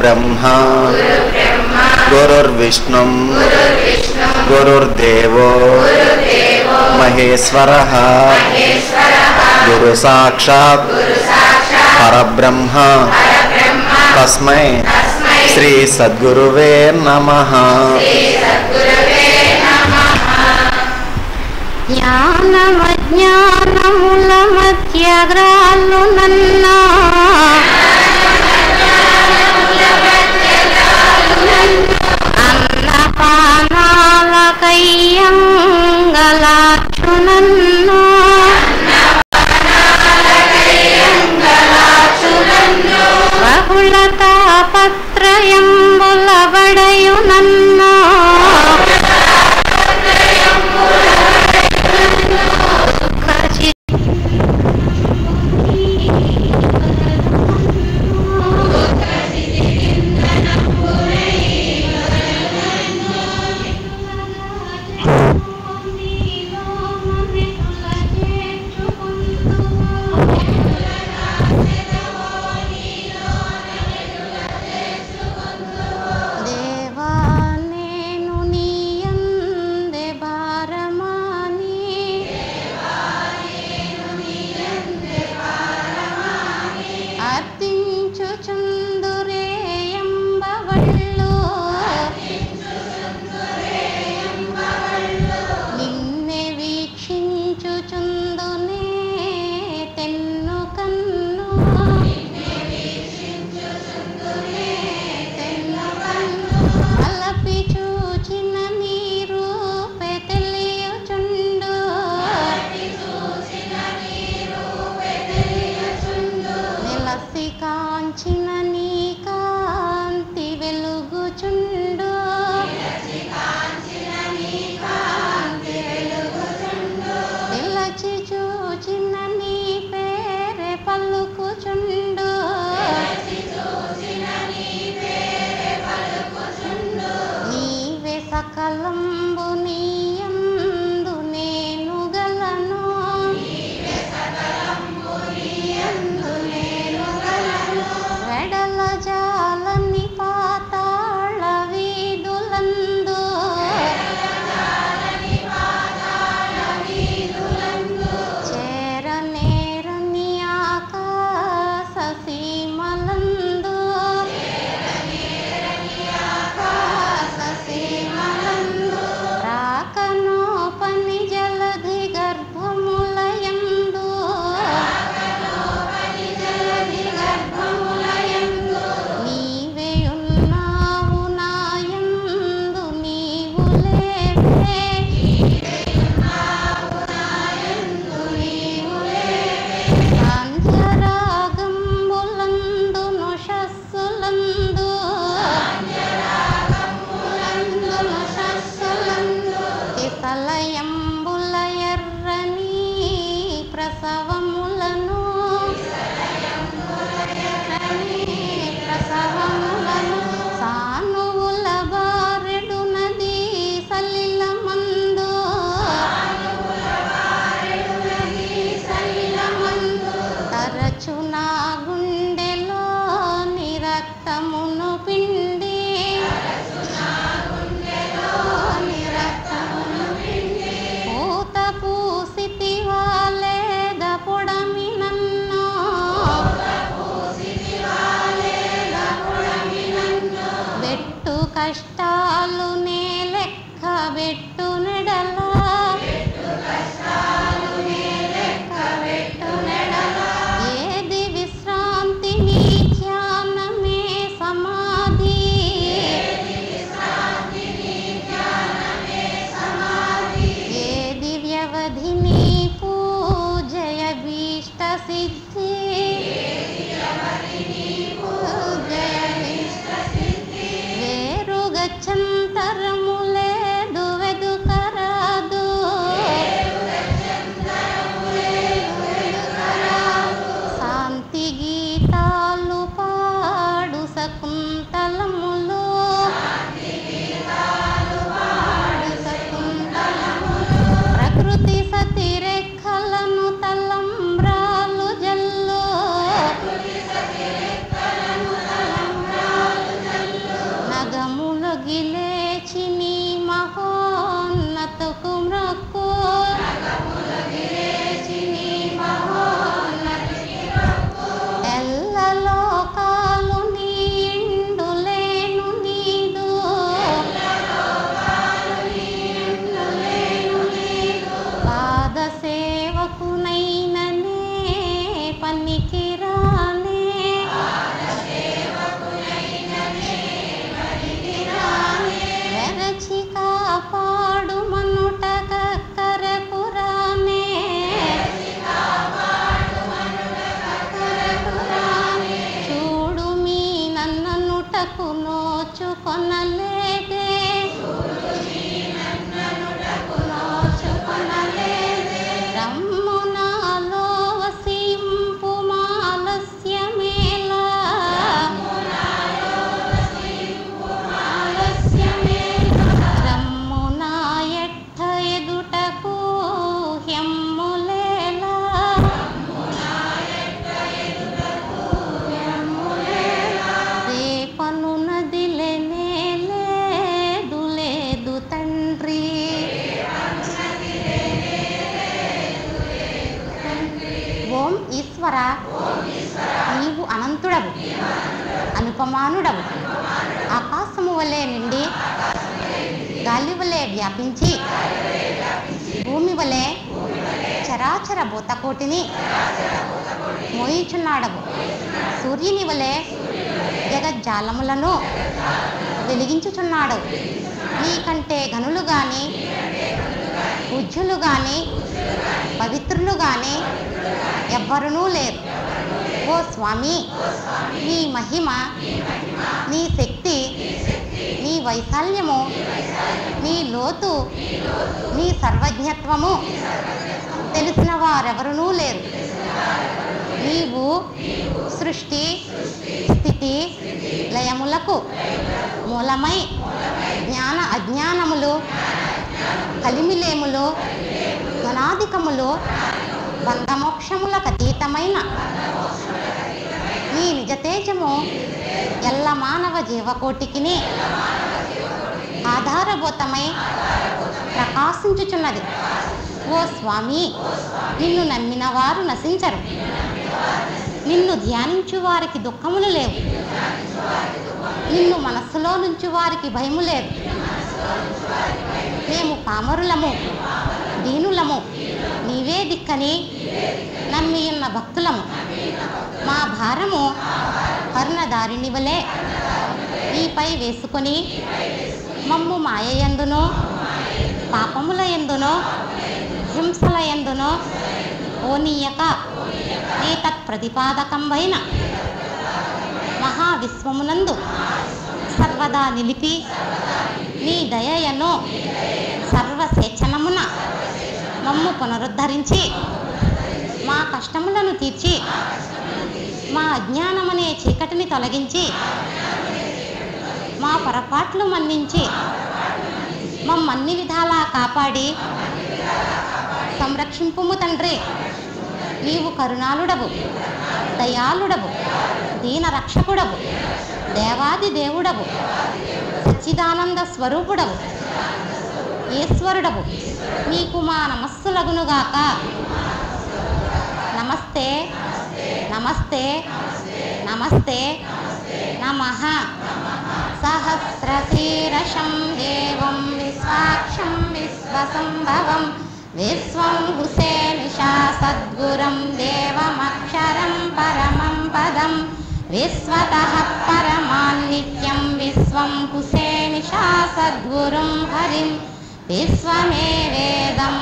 గురుర్బ్రహ్మ గురుర్విష్ణు గురుర్దేవో మహేశ్వర గురు సాక్షాత్ పరబ్రహ్మ తస్మై శ్రీ సద్గురువే నమ జ్ఞానమజ్ఞానముల మధ్యగ్రాలు నన్నా అన్నపానాల కయ్యంగలాచు నన్ను బహుళ తాపత్రయంబుల బడయు నన్ను దుఃఖచి దేవా నేను నీయందే భారమాని అర్పించుచుందురేయంబవళ్ళు నిన్నే వీక్షించుచుందునే తెన్ను కన్ను అలపి చూచిన నీ రూపే తెలియచుండు నిలసి కాంచిన నీ కాంతి వెలుగుచుండు నిలచి చూచిన నీ పేరే పలుకుచుండు నీవే సకలంబు నీయందు నేను గలను వెడల జాలని పాతాళ వీధులందు చేరనేరని ఆకాశ సీమలందు రాకను పని జలధి గర్భములయందు నీవే ఉన్నావు నాయందు నీవు లేవే సాంధ్యరాగంబులందు నుషస్సులందు కిసలయంబుల ఎర్రని ప్రసవములను ప్రసవములను సానువుల బారెడు నది సలిలమందు తరచు నా గుండెలో నిరక్తమును పిండి పూత పూసితివా లేద పొడమి నన్ను బెట్టు కష్టాలు నే లెక్క బెట్టు నెడలా ఏది విశ్రాంతి నీ ధ్యానమే సమాధి ఏది వ్యవధి నీ పూజయ భీష్ట సిద్ధి వేరు గచ్చంతరము లేదు వెదుక ఈశ్వర నీవు అనంతుడవు అనుపమానుడవు ఆకాశము వలె నిండి గాలి వలె వ్యాపించి భూమి వలె చరాచర భూతకోటిని మోయించున్నాడవు సూర్యుని వలె జగజ్జాలములను వెలిగించుచున్నాడు నీకంటే గనులు గాని పూజ్యులు గాని పవిత్రులు గాని ఎవ్వరునూ లేరు ఓ స్వామి నీ మహిమ నీ శక్తి నీ వైశాల్యము నీ లోతు నీ సర్వజ్ఞత్వము తెలిసిన వారెవరునూ లేరు నీవు సృష్టి స్థితి లయములకు మూలమై జ్ఞాన అజ్ఞానములు కలిమిలేములు ధనాధికములు బంధమోక్షములకు అతీతమైన నీ నిజ తేజము ఎల్ల మానవ జీవకోటికిని ఆధారభూతమై ప్రకాశించుచున్నది ఓ స్వామి నిన్ను నమ్మిన వారు నశించరు నిన్ను ధ్యానించు వారికి దుఃఖములు లేవు నిన్ను మనస్సులో నుంచి వారికి భయము లేదు మేము పామరులము దీనులము నీవే దిక్కని నమ్మి ఉన్న భక్తులము మా భారము కరుణదారిని వలె నీపై వేసుకొని మమ్ము మాయయందునో పాపముల ఎందునో హింసల ఎందునో ఓనీయక నీ తత్ప్రతిపాదకంబైన మహావిశ్వమునందు సర్వదా నిలిపి నీ దయయను సర్వసేచనమున మమ్ము పునరుద్ధరించి మా కష్టములను తీర్చి మా అజ్ఞానమనే చీకటిని తొలగించి మా పొరపాట్లు మన్నించి మమ్మన్ని విధాలా కాపాడి సంరక్షింపుము తండ్రి నీవు కరుణాలుడవు దయాళుడవు దీన రక్షకుడవు దేవాది దేవుడవు సచ్చిదానంద స్వరూపుడవు ఈశ్వరుడవు నీకు మా నమస్సులగునుగాక నమస్తే నమస్తే నమస్తే నమ సహస్రశీరషం దేవం విశ్వాక్షం విశ్వసంభవం విశ్వం హుసేనిషా సద్గురం దేవమక్షరం పరమం పదం విశ్వతః పరమాన్నిత్యం విశ్వం హుసేనిషా సద్గురుం హరిం విశ్వమేవేదం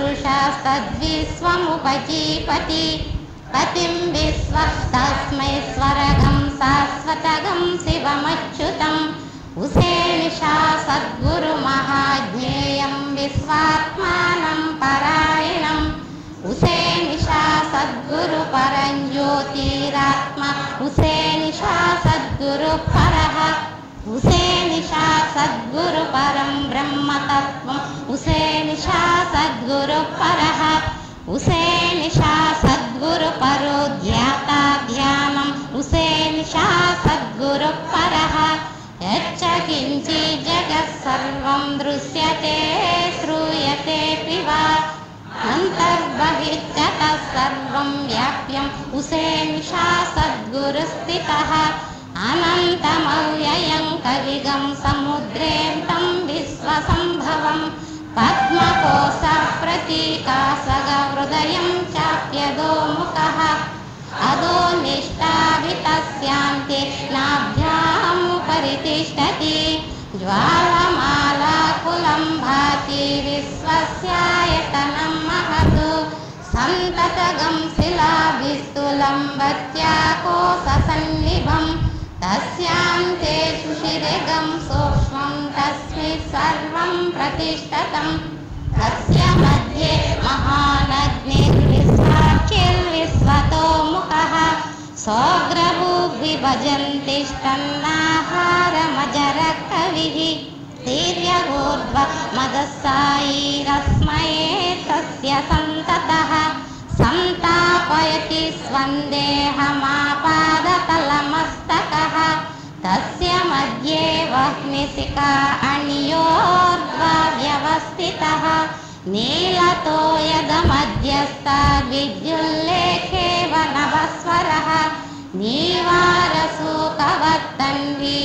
పురుషస్తద్విశ్వముపజీపతి పతిం విశ్వస్తస్మై స్వరగం శాశ్వతగం శివమచ్యుతం ఉసేనిషా సద్గురు మహాజ్ఞేయం విశ్వాత్మానం పరాయణం ఉసేనిషా సద్గురు పరంజ్యోతిరాత్మ ఉసేనిషా సద్గురు పరః ఉసేనిషా సద్గురు పరం బ్రహ్మతత్వం ఉసేనిషా సద్గురు పరః ఉసేనిషా సద్గురు పరో ధ్యాతా ధ్యానం ఉసేనిషా సద్గురు పరః యచ్చ కించి జగత్ సర్వం దృశ్యతే శ్రూయతే పివా అంతర్బహిశ్చతः సర్వం వ్యాప్యం ఉసేనిషా సద్గురుస్థితः అనంతమవ్యయం కవిగం సముద్రేంతం విశ్వసంభవం పద్మకోశ ప్రతీకాసగ హృదయం చాప్యదోముఖः అదో నిష్టావితస్యాంతే నాభ్యాముపరి తిష్టతి జ్వాలమాలాకులం భాతి విశ్వస్యాయతనం మహతు సంతతగం శిలాభిస్తులంబత్యాకోసన్నిభం తస్యాంతే సుషిరగం సూక్ష్మం తస్మి సర్వం ప్రతిష్టతం తస్య మధ్యే మహానగ్నిర్విశ్వాక్షిర్విశ్వతో ముఖः సోగ్రభూగ్విభజन्तिष्ठन्नाहारमजर कविः तीर्यगोर्ध्व मदस्सायीरस्मये तस्य सन्ततः सन्तापयति स्वन्देहमापादतलमस्तकः तस्य मध्ये वह्निशिखा अणियोर्ध्वा व्यवस्थितः నీలతో యదమధ్యస్థ విద్యుల్లేఖేవ నవస్వరः నీవారసూకవర్తన్వి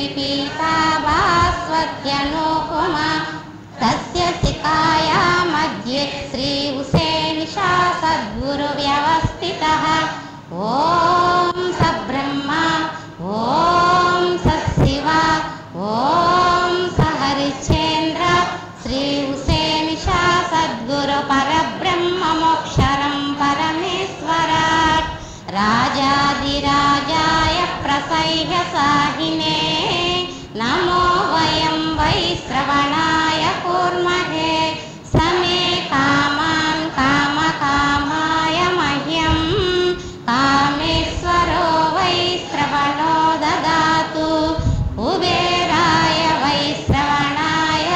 పీతాభాస్వత్యనోకుమా తస్య శిఖాయా మధ్యే శ్రీ ఉసేనిషా సద్గురు వ్యవస్థితः ఓం సబ్రహ్మ ఓం సశివ ఓం సహరిశ్చేంద్ర శ్రీ ఉసేనిషా సద్గురు పరబ్రహ్మ మోక్షరం పరమేశ్వరాట్ రాజాదిరాజాయ ప్రసహ్య సాహినే నమో వయం వై శ్రవణాయ కూర్మహే సమే కామాన్ కామకామాయ మహ్యం కామేశ్వరో వై శ్రవణో దదాతు కుబేరాయ వై శ్రవణాయ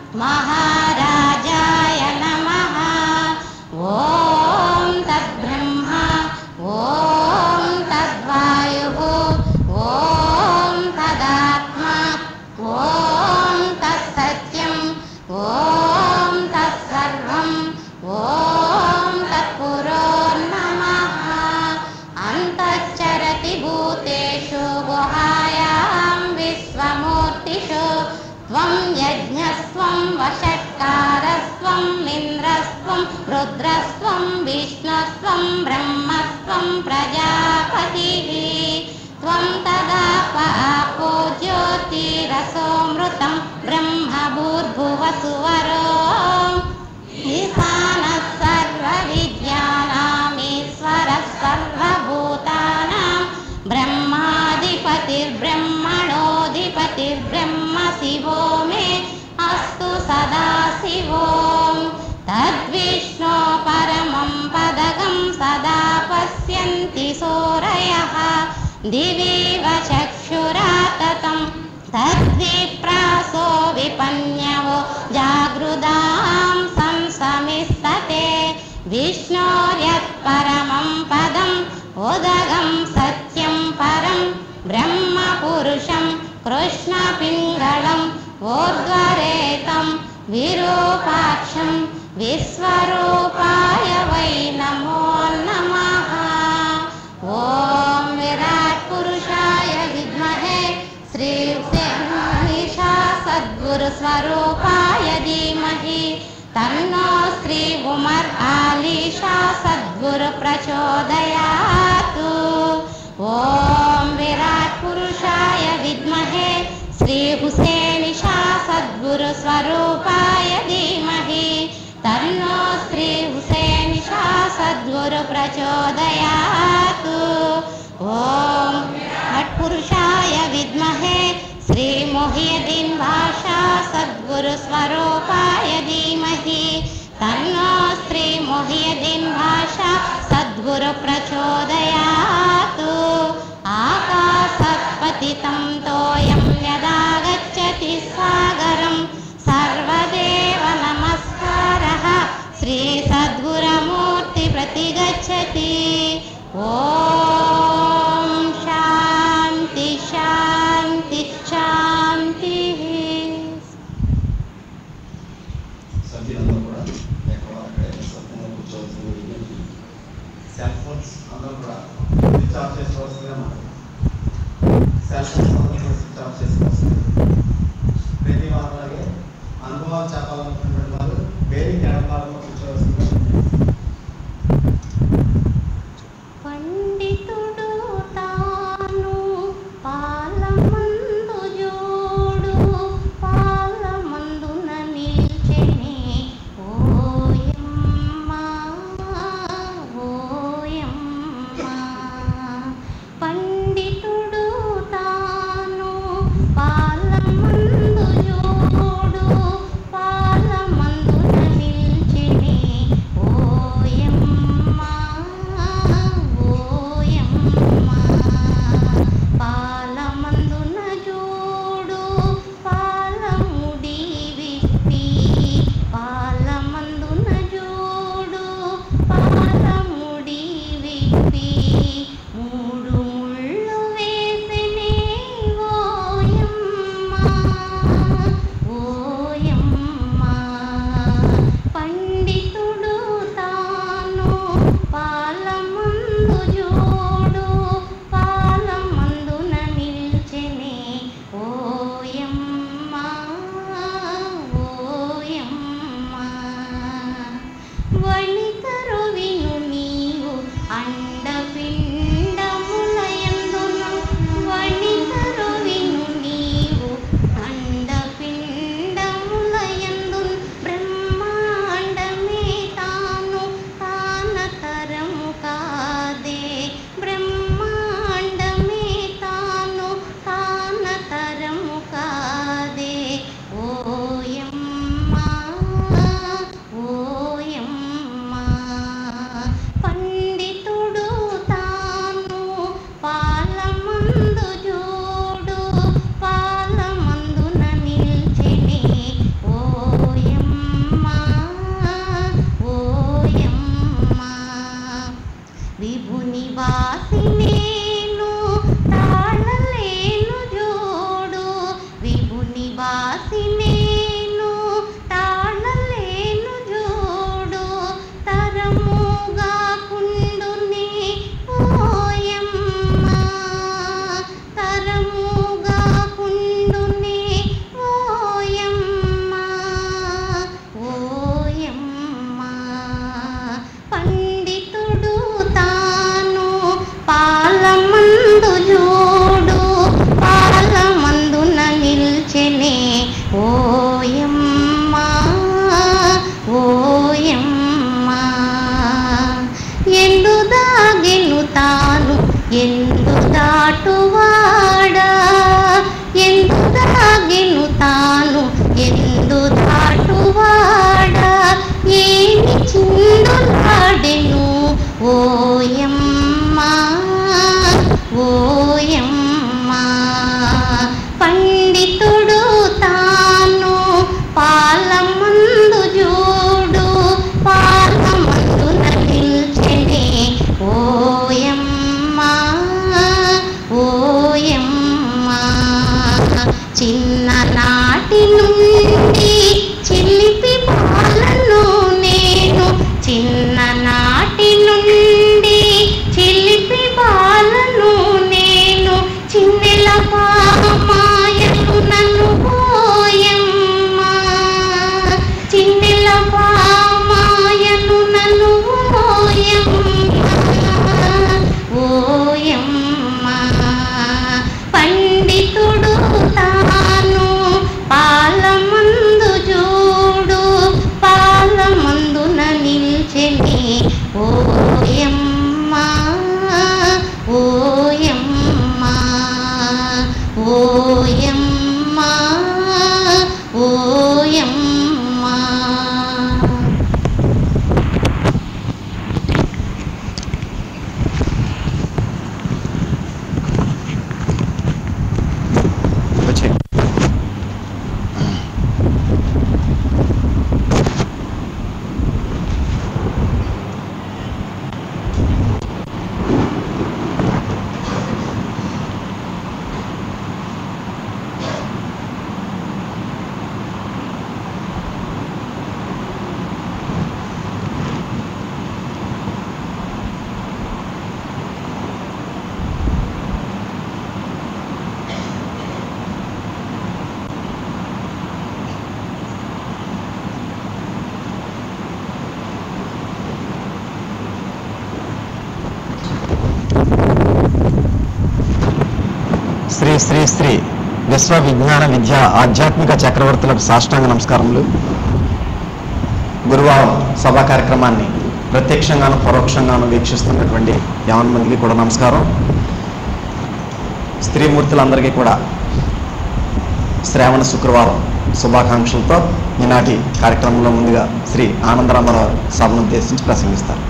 మహారాజాయ నమః ఓం తద్బ్రహ్మ ఓం తద్వాయుః ఓం తదాత్మ ఓం తత్సత్యం ఓం తత్సర్వం ఓం తత్పురోర్నమః అంతశ్చరతి భూతేషు గుహాయాం విశ్వమూర్తిషు त्वं यज्ञस्त्वं वषट्कारस्त्वं इन्द्रस्त्वं रुद्रस्त्वं विष्णुस्त्वं ब्रह्मस्त्वं प्रजापतिः त्वं तदाप आपो ज्योतिरसोऽमृतं ब्रह्मभूर्भुवसुवरो ईशानः सर्वविद्यानामीश्वरः सर्वभूतानां ब्रह्माधिपतिर्ब्रह्मणोऽधिपतिर्ब्रह्म शिवो मे अस्तु सदा शिवों तद्विष्णो परमं पदकं सदा पश्यन्ति सोरयः दिवीव चक्षुराततं तद्विप्रासो विपन्यवो जागृदां संसमिस्तते विष्णोर्यत्परमं पदम् उदगं सत्यं परं ब्रह्मपुरुषं कृष्णपिङ्गळम् ऊर्ध्वरेतं विरूपाक्षं विश्वरूपाय वै नमो नमः ॐ विराट्पुरुषाय विद्महे श्रीशा सद्गुरुस्वरूपाय धीमहि तन्नो श्री उमर् आलीशा सद्गुरु प्रचोदयातु ॐ विराट्पुरुषाय विद्महे श्री हुसेनिशा सद्गुरु स्वरूपाय धीमहि तन्नो श्री हुसेनिशा सद्गुरु प्रचोदयातु ॐ भट्पुरुषाय विद्महे श्री मोहियदीन् भाषा सद्गुरु स्वरूपाय धीमहि तन्नो श्री मोहियदीन् भाषा सद्गुरु प्रचोदयातु आकाशत्पतितं तोयं यदा गच्छति सागरं सर्वदेव नमस्कारः श्रीसद्गुरमूर्ति प्रतिगच्छति ॐ शान्ति शान्ति शान्तिः సభ్యులందరూ కూడా ఎక్కడ అక్కడే సత్యంగా కూర్చోవలసింది విజ్ఞప్తి సెల్ ఫోన్స్ అందరూ కూడా స్విచ్ ఆఫ్ చేసుకోవాల్సిందిగా మనం సెల్ ఫోన్స్ అందరూ కూడా స్విచ్ ఆఫ్ చేసుకోవాల్సింది ప్రతి వారిలాగే అనుభవాలు చెప్పాలనుకున్నటువంటి వారు వేరే ఎడపాలలో కూర్చోవలసిందిగా పండితుడు తాను పాలమందు జోడు పాలమందున నిల్చెని ఓయమ్మ ఓయమ్మ పండితుడు తాను పాలమందు జోడు పాలమందున నిల్చెని శ్రీ శ్రీ శ్రీ విశ్వ విజ్ఞాన విద్య ఆధ్యాత్మిక చక్రవర్తులకు సాష్టాంగ నమస్కారములు గురువారం సభా కార్యక్రమాన్ని ప్రత్యక్షంగాను పరోక్షంగాను వీక్షిస్తున్నటువంటి యావన్ మందికి కూడా నమస్కారం స్త్రీమూర్తులందరికీ కూడా శ్రావణ శుక్రవారం శుభాకాంక్షలతో ఈనాటి కార్యక్రమంలో ముందుగా శ్రీ ఆనందరామరావు సభను ఉద్దేశించి ప్రసంగిస్తారు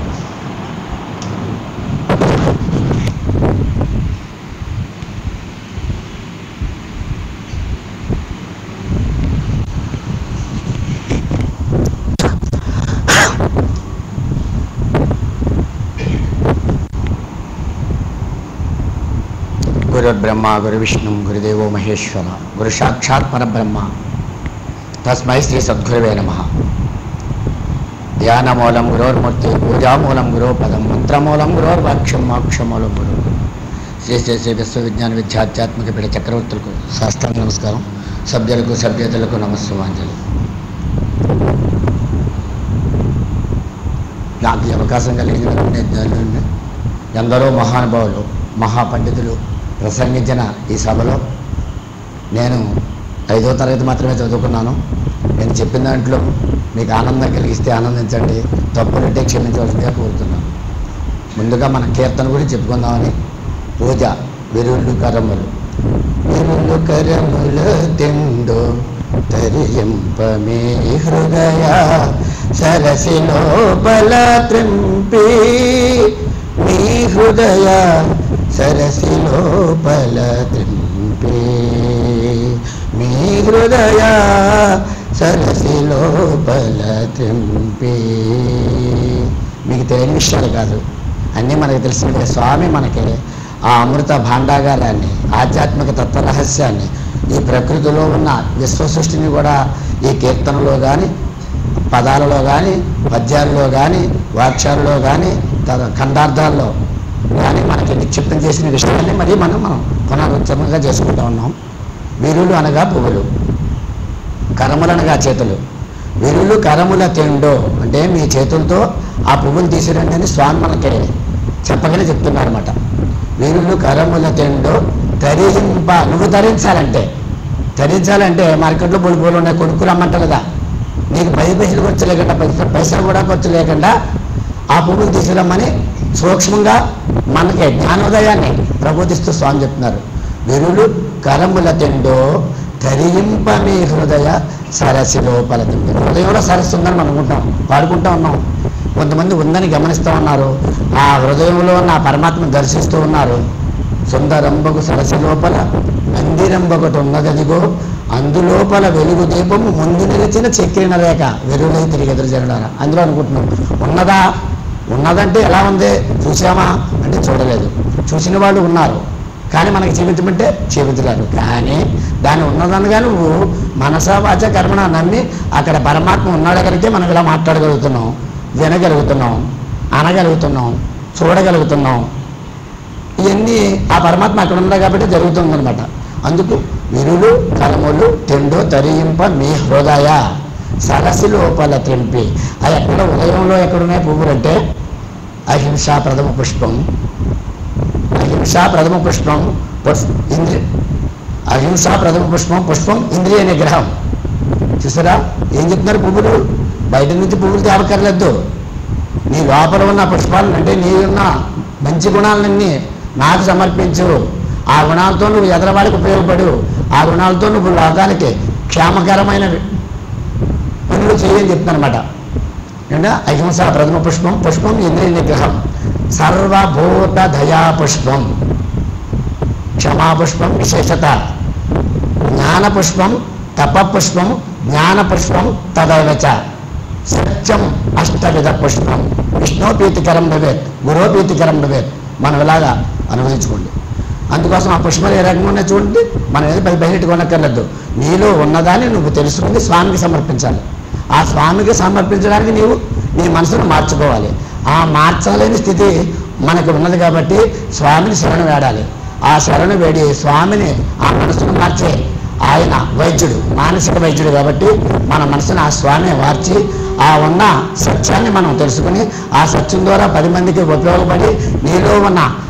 గురుర్బ్రహ్మ గురు విష్ణు గురుదేవో మహేశ్వర గురు సాక్షాత్ పరబ్రహ్మ తస్మై శ్రీ సద్గురువే నమ ధ్యానమూలం గురోర్మూర్తి పూజామూలం గురో పదం మంత్రమూలం గురోర్వాక్ష్యం మోక్షమూలం గురు శ్రీ శ్రీ శ్రీ విశ్వవిజ్ఞాన విద్యాధ్యాత్మిక పీఠ చక్రవర్తులకు శాస్త్రాంగ నమస్కారం సభ్యులకు సభ్యతలకు నమస్సుమాంజలి నాకు ఈ అవకాశం కలిగినటువంటి ధన్యుడిని. ఎందరో మహానుభావులు మహాపండితులు ప్రసంగించిన ఈ సభలో నేను ఐదో తరగతి మాత్రమే చదువుకున్నాను నేను చెప్పిన దాంట్లో మీకు ఆనందం కలిగిస్తే ఆనందించండి తప్పులుంటే క్షమించవలసిందిగా కోరుతున్నాను ముందుగా మన కీర్తన గురించి చెప్పుకుందామని పూజ విరుళ్ళు కరములు విరుళ్ళు కరముల తిండు తరియంపమే హృదయ సరసి లోపల త్రింపి మీ హృదయ సరసి లోపల త్రింపి మీ హృదయ సరసి లోపల త్రింపి మీకు తెలియని విషయాలు కాదు అన్నీ మనకు తెలిసిన స్వామి మనకి ఆ అమృత భాండాగారాన్ని ఆధ్యాత్మిక తత్వ రహస్యాన్ని ఈ ప్రకృతిలో ఉన్న విశ్వ సృష్టిని కూడా ఈ కీర్తనలో కానీ పదాలలో కానీ పద్యాలలో కానీ వాక్యాలలో కానీ తద ఖండార్థాల్లో కానీ మనకి నిక్షిప్తం చేసిన విషయాన్ని మరి మనం మనం పునరుద్ధరణగా చేసుకుంటూ ఉన్నాం వీరులు అనగా పువ్వులు కరములు అనగా చేతులు వీరులు కరముల తిండో అంటే మీ చేతులతో ఆ పువ్వులు తీసిరండి అని స్వామి మనకి చెప్పగానే చెప్తున్నారు అనమాట వీరులు కరముల తిండో ధరింప నువ్వు ధరించాలంటే ధరించాలంటే మార్కెట్లో పూలు పూలు ఉన్నాయి కొనుక్కు రమ్మంటారు కదా నీకు పది పైసలు ఖర్చు లేకుండా పైసలు పైసలు కూడా ఖర్చు లేకుండా ఆ పువ్వులు తీసుకురమ్మని సూక్ష్మంగా మనకి జ్ఞానోదయాన్ని ప్రబోధిస్తూ స్వామి చెప్తున్నారు వీరులు కరముల తిండో ధరింప మీ హృదయ సరస్సు లోపల తిండి హృదయంలో సరస్సు ఉందని మనం అనుకుంటాం పాడుకుంటా ఉన్నాం కొంతమంది ఉందని గమనిస్తూ ఉన్నారు ఆ హృదయంలో ఉన్న ఆ పరమాత్మను దర్శిస్తూ ఉన్నారు సుందరంబకు సరస్సు లోపల మందిరంబొకటి ఉన్నదదిగో అందులోపల వెలుగు దీపము ముందు నిలిచిన చక్రిన రేఖ వెలుగులై తిరిగి ఎదురు జరడారా అందులో అనుకుంటున్నాం ఉన్నదా ఉన్నదంటే ఎలా ఉంది చూసామా అంటే చూడలేదు చూసిన వాళ్ళు ఉన్నారు కానీ మనకి జీవించమంటే జీవించలేరు కానీ దాన్ని ఉన్నదనగా నువ్వు మనసా వాచ కర్మణ నమ్మి అక్కడ పరమాత్మ ఉన్నాడు కనుకే మనం ఇలా మాట్లాడగలుగుతున్నాం వినగలుగుతున్నాం అనగలుగుతున్నాం చూడగలుగుతున్నాం ఇవన్నీ ఆ పరమాత్మ అక్కడ ఉంది కాబట్టి జరుగుతుందన్నమాట అందుకు విరులు కలములు తెండు తరియింప మీ హృదయ సరస్సు లోపల త్రింపి అది ఎక్కడ ఉదయంలో ఎక్కడున్నాయి పువ్వులు అంటే అహింసా ప్రథమ పుష్పం అహింసా ప్రథమ పుష్పం పుష్ ఇంద్రి అహింసా ప్రథమ పుష్పం పుష్పం ఇంద్రియ నిగ్రహం చూసారా ఏం చెప్తున్నారు పువ్వులు బయట నుంచి పువ్వులు తేవక్కర్లేదు నీ లోపల ఉన్న పుష్పాలను అంటే నీ ఉన్న మంచి గుణాలన్నీ నాకు సమర్పించు ఆ గుణాలతో నువ్వు ఎదరవాడికి ఉపయోగపడు ఆ గుణాలతో నువ్వు లోకానికి క్షేమకరమైన పనులు చేయని చెప్తానమాట ఏంటంటే అహింస ప్రథమ పుష్పం పుష్పం ఇంద్రియ నిగ్రహం సర్వభూత దయా పుష్పం క్షమాపుష్పం విశేషత జ్ఞాన పుష్పం తప పుష్పం జ్ఞాన పుష్పం తదైవచ సత్యం అష్టవిధ పుష్పం విష్ణోపీతికరం భవేత్ గురోపీతికరం భవేత్ మనం ఇలాగా అనుభవించుకోండి అందుకోసం ఆ పుష్పాలు ఏ రకంగా ఉన్నాయి చూడండి మనం ఏది బయ- బయట కొనక్కర్లేదు నీలో ఉన్నదాన్ని నువ్వు తెలుసుకుని స్వామికి సమర్పించాలి ఆ స్వామికి సమర్పించడానికి నీవు నీ మనసును మార్చుకోవాలి ఆ మార్చలేని స్థితి మనకు ఉన్నది కాబట్టి స్వామిని శరణు వేడాలి ఆ శరణు వేడి స్వామిని ఆ మనసును మార్చే ఆయన వైద్యుడు మానసిక వైద్యుడు కాబట్టి మన మనసును ఆ స్వామి మార్చి ఆ ఉన్న సత్యాన్ని మనం తెలుసుకుని ఆ సత్యం ద్వారా పది మందికి ఉపయోగపడి నీలో ఉన్న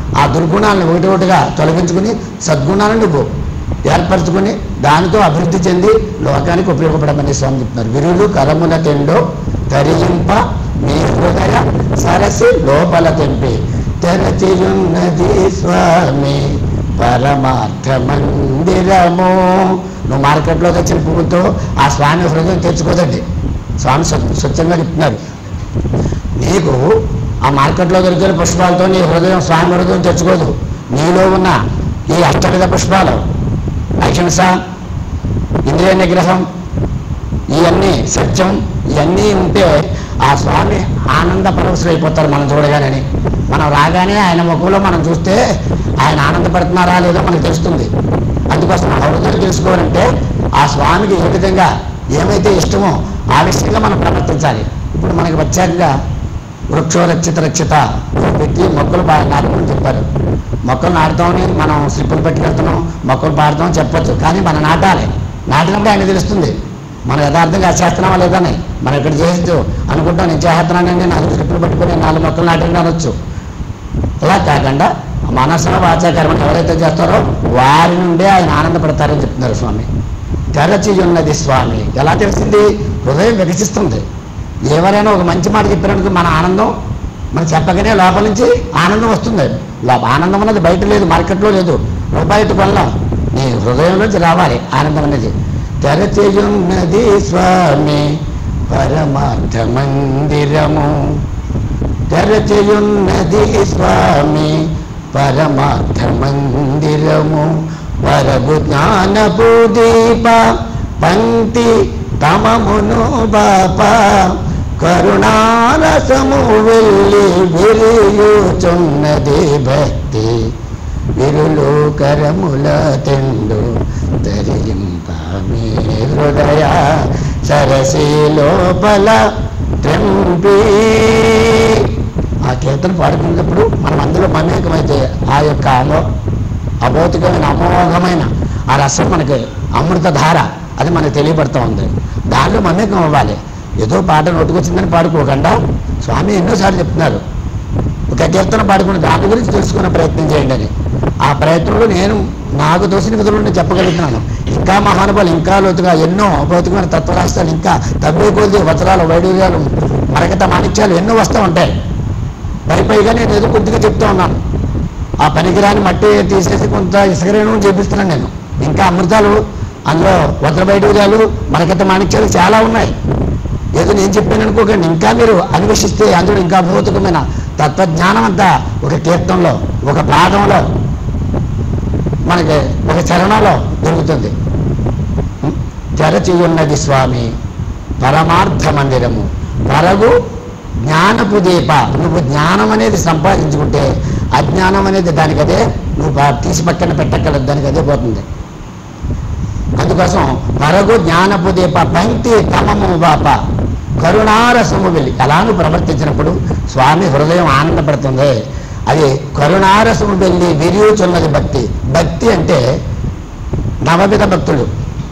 ఆ దుర్గుణాలను ఒకటి ఒకటిగా తొలగించుకుని సద్గుణాలను నువ్వు ఏర్పరచుకుని దానితో అభివృద్ధి చెంది లోకానికి ఉపయోగపడమని స్వామి చెప్తున్నారు విరులు కరముల తెండో ధరింప మీ హృదయ సరసి లోపల తెంపి తెరచియున్నది స్వామి పరమార్థ మందిరము నువ్వు మార్కెట్లోకి వచ్చిన పువ్వుతో ఆ స్వామి హృదయం తెచ్చుకోదండి స్వామి స్వ- స్వచ్ఛంగా చెప్తున్నారు నీకు ఆ మార్కెట్లో దొరికిన పుష్పాలతో నీ హృదయం స్వామి హృదయం తెచ్చుకోదు నీలో ఉన్న ఈ అష్టవిధ పుష్పాలు అహింస ఇంద్రియ నిగ్రహం ఇవన్నీ సత్యం ఇవన్నీ ఉంటే ఆ స్వామి ఆనంద పరవశులు అయిపోతారు మనం చూడగానే మనం రాగానే ఆయన ముఖంలో మనం చూస్తే ఆయన ఆనందపడుతున్నారా లేదో మనకు తెలుస్తుంది అందుకోసం మన హృదయం తెలుసుకోవాలంటే ఆ స్వామికి ఏ విధంగా ఏమైతే ఇష్టమో ఆ విషయంగా మనం ప్రవర్తించాలి ఇప్పుడు మనకి ప్రత్యేకంగా వృక్షో రక్షిత రక్షిత పెట్టి మొక్కలు బాగా నాటమని చెప్పారు మొక్కలు నాటుతామని మనం స్లిప్పులు పెట్టుకెళ్తున్నాం మొక్కలు పాడుతాం చెప్పొచ్చు కానీ మనం నాటాలి నాటినప్పుడు ఆయన తెలుస్తుంది మనం యథార్థంగా చేస్తున్నామా లేదని మనం ఇక్కడ చేయొచ్చు అనుకుంటాం నేను చేస్తున్నానండి నాలుగు స్లిప్పులు పట్టుకొని నాలుగు మొక్కలు నాటండి అనొచ్చు అలా కాకుండా మనసులో వాచాకర్మం ఎవరైతే చేస్తారో వారి నుండే ఆయన ఆనందపడతారని చెప్తున్నారు స్వామి తెరచి ఉన్నది స్వామి ఎలా తెలిసింది హృదయం వికసిస్తుంది ఎవరైనా ఒక మంచి మాట చెప్పినందుకు మన ఆనందం మనం చెప్పగానే లోపల నుంచి ఆనందం వస్తుంది లోప ఆనందం అన్నది బయట లేదు మార్కెట్లో లేదు రూపాయి కొనలేం నీ హృదయంలోంచి రావాలి ఆనందం అనేది తెరచేయున్నది స్వామి పరమార్థ మందిరము తెరచేయున్నది స్వామి పరమార్థ మందిరము పరగు జ్ఞానపు దీప పంక్తి తమమును బాప కరుణారసము వెళ్ళి విరియుచున్నది భక్తి విరులు కరముల తెండు ధరింప మీ హృదయ సరసి లోపల త్రెంపి ఆ కీర్తన పాడుకునేటప్పుడు మనం అందులో మమేకమైతే ఆ యొక్క అమో అభౌతికమైన అమోఘమైన ఆ రసం మనకి అమృత ధార అది మనకు తెలియబడుతూ ఉంది దానిలో మమేకం అవ్వాలి ఏదో పాట నోటుకొచ్చిందని పాడుకోకుండా స్వామి ఎన్నోసార్లు చెప్తున్నారు ఒక కీర్తన పాడుకుని దాని గురించి తెలుసుకునే ప్రయత్నం చేయండి అని ఆ ప్రయత్నంలో నేను నాకు తోసిన విధులు నేను చెప్పగలుగుతున్నాను ఇంకా మహానుభావులు ఇంకా లోతుగా ఎన్నో భౌతికమైన తత్వరాష్ట్రాలు ఇంకా తబ్బే కొద్ది వజ్రాలు వైడూర్యాలు మరకత మాణిక్యాలు ఎన్నో వస్తూ ఉంటాయి పై పైగా నేను ఏదో కొద్దిగా చెప్తూ ఉన్నాను ఆ పనికిరాని మట్టి తీసేసి కొంత ఇసుకరేణు చేపిస్తున్నాను నేను ఇంకా అమృతాలు అందులో వజ్ర వైడూర్యాలు మరకత మాణిక్యాలు చాలా ఉన్నాయి ఏదో నేను చెప్పాను అనుకోకండి ఇంకా మీరు అన్వేషిస్తే అందులో ఇంకా భౌతికమైన తత్వజ్ఞానం అంతా ఒక కీర్తనలో ఒక పాదంలో మనకి ఒక చరణంలో దొరుకుతుంది తెరచి ఉన్నది స్వామి పరమార్థ మందిరము పరగు జ్ఞానపు దీప నువ్వు జ్ఞానం అనేది సంపాదించుకుంటే అజ్ఞానం అనేది దానికి అదే నువ్వు పా- తీసి పక్కన పెట్టక్కర్లేదు దానికి అదే పోతుంది అందుకోసం పరగు జ్ఞానపు దీప పంక్తి తమము బాప కరుణారసము వెళ్ళి అలా నువ్వు ప్రవర్తించినప్పుడు స్వామి హృదయం ఆనందపడుతుంది అది కరుణారసము వెళ్ళి విరియుచున్నది భక్తి భక్తి అంటే నవవిధ భక్తులు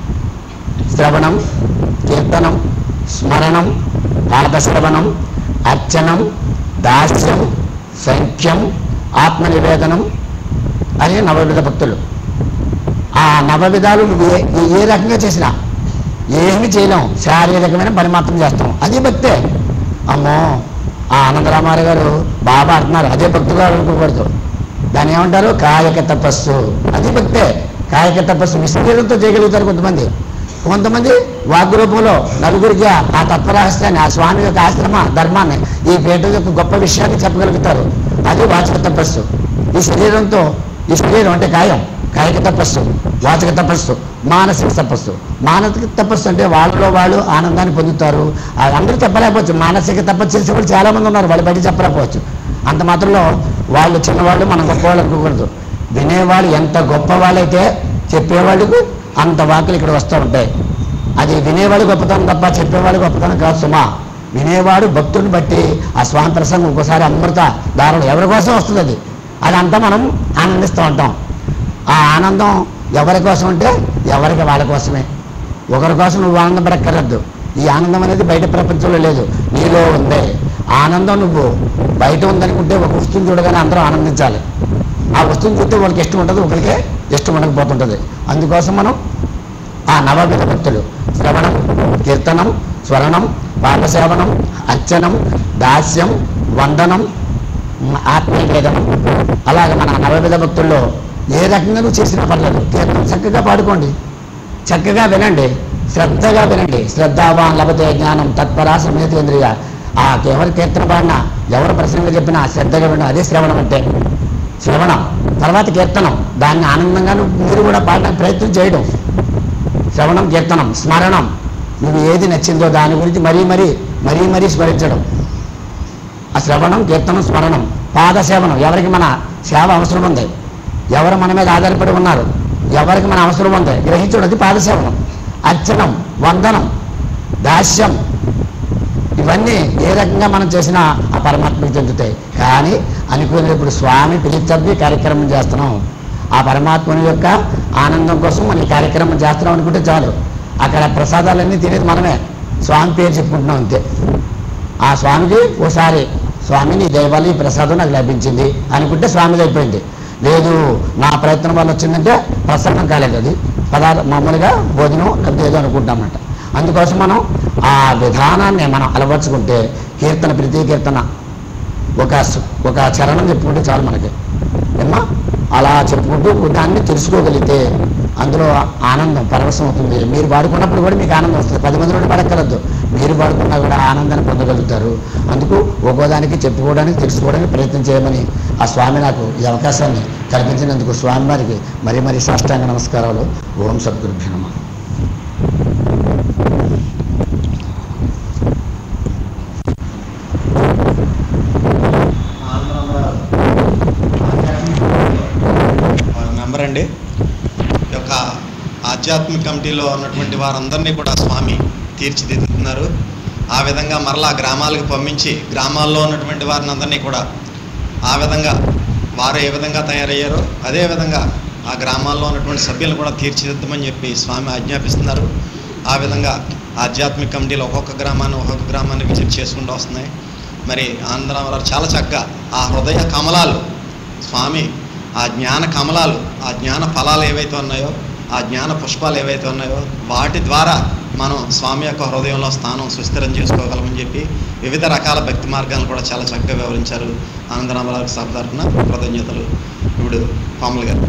శ్రవణం కీర్తనం స్మరణం పాదశ్రవణం అర్చనం దాస్యం సంఖ్యం ఆత్మనివేదనం అనే నవవిధ భక్తులు ఆ నవవిధాలు నువ్వు ఏ నువ్వు ఏ రకంగా చేసినా ఏమి చేయలేం శారీరకమైన పని మాత్రం చేస్తాం అది భక్తే అమ్మో ఆ ఆనందరామారావు గారు బాబా అంటున్నారు అదే భక్తుగా అనుకోకూడదు దాన్ని ఏమంటారు కాయక తపస్సు అది భక్తే కాయక తపస్సు మీ శరీరంతో చేయగలుగుతారు కొంతమంది కొంతమంది వాగ్రూపంలో నలుగురికి ఆ ఆ తత్వరహస్యాన్ని ఆ స్వామి యొక్క ఆశ్రమ ధర్మాన్ని ఈ పీఠ యొక్క గొప్ప విషయాన్ని చెప్పగలుగుతారు అది వాచక తపస్సు ఈ శరీరంతో ఈ శరీరం అంటే కాయం కాయిక తపస్సు వాచక తపస్సు మానసిక తపస్సు మానసిక తపస్సు అంటే వాళ్ళలో వాళ్ళు ఆనందాన్ని పొందుతారు అది అందరూ చెప్పలేకపోవచ్చు మానసిక తపస్సు చేసే వాళ్ళు చాలా మంది ఉన్నారు వాళ్ళు బయట చెప్పలేకపోవచ్చు అంత మాత్రంలో వాళ్ళు చిన్నవాళ్ళు మనం గొప్పవాళ్ళు అనుకోకూడదు వినేవాళ్ళు ఎంత గొప్ప వాళ్ళైతే చెప్పేవాళ్ళకు అంత వాకులు ఇక్కడ వస్తూ ఉంటాయి అది వినేవాడు గొప్పతనం తప్ప చెప్పేవాడు గొప్పతనం కాదు సుమా వినేవాడు భక్తుడిని బట్టి ఆ స్వామి ప్రసంగం ఒక్కోసారి అమృత దారులు ఎవరి కోసం వస్తుంది అది అదంతా మనం ఆనందిస్తూ ఉంటాం ఆ ఆనందం ఎవరి కోసం అంటే ఎవరికి వాళ్ళ కోసమే ఒకరి కోసం నువ్వు ఆనందపడక్కర్లేదు ఈ ఆనందం అనేది బయట ప్రపంచంలో లేదు నీలో ఉంది ఆనందం నువ్వు బయట ఉందనుకుంటే ఒక వస్తువుని చూడగానే అందరూ ఆనందించాలి ఆ వస్తువుని చూస్తే వాళ్ళకి ఇష్టం ఉంటుంది ఒకరికి ఇష్టం ఉండకపోతుంటుంది అందుకోసం మనం ఆ నవవిధ భక్తులు శ్రవణం కీర్తనం స్వరణం పాపసేవనం అర్చనం దాస్యం వందనం ఆత్మీయవేదనం అలాగే మన నవవిధ భక్తుల్లో ఏ రకంగా నువ్వు చేసినా పర్లేదు కీర్తనం చక్కగా పాడుకోండి చక్కగా వినండి శ్రద్ధగా వినండి శ్రద్ధావాన్ లభతే జ్ఞానం తత్పరా సమేతేంద్రియ ఆ ఎవరు కీర్తన పాడినా ఎవరు ప్రసంగం చెప్పినా శ్రద్ధగా వినడం అదే శ్రవణం అంటే శ్రవణం తర్వాత కీర్తనం దాన్ని ఆనందంగా నువ్వు మీరు కూడా పాడడానికి ప్రయత్నం చేయడం శ్రవణం కీర్తనం స్మరణం నువ్వు ఏది నచ్చిందో దాని గురించి మరీ మరీ మరీ మరీ స్మరించడం ఆ శ్రవణం కీర్తనం స్మరణం పాద సేవనం ఎవరికి మన సేవ అవసరం ఉంది ఎవరు మన మీద ఆధారపడి ఉన్నారు ఎవరికి మన అవసరం ఉంది గ్రహించడం అది పాద సేవనం అర్చనం వందనం దాస్యం ఇవన్నీ ఏ రకంగా మనం చేసినా ఆ పరమాత్మకి చెందుతాయి కానీ అనుకునేప్పుడు స్వామి పిలిచద్ది కార్యక్రమం చేస్తున్నాం ఆ పరమాత్మని యొక్క ఆనందం కోసం మనం ఈ కార్యక్రమం చేస్తున్నాం అనుకుంటే చాలు అక్కడ ప్రసాదాలన్నీ తినేది మనమే స్వామి పేరు చెప్పుకుంటున్నాం అంతే ఆ స్వామికి ఓసారి స్వామిని దయవల్ల ఈ ప్రసాదం నాకు లభించింది అనుకుంటే స్వామిది అయిపోయింది లేదు నా ప్రయత్నం వల్ల వచ్చిందంటే ప్రసన్నం కాలేదు అది పదార్థ మామూలుగా భోజనం లేకపోతే ఏదో అనుకుంటామన్నమాట అందుకోసం మనం ఆ విధానాన్ని మనం అలవర్చుకుంటే కీర్తన ప్రతి కీర్తన ఒక స్- ఒక చరణం చెప్పుకుంటే చాలు మనకి ఏమ్మా అలా చెప్పుకుంటూ దాన్ని తెలుసుకోగలిగితే అందులో ఆనందం పరవశం అవుతుంది మీరు పాడుకున్నప్పుడు కూడా మీకు ఆనందం వస్తుంది పది మంది నుండి పడక్కర్లేదు మీరు పాడుకున్నా కూడా ఆనందాన్ని పొందగలుగుతారు అందుకు ఒక్కోదానికి చెప్పుకోవడానికి తెలుసుకోవడానికి ప్రయత్నం చేయమని ఆ స్వామి నాకు ఈ అవకాశాన్ని కల్పించినందుకు స్వామివారికి మరీ మరీ సాష్టాంగ నమస్కారాలు ఓం సద్గురుభ్య నమః వారి మెంబర్ అండి ఈ యొక్క ఆధ్యాత్మిక కమిటీలో ఉన్నటువంటి వారందరినీ కూడా స్వామి తీర్చిదిద్దుతున్నారు ఆ విధంగా మరలా గ్రామాలకు పంపించి గ్రామాల్లో ఉన్నటువంటి వారిని అందరినీ కూడా ఆ విధంగా వారు ఏ విధంగా తయారయ్యారో అదే విధంగా ఆ గ్రామాల్లో ఉన్నటువంటి సభ్యులను కూడా తీర్చిదిద్దమని చెప్పి స్వామి ఆజ్ఞాపిస్తున్నారు ఆ విధంగా ఆధ్యాత్మిక కమిటీలు ఒక్కొక్క గ్రామాన్ని ఒక్కొక్క గ్రామాన్ని విజిట్ చేసుకుంటూ వస్తున్నాయి మరి ఆంధ్ర వారు చాలా చక్కగా ఆ హృదయ కమలాలు స్వామి ఆ జ్ఞాన కమలాలు ఆ జ్ఞాన ఫలాలు ఏవైతే ఉన్నాయో ఆ జ్ఞాన పుష్పాలు ఏవైతే ఉన్నాయో వాటి ద్వారా మనం స్వామి యొక్క హృదయంలో స్థానం సుస్థిరం చేసుకోగలమని చెప్పి వివిధ రకాల భక్తి మార్గాలను కూడా చాలా చక్కగా వివరించారు ఆనందరామరావు సభ తరఫున కృతజ్ఞతలు ఇప్పుడు పాములు గారు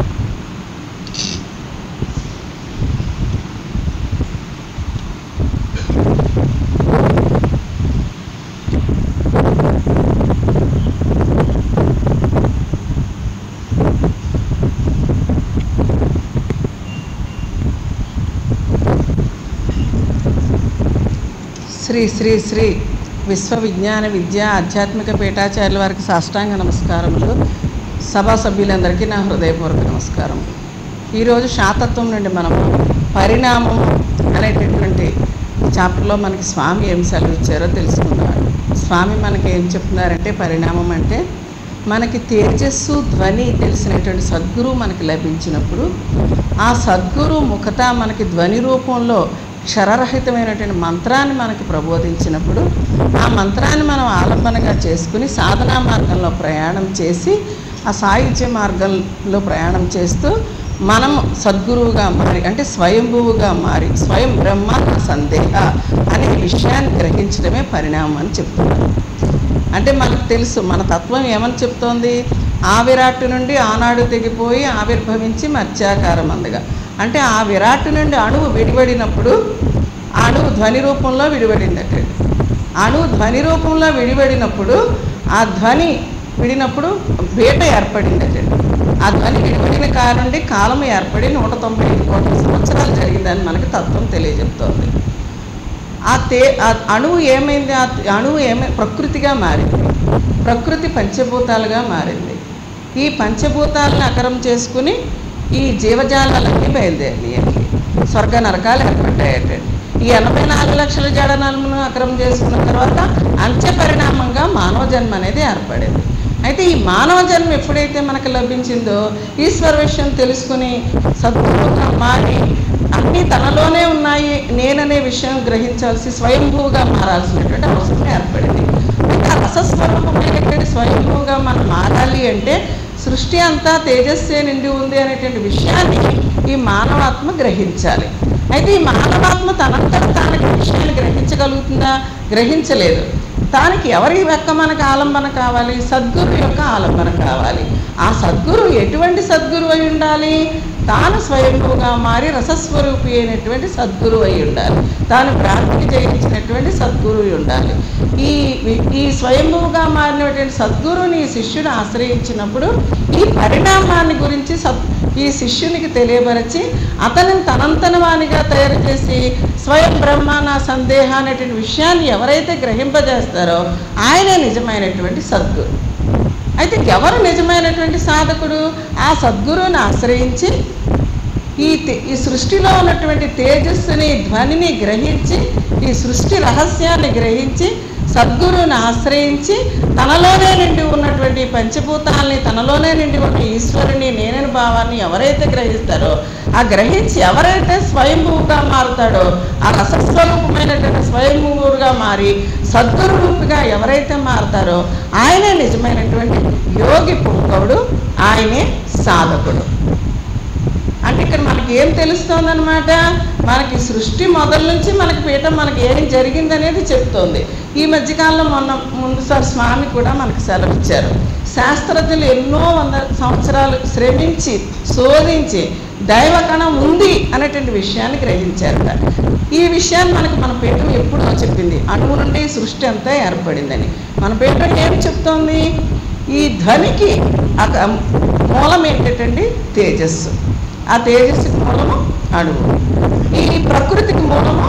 శ్రీ శ్రీ శ్రీ విశ్వ విజ్ఞాన విద్య ఆధ్యాత్మిక పీఠాచార్యుల వారికి సాష్టాంగ నమస్కారములు సభా సభ్యులందరికీ నా హృదయపూర్వక నమస్కారం ఈరోజు శాతత్వం నుండి మనము పరిణామం అనేటటువంటి చాప్టర్లో మనకి స్వామి ఏం సెలవు ఇచ్చారో తెలుసుకుందాం స్వామి మనకి ఏం చెప్తున్నారంటే పరిణామం అంటే మనకి తేజస్సు ధ్వని తెలిసినటువంటి సద్గురువు మనకి లభించినప్పుడు ఆ సద్గురు ముఖత మనకి ధ్వని రూపంలో క్షరరహితమైనటువంటి మంత్రాన్ని మనకి ప్రబోధించినప్పుడు ఆ మంత్రాన్ని మనం ఆలంబనగా చేసుకుని సాధనా మార్గంలో ప్రయాణం చేసి ఆ సాహిత్య మార్గంలో ప్రయాణం చేస్తూ మనం సద్గురువుగా మారి అంటే స్వయంభువుగా మారి స్వయం బ్రహ్మ నా సందేహ అనే విషయాన్ని గ్రహించడమే పరిణామం అని చెప్తున్నారు అంటే మనకు తెలుసు మన తత్వం ఏమని చెప్తోంది ఆ విరాట్ నుండి ఆనాడు తెగిపోయి ఆవిర్భవించి మత్స్యాకారం అందగా అంటే ఆ విరాట్ నుండి అణువు విడిపడినప్పుడు ఆ అణువు ధ్వని రూపంలో విడిపడిందట అణువు ధ్వని రూపంలో విడిపడినప్పుడు ఆ ధ్వని విడినప్పుడు బీట ఏర్పడిందట ఆ ధ్వని విడిపడిన కాలం నుండి కాలం ఏర్పడి నూట తొంభై ఐదు కోట్ల సంవత్సరాలు జరిగిందని మనకి తత్వం తెలియజెప్తోంది ఆ తే ఆ అణువు ఏమైంది ఆ అణువు ఏమై ప్రకృతిగా మారింది ప్రకృతి పంచభూతాలుగా మారింది ఈ పంచభూతాలను అకరం చేసుకుని ఈ జీవజాలాలన్నీ బయలుదేరినాయి స్వర్గ నరకాలు ఏర్పడ్డాయట ఈ ఎనభై నాలుగు లక్షల జడనాలను అక్రమం చేసుకున్న తర్వాత అంత్య పరిణామంగా మానవ జన్మ అనేది ఏర్పడింది అయితే ఈ మానవ జన్మ ఎప్పుడైతే మనకు లభించిందో ఈశ్వర విషయం తెలుసుకుని సద్గురువుగా మారి అన్నీ తనలోనే ఉన్నాయి నేననే విషయం గ్రహించాల్సి స్వయంభూగా మారాల్సినటువంటి అవసరం ఏర్పడింది అయితే ఆ రసస్వరూపమైనటువంటి స్వయంభూగా మనం మారాలి అంటే సృష్టి సృష్టి అంతా తేజస్సే నిండి ఉంది అనేటువంటి విషయాన్ని ఈ మానవాత్మ గ్రహించాలి అయితే ఈ మానవాత్మ తనంతట తానికి విషయాన్ని గ్రహించగలుగుతుందా గ్రహించలేదు దానికి ఎవరి యొక్క మనకు ఆలంబన కావాలి సద్గురు యొక్క ఆలంబన కావాలి ఆ సద్గురు ఎటువంటి సద్గురు అయి ఉండాలి తాను స్వయంభూగా మారి రసస్వరూపి అయినటువంటి సద్గురు అయి ఉండాలి తాను భ్రాంతికి జయించినటువంటి సద్గురు అయి ఉండాలి ఈ ఈ స్వయంభూగా మారినటువంటి సద్గురుని ఈ శిష్యుడు ఆశ్రయించినప్పుడు ఈ పరిణామాన్ని గురించి సద్ ఈ శిష్యునికి తెలియపరిచి అతనిని తనంతన వానిగా తయారు చేసి స్వయం బ్రహ్మ నా సందేహ అనేటువంటి విషయాన్ని ఎవరైతే గ్రహింపజేస్తారో ఆయనే నిజమైనటువంటి సద్గురు అయితే ఎవరు నిజమైనటువంటి సాధకుడు ఆ సద్గురువుని ఆశ్రయించి ఈ తే- ఈ సృష్టిలో ఉన్నటువంటి తేజస్సుని ధ్వనిని గ్రహించి ఈ సృష్టి రహస్యాన్ని గ్రహించి సద్గురువుని ఆశ్రయించి తనలోనే నిండి ఉన్నటువంటి పంచభూతాల్ని తనలోనే నిండి ఉన్న ఈశ్వరుని నేనని భావాన్ని ఎవరైతే గ్రహిస్తారో ఆ గ్రహించి ఎవరైతే స్వయంభూగా మారుతాడో ఆ రసస్వరూపమైనటువంటి స్వయంభూగా మారి సద్గురు రూపిగా ఎవరైతే మారుతారో ఆయనే నిజమైనటువంటి యోగి పుంగవుడు ఆయనే సాధకుడు అంటే ఇక్కడ మనకి ఏం తెలుస్తోందనమాట మనకి సృష్టి మొదల నుంచి మనకి పీఠం మనకి ఏం జరిగిందనేది చెప్తోంది ఈ మధ్యకాలంలో మొన్న ముందుసారి స్వామి కూడా మనకు సెలవు ఇచ్చారు శాస్త్రజ్ఞులు ఎన్నో వంద సంవత్సరాలు శ్రమించి శోధించి దైవకణం ఉంది అనేటువంటి విషయాన్ని గ్రహించారట ఈ విషయాన్ని మనకు మన పీఠం ఎప్పుడో చెప్పింది అణువు నుండి సృష్టి అంతా ఏర్పడిందని మన పీఠం ఏం చెప్తోంది ఈ ధ్వనికి ఒక మూలం ఏంటండి తేజస్సు ఆ తేజస్సుకి మూలము అణువు ఈ ప్రకృతికి మూలము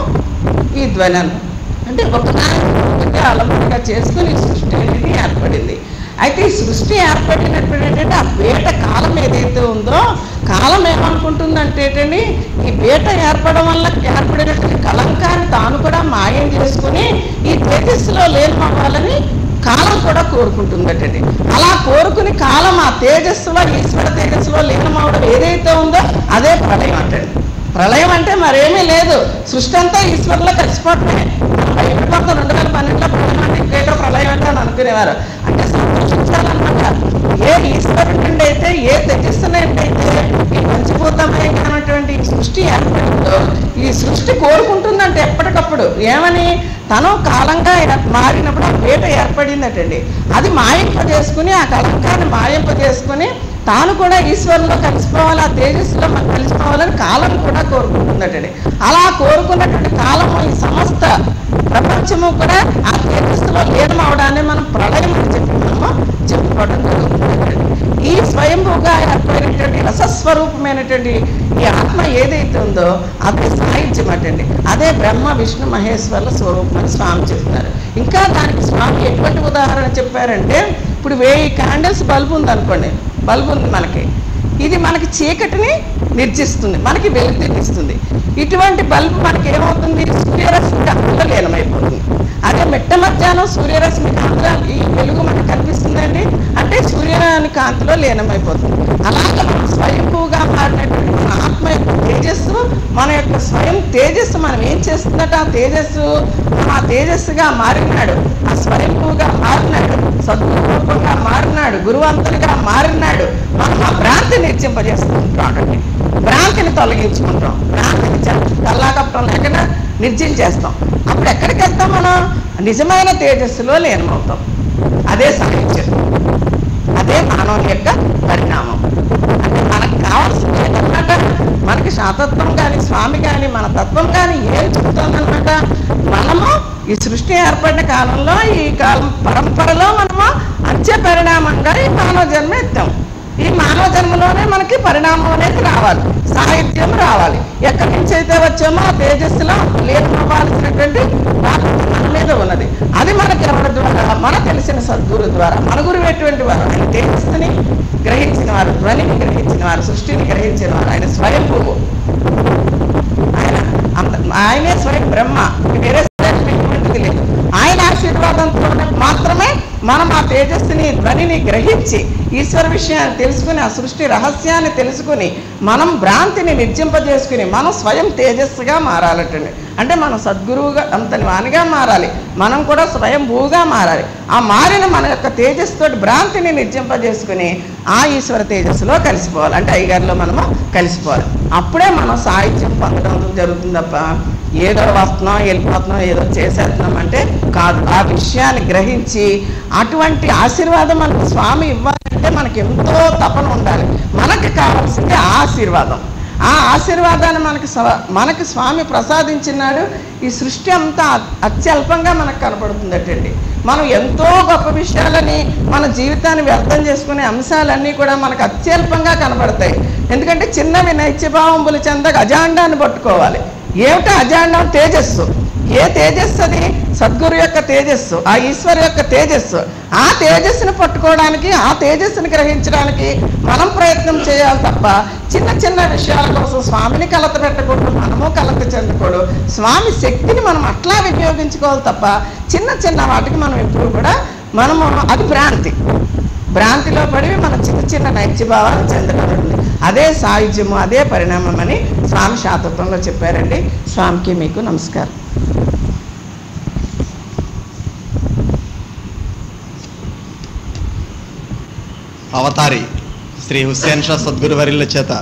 ఈ ధ్వనను అంటే ఒకదానికి అలంబరంగా చేసుకుని ఈ సృష్టి అనేది ఏర్పడింది అయితే ఈ సృష్టి ఏర్పడినప్పుడు ఏంటంటే ఆ వేట కాలం ఏదైతే ఉందో కాలం ఏమనుకుంటుందంటే ఏంటండి ఈ వేట ఏర్పడడం వల్ల ఏర్పడినటువంటి కలంకాన్ని తాను కూడా మాయం చేసుకుని ఈ తేజస్సులో లేనవ్వాలని కాలం కూడా కోరుకుంటుందటండి అలా కోరుకుని కాలం ఆ తేజస్సులో ఈశ్వర తేజస్సులో లీనమవడం ఏదైతే ఉందో అదే ప్రళయం అంటండి ప్రళయం అంటే మరేమీ లేదు సృష్టి అంతా ఈశ్వరులో కలిసిపోవటమే ఎప్పుడు రెండు వేల పన్నెండులో ప్రళయం అంటే ఇంకేటో ప్రళయం అంటే అని అనుకునేవారు అంటే సంతోషించాలన్నమాట ఏ ఈశ్వరుడి నుండి అయితే ఏ తేజస్సు నుండి అయితే ఈ పంచభూతమయమైనటువంటి ఈ సృష్టి ఏర్పడిందో ఈ సృష్టి కోరుకుంటుందంటే ఎప్పటికప్పుడు ఏమని తను కాలంగా ఏ- మారినప్పుడు ఆ వేట ఏర్పడిందటండి అది మాయింపజేసుకుని ఆ కలంకాన్ని మాయింపజేసుకుని తాను కూడా ఈశ్వరులో కలిసిపోవాలి ఆ తేజస్సులో మనం కలిసిపోవాలని కాలం కూడా కోరుకుంటుందటండి అలా కోరుకున్నటువంటి కాలము ఈ సమస్త ప్రపంచము కూడా ఆ తేజస్సులో లీనమవడాన్ని మనం ప్రళయం అని చెప్పి మనము చెప్పుకోవడం జరుగుతుందండి ఈ స్వయంభూగా ఏర్పడినటువంటి రసస్వరూపమైనటువంటి ఈ ఆత్మ ఏదైతే ఉందో అదే సాహిత్యం అటండి అదే బ్రహ్మ విష్ణు మహేశ్వరుల స్వరూపం అని స్వామి చెప్తున్నారు ఇంకా దానికి స్వామి ఎటువంటి ఉదాహరణ చెప్పారంటే ఇప్పుడు వెయ్యి క్యాండిల్స్ బల్బు ఉంది అనుకోండి బల్బు ఉంది మనకి ఇది మనకి చీకటిని నిర్జిస్తుంది మనకి వెలుగునిస్తుంది ఇటువంటి బల్బు మనకి ఏమవుతుంది సూర్యరశ్మి కాంతిలో లీనమైపోతుంది అదే మిట్ట మధ్యాహ్నం సూర్యరశ్మి కాంతిలో ఈ వెలుగు మనకు కనిపిస్తుందండి అంటే సూర్యరాని కాంతిలో లీనమైపోతుంది అలాగే మనం స్వయంభూగా మారినటువంటి మన ఆత్మ యొక్క తేజస్సు మన యొక్క స్వయం తేజస్సు మనం ఏం చేస్తుందట ఆ తేజస్సు మనం ఆ తేజస్సుగా మారినాడు ఆ స్వయంభూగా మారినాడు సద్గురుగా మారినాడు గురువంతునిగా మారినాడు మనం ఆ భ్రాంతి నిర్జింపజేసుకుంటాం అండి భ్రాంతిని తొలగించుకుంటాం భ్రాంతిని కల్లాకప్పడం లేకుండా నిర్జించేస్తాం అప్పుడు ఎక్కడికి వెళ్తాం మనం నిజమైన తేజస్సులో లీనమవుతాం అదే సాహిత్యం అదే మానవుని యొక్క పరిణామం అంటే మనకు కావాల్సింది ఏంటన్నమాట మనకి శాతత్వం కానీ స్వామి కానీ మన తత్వం కానీ ఏం చెప్తుందన్నమాట మనము ఈ సృష్టి ఏర్పడిన కాలంలో ఈ కాలం పరంపరలో మనము అంత్య పరిణామంగా ఈ మానవ జన్మ ఎత్తాం ఈ మానవ జన్మలోనే మనకి పరిణామం అనేది రావాలి సాహిత్యం రావాలి ఎక్కడి నుంచి అయితే వచ్చామో ఆ తేజస్సులో లీనమవ్వాల్సినటువంటి బాధ్యత మన మీద ఉన్నది అది మనకి ఎవరి ద్వారా మన తెలిసిన సద్గురు ద్వారా మన గురువు ఎటువంటి వారు ఆయన తేజస్సుని గ్రహించిన వారు ధ్వనిని గ్రహించిన వారు సృష్టిని గ్రహించిన వారు ఆయన స్వయంభువు ఆయన అంత ఆయనే స్వయం బ్రహ్మ వేరే శ్రేష్టమైనటువంటిది లేదు ఆయన ఆశీర్వాదంతో మాత్రమే మనం ఆ తేజస్సుని ధ్వనిని గ్రహించి ఈశ్వర విషయాన్ని తెలుసుకుని ఆ సృష్టి రహస్యాన్ని తెలుసుకుని మనం భ్రాంతిని నిర్జింపజేసుకుని మనం స్వయం తేజస్సుగా మారాలటండి అంటే మనం సద్గురువుగా అంతని వానిగా మారాలి మనం కూడా స్వయం భూగా మారాలి ఆ మారిన మన యొక్క తేజస్సుతోటి భ్రాంతిని నిర్జింపజేసుకుని ఆ ఈశ్వర తేజస్సులో కలిసిపోవాలి అంటే అయ్యగారిలో మనము కలిసిపోవాలి అప్పుడే మనం సాహిత్యం పొందడం జరుగుతుంది తప్ప ఏదో వస్తున్నాం వెళ్ళిపోతున్నాం ఏదో చేసేస్తున్నాం అంటే కాదు ఆ విషయాన్ని గ్రహించి అటువంటి ఆశీర్వాదం మనకు స్వామి ఇవ్వాలంటే మనకి ఎంతో తపన ఉండాలి మనకు కావాల్సింది ఆ ఆశీర్వాదం ఆ ఆశీర్వాదాన్ని మనకి స్వ- మనకి స్వామి ప్రసాదించినాడు ఈ సృష్టి అంతా అత్యల్పంగా మనకు కనపడుతుందటండి మనం ఎంతో గొప్ప విషయాలని మన జీవితాన్ని వ్యర్థం చేసుకునే అంశాలన్నీ కూడా మనకు అత్యల్పంగా కనబడతాయి ఎందుకంటే చిన్నవి నైత్యభావంబులు చెందక అజాండాన్ని పట్టుకోవాలి ఏమిటో అజాండం తేజస్సు ఏ తేజస్సు అది సద్గురు యొక్క తేజస్సు ఆ ఈశ్వరు యొక్క తేజస్సు ఆ తేజస్సును పట్టుకోవడానికి ఆ తేజస్సును గ్రహించడానికి మనం ప్రయత్నం చేయాలి తప్ప చిన్న చిన్న విషయాల కోసం స్వామిని కలత పెట్టకూడదు మనము కలత చెందకూడదు స్వామి శక్తిని మనం అట్లా వినియోగించుకోవాలి తప్ప చిన్న చిన్న వాటికి మనం ఎప్పుడు కూడా మనము అది భ్రాంతి భ్రాంతిలో పడి మన చిన్న చిన్న నైత్యభావాలు చెందగలుగుతుంది అదే సాయుధ్యము అదే పరిణామం అని స్వామి శాతత్వంలో చెప్పారండి స్వామికి మీకు నమస్కారం అవతారి శ్రీ హుస్సేన్ షా సద్గురువర్యుల చేత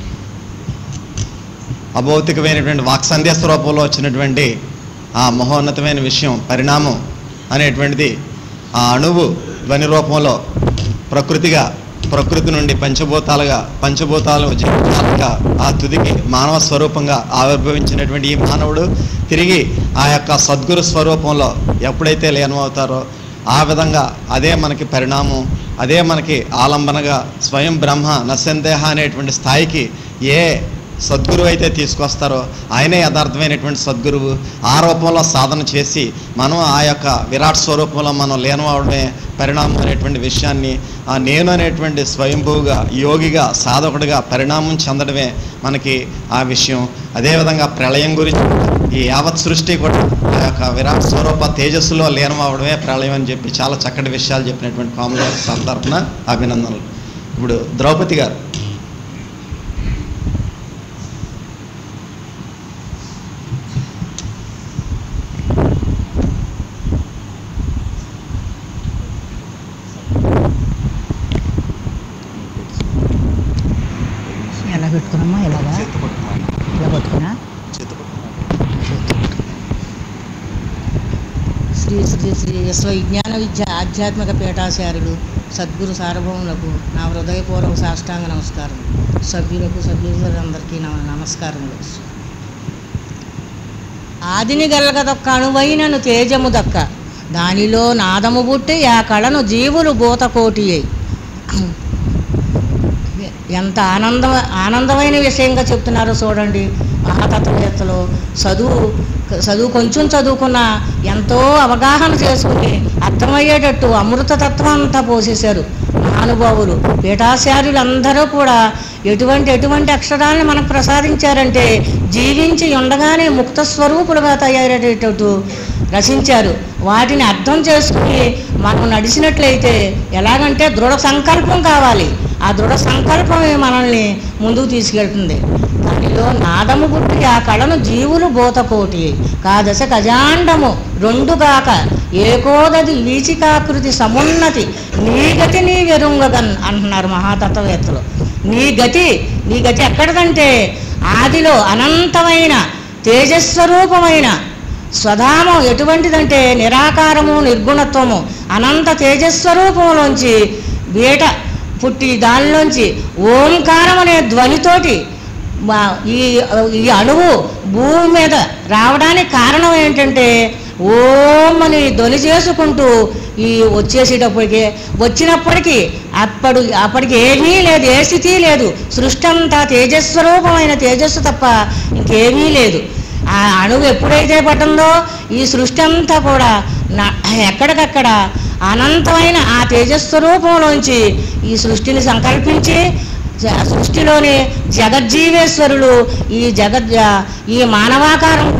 అభౌతికమైనటువంటి వాక్సంధ్య స్వరూపంలో వచ్చినటువంటి ఆ మహోన్నతమైన విషయం పరిణామం అనేటువంటిది ఆ అణువు ధ్వని రూపంలో ప్రకృతిగా ప్రకృతి నుండి పంచభూతాలుగా పంచభూతాలు జీవితాలుగా ఆ తుదికి మానవ స్వరూపంగా ఆవిర్భవించినటువంటి ఈ మానవుడు తిరిగి ఆ యొక్క సద్గురు స్వరూపంలో ఎప్పుడైతే లీనమవుతారో ఆ విధంగా అదే మనకి పరిణామం అదే మనకి ఆలంబనగా స్వయం బ్రహ్మ నశందేహ అనేటువంటి స్థాయికి ఏ సద్గురువు అయితే తీసుకొస్తారో ఆయనే యథార్థమైనటువంటి సద్గురువు ఆ రూపంలో సాధన చేసి మనం ఆ యొక్క విరాట్ స్వరూపంలో మనం లీనం అవడమే పరిణామం అనేటువంటి విషయాన్ని ఆ నేను అనేటువంటి స్వయంభూగా యోగిగా సాధకుడిగా పరిణామం చెందడమే మనకి ఆ విషయం అదేవిధంగా ప్రళయం గురించి ఈ యావత్ సృష్టి కూడా ఆ యొక్క విరాట్ స్వరూప తేజస్సులో లీనం అవడమే ప్రళయం అని చెప్పి చాలా చక్కటి విషయాలు చెప్పినటువంటి కామన్ సార్ తరఫున అభినందనలు ఇప్పుడు ద్రౌపది గారు ఎలా పెట్టుకున్నామా ఇలాగా ఇలా పట్టుకున్నా శ్రీ శ్రీ శ్రీ విశ్వ విజ్ఞాన విద్య ఆధ్యాత్మిక పీఠాచార్యులు సద్గురు సార్వభౌములకు నా హృదయపూర్వక సాష్టాంగ నమస్కారం సభ్యులకు సభ్యులందరికీ నా నమస్కారములు ఆదిని గలగదొక్క అణువైనను తేజము దక్క దానిలో నాదము పుట్టి ఆ కళను జీవులు భూతకోటి అయి ఎంత ఆనంద ఆనందమైన విషయంగా చెప్తున్నారో చూడండి మహాతత్వవేత్తలు చదువు చదువు కొంచెం చదువుకున్న ఎంతో అవగాహన చేసుకుని అర్థమయ్యేటట్టు అమృతతత్వం అంతా పోసేశారు మహానుభావులు పీఠాచార్యులు అందరూ కూడా ఎటువంటి ఎటువంటి అక్షరాలను మనకు ప్రసాదించారంటే జీవించి ఉండగానే ముక్త స్వరూపులుగా తయారయ్యేటట్టు రచించారు వాటిని అర్థం చేసుకుని మనం నడిచినట్లయితే ఎలాగంటే దృఢ సంకల్పం కావాలి ఆ దృఢ సంకల్పమే మనల్ని ముందుకు తీసుకెళ్తుంది దానిలో నాదము పుట్టి ఆ కళను జీవులు బోతకోటి కాదశ ఖజాండము రెండుగాక ఏకోదది వీచికాకృతి సమున్నతి నీ గతి నీ వెరుంగగన్ అంటున్నారు మహాతత్వవేత్తలు నీ గతి నీ గతి ఎక్కడిదంటే ఆదిలో అనంతమైన తేజస్వరూపమైన స్వధామం ఎటువంటిదంటే నిరాకారము నిర్గుణత్వము అనంత తేజస్వరూపంలోంచి బీట పుట్టి దానిలోంచి ఓంకారం అనే ధ్వనితోటి మా- ఈ ఈ అణువు భూమి మీద రావడానికి కారణం ఏంటంటే ఓం అని ధ్వని చేసుకుంటూ ఈ వచ్చేసేటప్పటికి వచ్చినప్పటికీ అప్పడు అప్పటికి ఏమీ లేదు ఏ స్థితి లేదు సృష్టి అంతా తేజస్వరూపమైన తేజస్సు తప్ప ఇంకేమీ లేదు ఆ అణువు ఎప్పుడైతే పట్టిందో ఈ సృష్టి అంతా కూడా నా- ఎక్కడికక్కడ అనంతమైన ఆ తేజస్వరూపంలోంచి ఈ సృష్టిని సంకల్పించి జ- సృష్టిలోని జగజ్జీవేశ్వరులు ఈ జగత్ ఈ మానవాకారం కూడా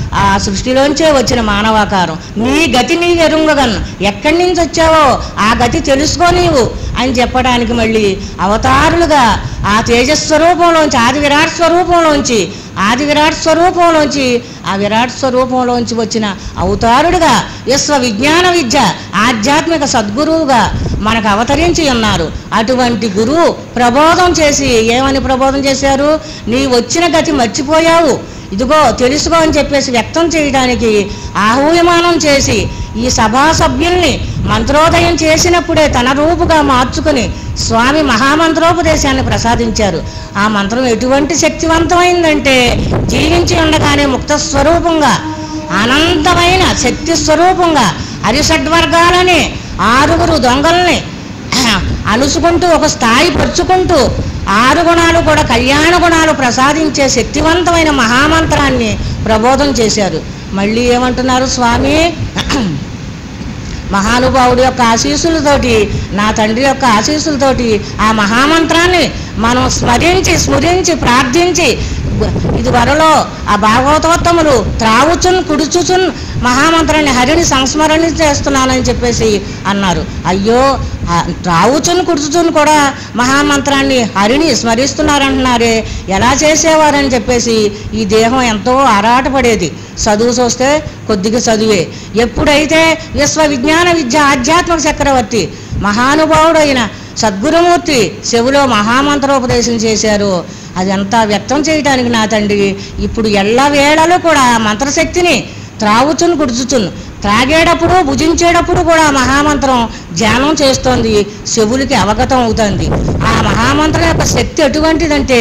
ఆ సృష్టిలోంచే వచ్చిన మానవాకారం నీ గతి నీ ఎరుంగగలను ఎక్కడి నుంచి వచ్చావో ఆ గతి తెలుసుకో నీవు అని చెప్పడానికి మళ్ళీ అవతారులుగా ఆ తేజస్వరూపంలోంచి ఆది విరాట్ స్వరూపంలోంచి ఆది విరాట్ స్వరూపంలోంచి ఆ విరాట్ స్వరూపంలోంచి వచ్చిన అవతారుడుగా విశ్వ విజ్ఞాన విద్య ఆధ్యాత్మిక సద్గురువుగా మనకు అవతరించి ఉన్నారు అటువంటి గురువు ప్రబోధం చేసి ఏమని ప్రబోధం చేశారు నీ వచ్చిన గతి మర్చిపోయావు ఇదిగో తెలుసుకో అని చెప్పేసి వ్యక్తం చేయడానికి ఆహ్వానం చేసి ఈ సభా సభ్యుల్ని మంత్రోదయం చేసినప్పుడే తన రూపుగా మార్చుకుని స్వామి మహామంత్రోపదేశాన్ని ప్రసాదించారు ఆ మంత్రం ఎటువంటి శక్తివంతమైందంటే జీవించి ఉండగానే ముక్త స్వరూపంగా అనంతమైన శక్తి స్వరూపంగా హరిషడ్వర్గాలని ఆరుగురు దొంగల్ని అలుసుకుంటూ ఒక స్థాయి పరుచుకుంటూ ఆరు గుణాలు కూడా కళ్యాణ గుణాలు ప్రసాదించే శక్తివంతమైన మహామంత్రాన్ని ప్రబోధం చేశారు మళ్ళీ ఏమంటున్నారు స్వామి మహానుభావుడి యొక్క ఆశీస్సులతోటి నా తండ్రి యొక్క ఆశీస్సులతోటి ఆ మహామంత్రాన్ని మనం స్మరించి స్మరించి ప్రార్థించి ఇది వరలో ఆ భాగవతోత్తములు త్రావుచున్ కుడుచుచున్ మహామంత్రాన్ని హరిని సంస్మరణ చేస్తున్నానని చెప్పేసి అన్నారు అయ్యో ఆ త్రావుచున్ కుడుచుచున్ కూడా మహామంత్రాన్ని హరిని స్మరిస్తున్నారంటున్నారే ఎలా చేసేవారని చెప్పేసి ఈ దేహం ఎంతో ఆరాటపడేది చదువు చూస్తే కొద్దిగా చదువే ఎప్పుడైతే విశ్వ విజ్ఞాన విద్య ఆధ్యాత్మిక చక్రవర్తి మహానుభావుడైన సద్గురుమూర్తి చెవిలో మహామంత్రోపదేశం చేశారు అదంతా వ్యక్తం చేయడానికి నా తండ్రి ఇప్పుడు ఎల్లవేళలో కూడా ఆ మంత్రశక్తిని త్రావుచును గుడుచుచును త్రాగేటప్పుడు భుజించేటప్పుడు కూడా మహామంత్రం ధ్యానం చేస్తోంది చెవులకి అవగతం అవుతుంది ఆ మహామంత్రం యొక్క శక్తి ఎటువంటిదంటే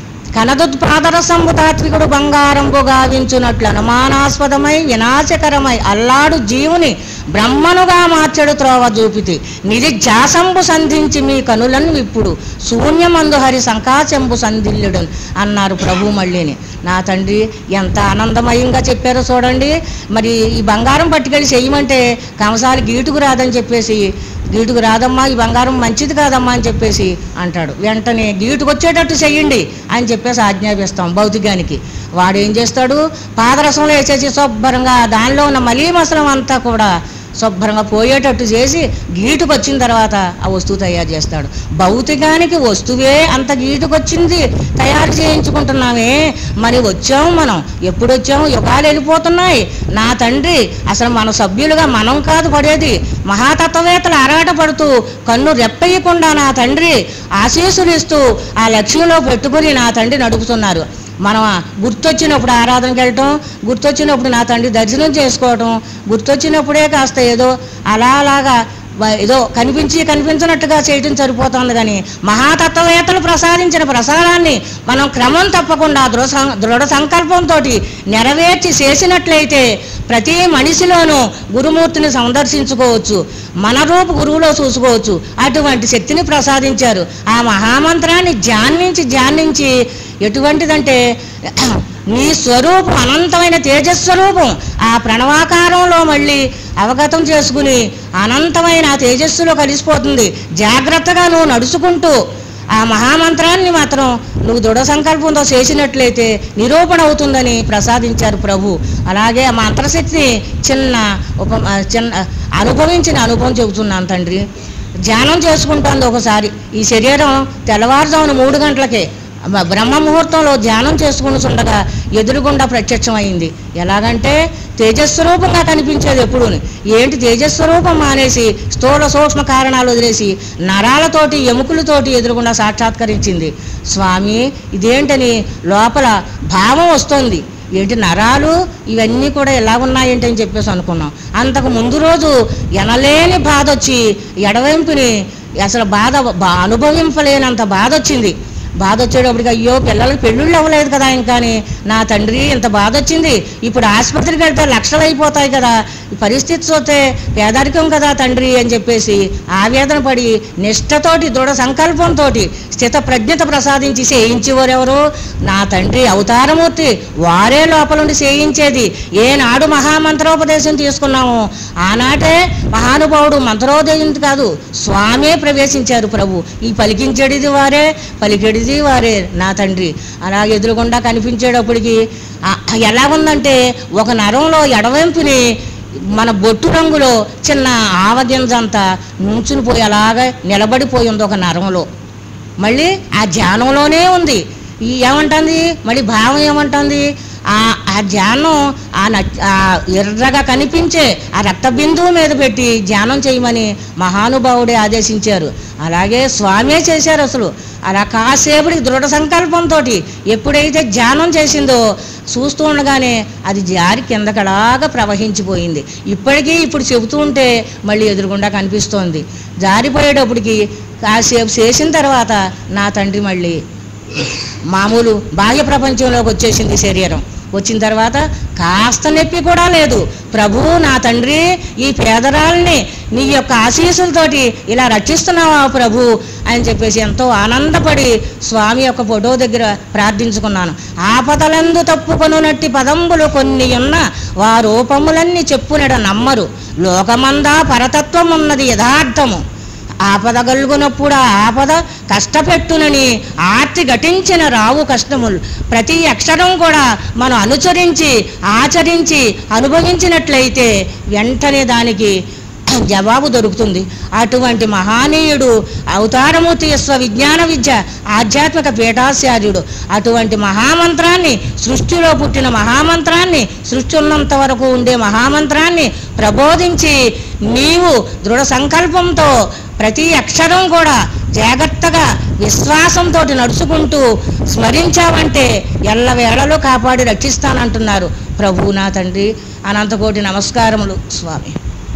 కనదుత్పాదరసంబు తాత్వికుడు బంగారంబు గావించునట్లు అనుమానాస్పదమై వినాశకరమై అల్లాడు జీవుని బ్రహ్మనుగా మార్చడు త్రోవ చూపితి నిరిధ్యాసంబు సంధించి మీ కనులను విప్పుడు శూన్యమందు హరి సంకాశంబు సంధిల్లుడు అన్నారు ప్రభు మళ్ళీని నా తండ్రి ఎంత ఆనందమయంగా చెప్పారో చూడండి మరి ఈ బంగారం పట్టుకెళ్ళి చేయమంటే కంసాలి గీటుకు రాదని చెప్పేసి గీటుకు రాదమ్మా ఈ బంగారం మంచిది కాదమ్మా అని చెప్పేసి అంటాడు వెంటనే గీటుకు వచ్చేటట్టు చెయ్యండి అని చెప్పేసి ఆజ్ఞాపిస్తాం భౌతికానికి వాడు ఏం చేస్తాడు పాదరసంలో వేసేసి శుభ్రంగా దానిలో ఉన్న మలీమసలం అంతా కూడా శుభ్రంగా పోయేటట్టు చేసి గీటుకు వచ్చిన తర్వాత ఆ వస్తువు తయారు చేస్తాడు భౌతికానికి వస్తువే అంత గీటుకొచ్చింది తయారు చేయించుకుంటున్నామే మరి వచ్చాము మనం ఎప్పుడు వచ్చాము యుగాలు వెళ్ళిపోతున్నాయి నా తండ్రి అసలు మన సభ్యులుగా మనం కాదు పడేది మహాతత్వవేత్తలు ఆరాటపడుతూ కన్ను రెప్పయ్యకుండా నా తండ్రి ఆశీస్సులు ఇస్తూ ఆ లక్ష్యంలో పెట్టుకుని నా తండ్రి నడుపుతున్నారు మనం గుర్తొచ్చినప్పుడు ఆరాధనకి వెళ్ళటం గుర్తొచ్చినప్పుడు నా తండ్రి దర్శనం చేసుకోవటం గుర్తొచ్చినప్పుడే కాస్త ఏదో అలా అలాగా వ- ఏదో కనిపించి కనిపించినట్టుగా చేయటం సరిపోతుంది కానీ మహాతత్వవేత్తలు ప్రసాదించిన ప్రసాదాన్ని మనం క్రమం తప్పకుండా దృఢ సం- దృఢ సంకల్పంతో నెరవేర్చి చేసినట్లయితే ప్రతి మనిషిలోనూ గురుమూర్తిని సందర్శించుకోవచ్చు మన రూపు గురువులో చూసుకోవచ్చు అటువంటి శక్తిని ప్రసాదించారు ఆ మహామంత్రాన్ని ధ్యానించి ధ్యానించి ఎటువంటిదంటే నీ స్వరూపం అనంతమైన తేజస్వరూపం ఆ ప్రణవాకారంలో మళ్ళీ అవగతం చేసుకుని అనంతమైన ఆ తేజస్సులో కలిసిపోతుంది జాగ్రత్తగా నువ్వు నడుచుకుంటూ ఆ మహామంత్రాన్ని మాత్రం నువ్వు దృఢ సంకల్పంతో చేసినట్లయితే నిరూపణ అవుతుందని ప్రసాదించారు ప్రభు అలాగే ఆ మంత్రశక్తిని చిన్న ఉప ఆ చిన్న అనుభవించిన అనుభవం చెబుతున్నాను తండ్రి ధ్యానం చేసుకుంటోంది ఒకసారి ఈ శరీరం తెల్లవారుజామున మూడు గంటలకే బ- బ్రహ్మ ముహూర్తంలో ధ్యానం చేసుకుని ఉండగా ఎదురుగుండా ప్రత్యక్షమైంది ఎలాగంటే తేజస్వరూపంగా కనిపించేది ఎప్పుడు ఏంటి తేజస్వరూపం మానేసి స్థూల సూక్ష్మ కారణాలు వదిలేసి నరాలతోటి ఎముకలతోటి ఎదురుగుండా సాక్షాత్కరించింది స్వామి ఇదేంటని లోపల భావం వస్తోంది ఏంటి నరాలు ఇవన్నీ కూడా ఎలా ఉన్నాయేంటి అని చెప్పేసి అనుకున్నాం అంతకు ముందు రోజు ఎనలేని బాధ వచ్చి ఎడవెంపుని అసలు బాధ బా అనుభవింపలేనంత బాధ వచ్చింది బాధ వచ్చేటప్పటికి అయ్యో పిల్లలకి పెళ్ళిళ్ళు అవ్వలేదు కదా ఇంకాని నా తండ్రి ఇంత బాధ వచ్చింది ఇప్పుడు ఆసుపత్రికి వెళ్తే లక్షలు అయిపోతాయి కదా పరిస్థితి చూస్తే పేదరికం కదా తండ్రి అని చెప్పేసి ఆవేదన పడి నిష్ఠతోటి దృఢ సంకల్పంతో స్థిత ప్రజ్ఞత ప్రసాదించి చేయించేవారెవరు నా తండ్రి అవతారమూర్తి వారే లోపలుండి చేయించేది ఏనాడు మహామంత్రోపదేశం తీసుకున్నాము ఆనాటే మహానుభావుడు మంత్రోదయం కాదు స్వామే ప్రవేశించారు ప్రభు ఈ పలికించేటిది వారే పలికేటిది వారే నా తండ్రి అలా ఎదురుగుండా కనిపించేటప్పటికి ఆ- ఎలా ఉందంటే ఒక నరంలో ఎడవెంపుని మన బొట్టు రంగులో చిన్న ఆవగింజంతా నుంచుని పోయి అలాగా నిలబడిపోయి ఉంది ఒక నరంలో మళ్ళీ ఆ ధ్యానంలోనే ఉంది ఈ ఏమంటుంది మళ్ళీ భావం ఏమంటుంది ఆ ఆ ధ్యానం ఆ నచ్- ఆ ఎర్రగా కనిపించే ఆ రక్త బిందువు మీద పెట్టి ధ్యానం చేయమని మహానుభావుడే ఆదేశించారు అలాగే స్వామే చేశారు అసలు అలా కాసేపటికి దృఢ సంకల్పంతో ఎప్పుడైతే ధ్యానం చేసిందో చూస్తూ ఉండగానే అది జారి కిందకలాగా ప్రవహించిపోయింది ఇప్పటికీ ఇప్పుడు చెబుతూ ఉంటే మళ్ళీ ఎదురుగుండా కనిపిస్తోంది జారిపోయేటప్పటికి కాసేపు చేసిన తర్వాత నా తండ్రి మళ్ళీ మామూలు బాహ్య ప్రపంచంలోకి వచ్చేసింది శరీరం వచ్చిన తర్వాత కాస్త నొప్పి కూడా లేదు ప్రభు నా తండ్రి ఈ పేదరాల్ని నీ యొక్క ఆశీస్సులతోటి ఇలా రక్షిస్తున్నావా ప్రభు అని చెప్పేసి ఎంతో ఆనందపడి స్వామి యొక్క ఫోటో దగ్గర ప్రార్థించుకున్నాను ఆపదలందు తప్పుకొనునట్టి పదంబులు కొన్ని ఉన్న వా రూపములన్నీ చెప్పునడ నమ్మరు లోకమందా పరతత్వం ఉన్నది యథార్థము ఆపద గలుగునప్పుడు ఆ ఆపద కష్టపెట్టునని ఆర్తి ఘటించిన రావు కష్టములు ప్రతి అక్షరం కూడా మనం అనుసరించి ఆచరించి అనుభవించినట్లయితే వెంటనే దానికి జవాబు దొరుకుతుంది అటువంటి మహానీయుడు అవతారమూర్తి విశ్వ విజ్ఞాన విద్య ఆధ్యాత్మిక పీఠాచార్యుడు అటువంటి మహామంత్రాన్ని సృష్టిలో పుట్టిన మహామంత్రాన్ని సృష్టి ఉన్నంత వరకు ఉండే మహామంత్రాన్ని ప్రబోధించి నీవు దృఢ సంకల్పంతో ప్రతి అక్షరం కూడా జాగ్రత్తగా విశ్వాసంతో నడుచుకుంటూ స్మరించావంటే ఎల్లవేళలో కాపాడి రక్షిస్తానంటున్నారు ప్రభు నా తండ్రి అనంతకోటి నమస్కారములు స్వామి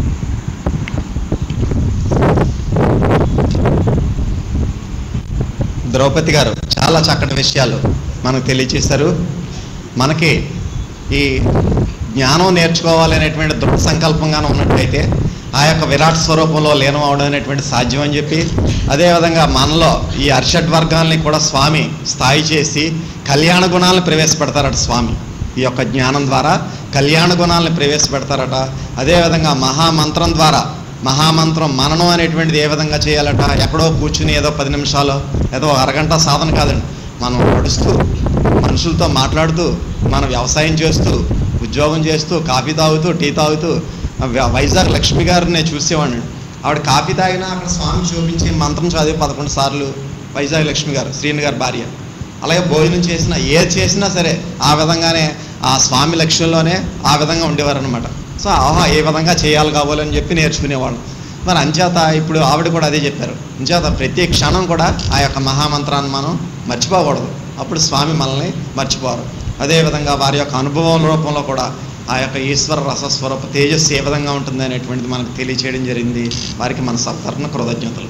ద్రౌపది గారు చాలా చక్కటి విషయాలు మనకు తెలియచేశారు మనకి ఈ జ్ఞానం నేర్చుకోవాలనేటువంటి దృఢ సంకల్పంగానే ఉన్నట్టయితే ఆ యొక్క విరాట్ స్వరూపంలో లీనం అవడం అనేటువంటి సాధ్యం అని చెప్పి అదేవిధంగా మనలో ఈ అర్షడ్ వర్గాల్ని కూడా స్వామి స్థాయి చేసి కళ్యాణ గుణాలను ప్రవేశపెడతారట స్వామి ఈ యొక్క జ్ఞానం ద్వారా కళ్యాణ గుణాలను ప్రవేశపెడతారట అదేవిధంగా మహామంత్రం ద్వారా మహామంత్రం మననం అనేటువంటిది ఏ విధంగా చేయాలట ఎక్కడో కూర్చుని ఏదో పది నిమిషాలు ఏదో అరగంట సాధన కాదండి మనం నడుస్తూ మనుషులతో మాట్లాడుతూ మనం వ్యవసాయం చేస్తూ ఉద్యోగం చేస్తూ కాఫీ తాగుతూ టీ తాగుతూ ఆ వై- వైజాగ్ లక్ష్మి గారిని నేను చూసేవాడిని ఆవిడ కాఫీ తాగినా అక్కడ స్వామి చూపించి మంత్రం చదివి పదకొండు సార్లు వైజాగ్ లక్ష్మి గారు శ్రీని గారి భార్య అలాగే భోజనం చేసినా ఏది చేసినా సరే ఆ విధంగానే ఆ స్వామి లక్ష్యంలోనే ఆ విధంగా ఉండేవారు అనమాట సో ఆహా ఏ విధంగా చేయాలి కావాలని చెప్పి నేర్చుకునేవాళ్ళం మరి అంచేత ఇప్పుడు ఆవిడ కూడా అదే చెప్పారు అంచేత ప్రతి క్షణం కూడా ఆ యొక్క మహామంత్రాన్ని మనం మర్చిపోకూడదు అప్పుడు స్వామి మనల్ని మర్చిపోరు అదేవిధంగా వారి యొక్క అనుభవం రూపంలో కూడా ఆ యొక్క ఈశ్వర రసస్వరూప తేజస్సు ఏ విధంగా ఉంటుంది అనేటువంటిది మనకు తెలియచేయడం జరిగింది వారికి మన సప్తర్ణ కృతజ్ఞతలు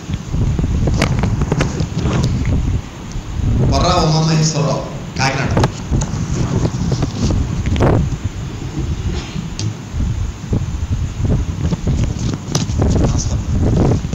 బొర్రా ఉమామహేశ్వరరావు కాకినాడ నమస్కారం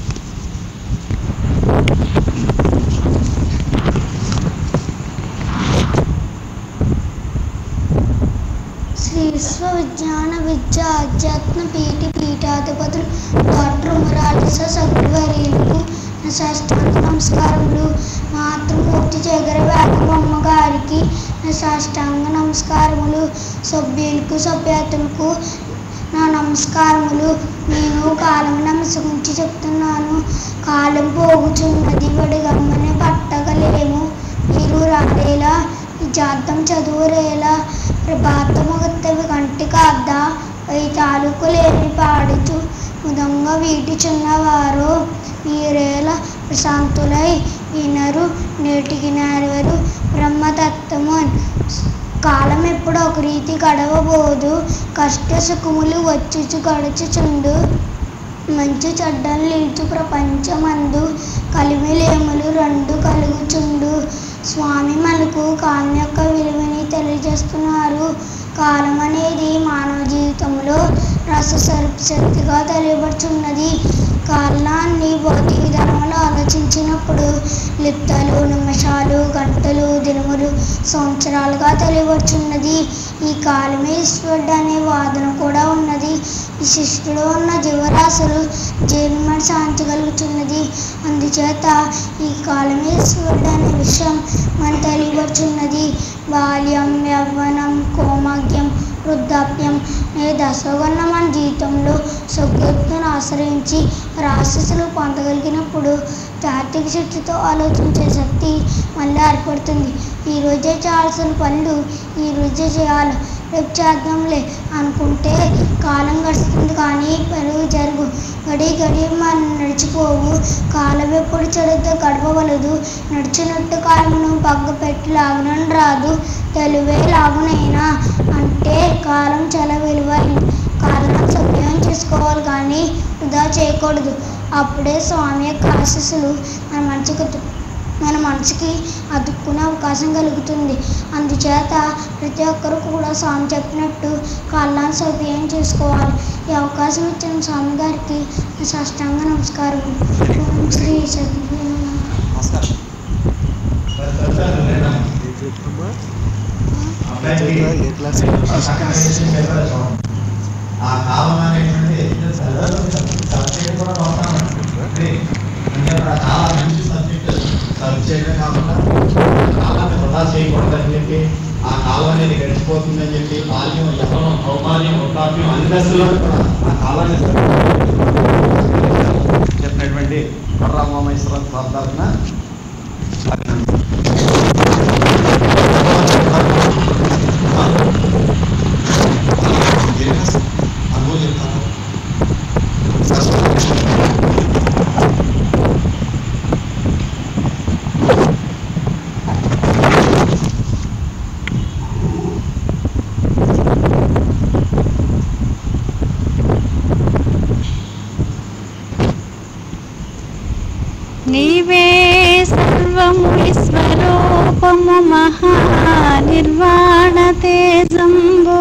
శ్రీ విశ్వవిజ్ఞాన విద్య ఆధ్యాత్మ పీఠి పీఠాధిపతులు డాక్టర్ మురాలిస సభ్యువర్యులకు నా సాష్టాంగ నమస్కారములు మాతృమూర్తి జగర వేకబొమ్మ గారికి నా సాష్టాంగ నమస్కారములు సభ్యులకు సభ్యతలకు నా నమస్కారములు నేను కాలం నమస్కరించి చెప్తున్నాను కాలం పోగుచున్నది వడిగమ్మని పట్టగలేము మీరు రాలేలా జాతం చదువురేలా ప్రభాతమగత్తవి కంటి కాద్ద అవి తాలూకు లేని పాడుచు ముదంగా వీటిచున్నవారు మీరేలా ప్రశాంతులై వినరు నేటికి నెరవేరు బ్రహ్మతత్వము అని. కాలం ఎప్పుడు ఒక రీతి గడవబోదు కష్ట సుఖములు వచ్చుచు గడుచుచుండు మంచి చెడ్డలు నిలిచు ప్రపంచమందు కలిమిలేములు రెండు కలుగుచుండు స్వామి మనకు కాలం యొక్క విలువని తెలియజేస్తున్నారు కాలం అనేది మానవ జీవితంలో రసస్వరూప శక్తిగా తెలియబడుచున్నది కాలాన్ని భౌతిక విధానంలో ఆలోచించినప్పుడు లిప్తలు నిమిషాలు గంటలు దినములు సంవత్సరాలుగా తెలియబడుచున్నది ఈ కాలమే ఈశ్వరుడు అనే వాదన కూడా ఉన్నది ఈ సృష్టిలో ఉన్న జీవరాశులు జీవనం సాధించగలుగుతున్నది అందుచేత ఈ కాలమే ఈశ్వరుడు అనే విషయం మనకు తెలియబడుచున్నది బాల్యం యవ్వనం కోమాగ్యం వృద్ధాప్యం అనే దశగున్న మన జీవితంలో సుఖృత్తును ఆశ్రయించి రాక్షసులు పొందగలిగినప్పుడు తాత్విక శక్తితో ఆలోచించే శక్తి మళ్ళీ ఏర్పడుతుంది ఈ రోజే చేయాల్సిన పనులు ఈ రోజే చేయాలి రేపు చేద్దాంలే అనుకుంటే కాలం గడుస్తుంది కానీ పనులు జరుగు గడి గడి మనం నడిచిపోవు కాలం ఎప్పుడు చెడుతో గడపవలదు నడిచినట్టు కాలమును పగ్గ పెట్టి లాగునని రాదు తెలివే లాగునైనా అంటే కాలం చాలా విలువైంది కాలం సద్వినియోగం చేసుకోవాలి కానీ వృధా చేయకూడదు అప్పుడే స్వామి యొక్క ఆశీస్సులు మన మనసుకు అతు- మన మనసుకి అతుక్కునే అవకాశం కలుగుతుంది అందుచేత ప్రతి ఒక్కరు కూడా స్వామి చెప్పినట్టు కాలాన్ని సద్వినియోగం చేసుకోవాలి ఈ అవకాశం ఇచ్చిన స్వామి గారికి నా సాష్టాంగ నమస్కారం ఓం శ్రీ సద్గురు నమస్కారం మరి చదువుతాను లేదా? అబ్బాయికి పక్కన వేసి చెప్పారు చూడండి. ఆ కాలం అనేటువంటిది సబ్జెక్ట్ కూడా వస్తామండి అంటే ఇప్పుడు ఆ చాలా మంచి సబ్జెక్ట్ సబ్జెక్ట్ కాకుండా కాలాన్ని వృధా చేయకూడదని చెప్పి ఆ కాలం అనేది గడిచిపోతుందని చెప్పి బాల్యం యవ్వనం కౌమార్యం వృద్ధాప్యం అన్ని దశల్లో కూడా ఆ కాలాన్ని చెప్పినటువంటి రామేశ్వర ప్రార్థన అనుభవం చెప్తాను నీవే సర్వము విశ్వరూపము మహానిర్వాణ తేజంబో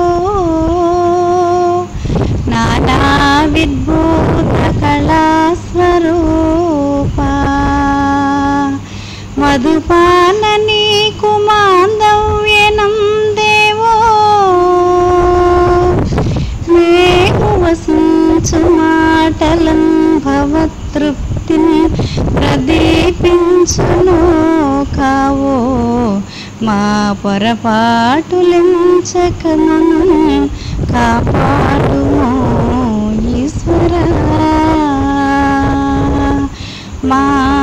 నానా విద్భూత కళాస్వరూప మధుపాన నీకు మాందవ్యనం దేవో మేము వసించు మాటలం భవతృప్తిని ప్రదీపించును కావో మా పొరపాటులించకమను కాపాడుమో ఈశ్వరా మా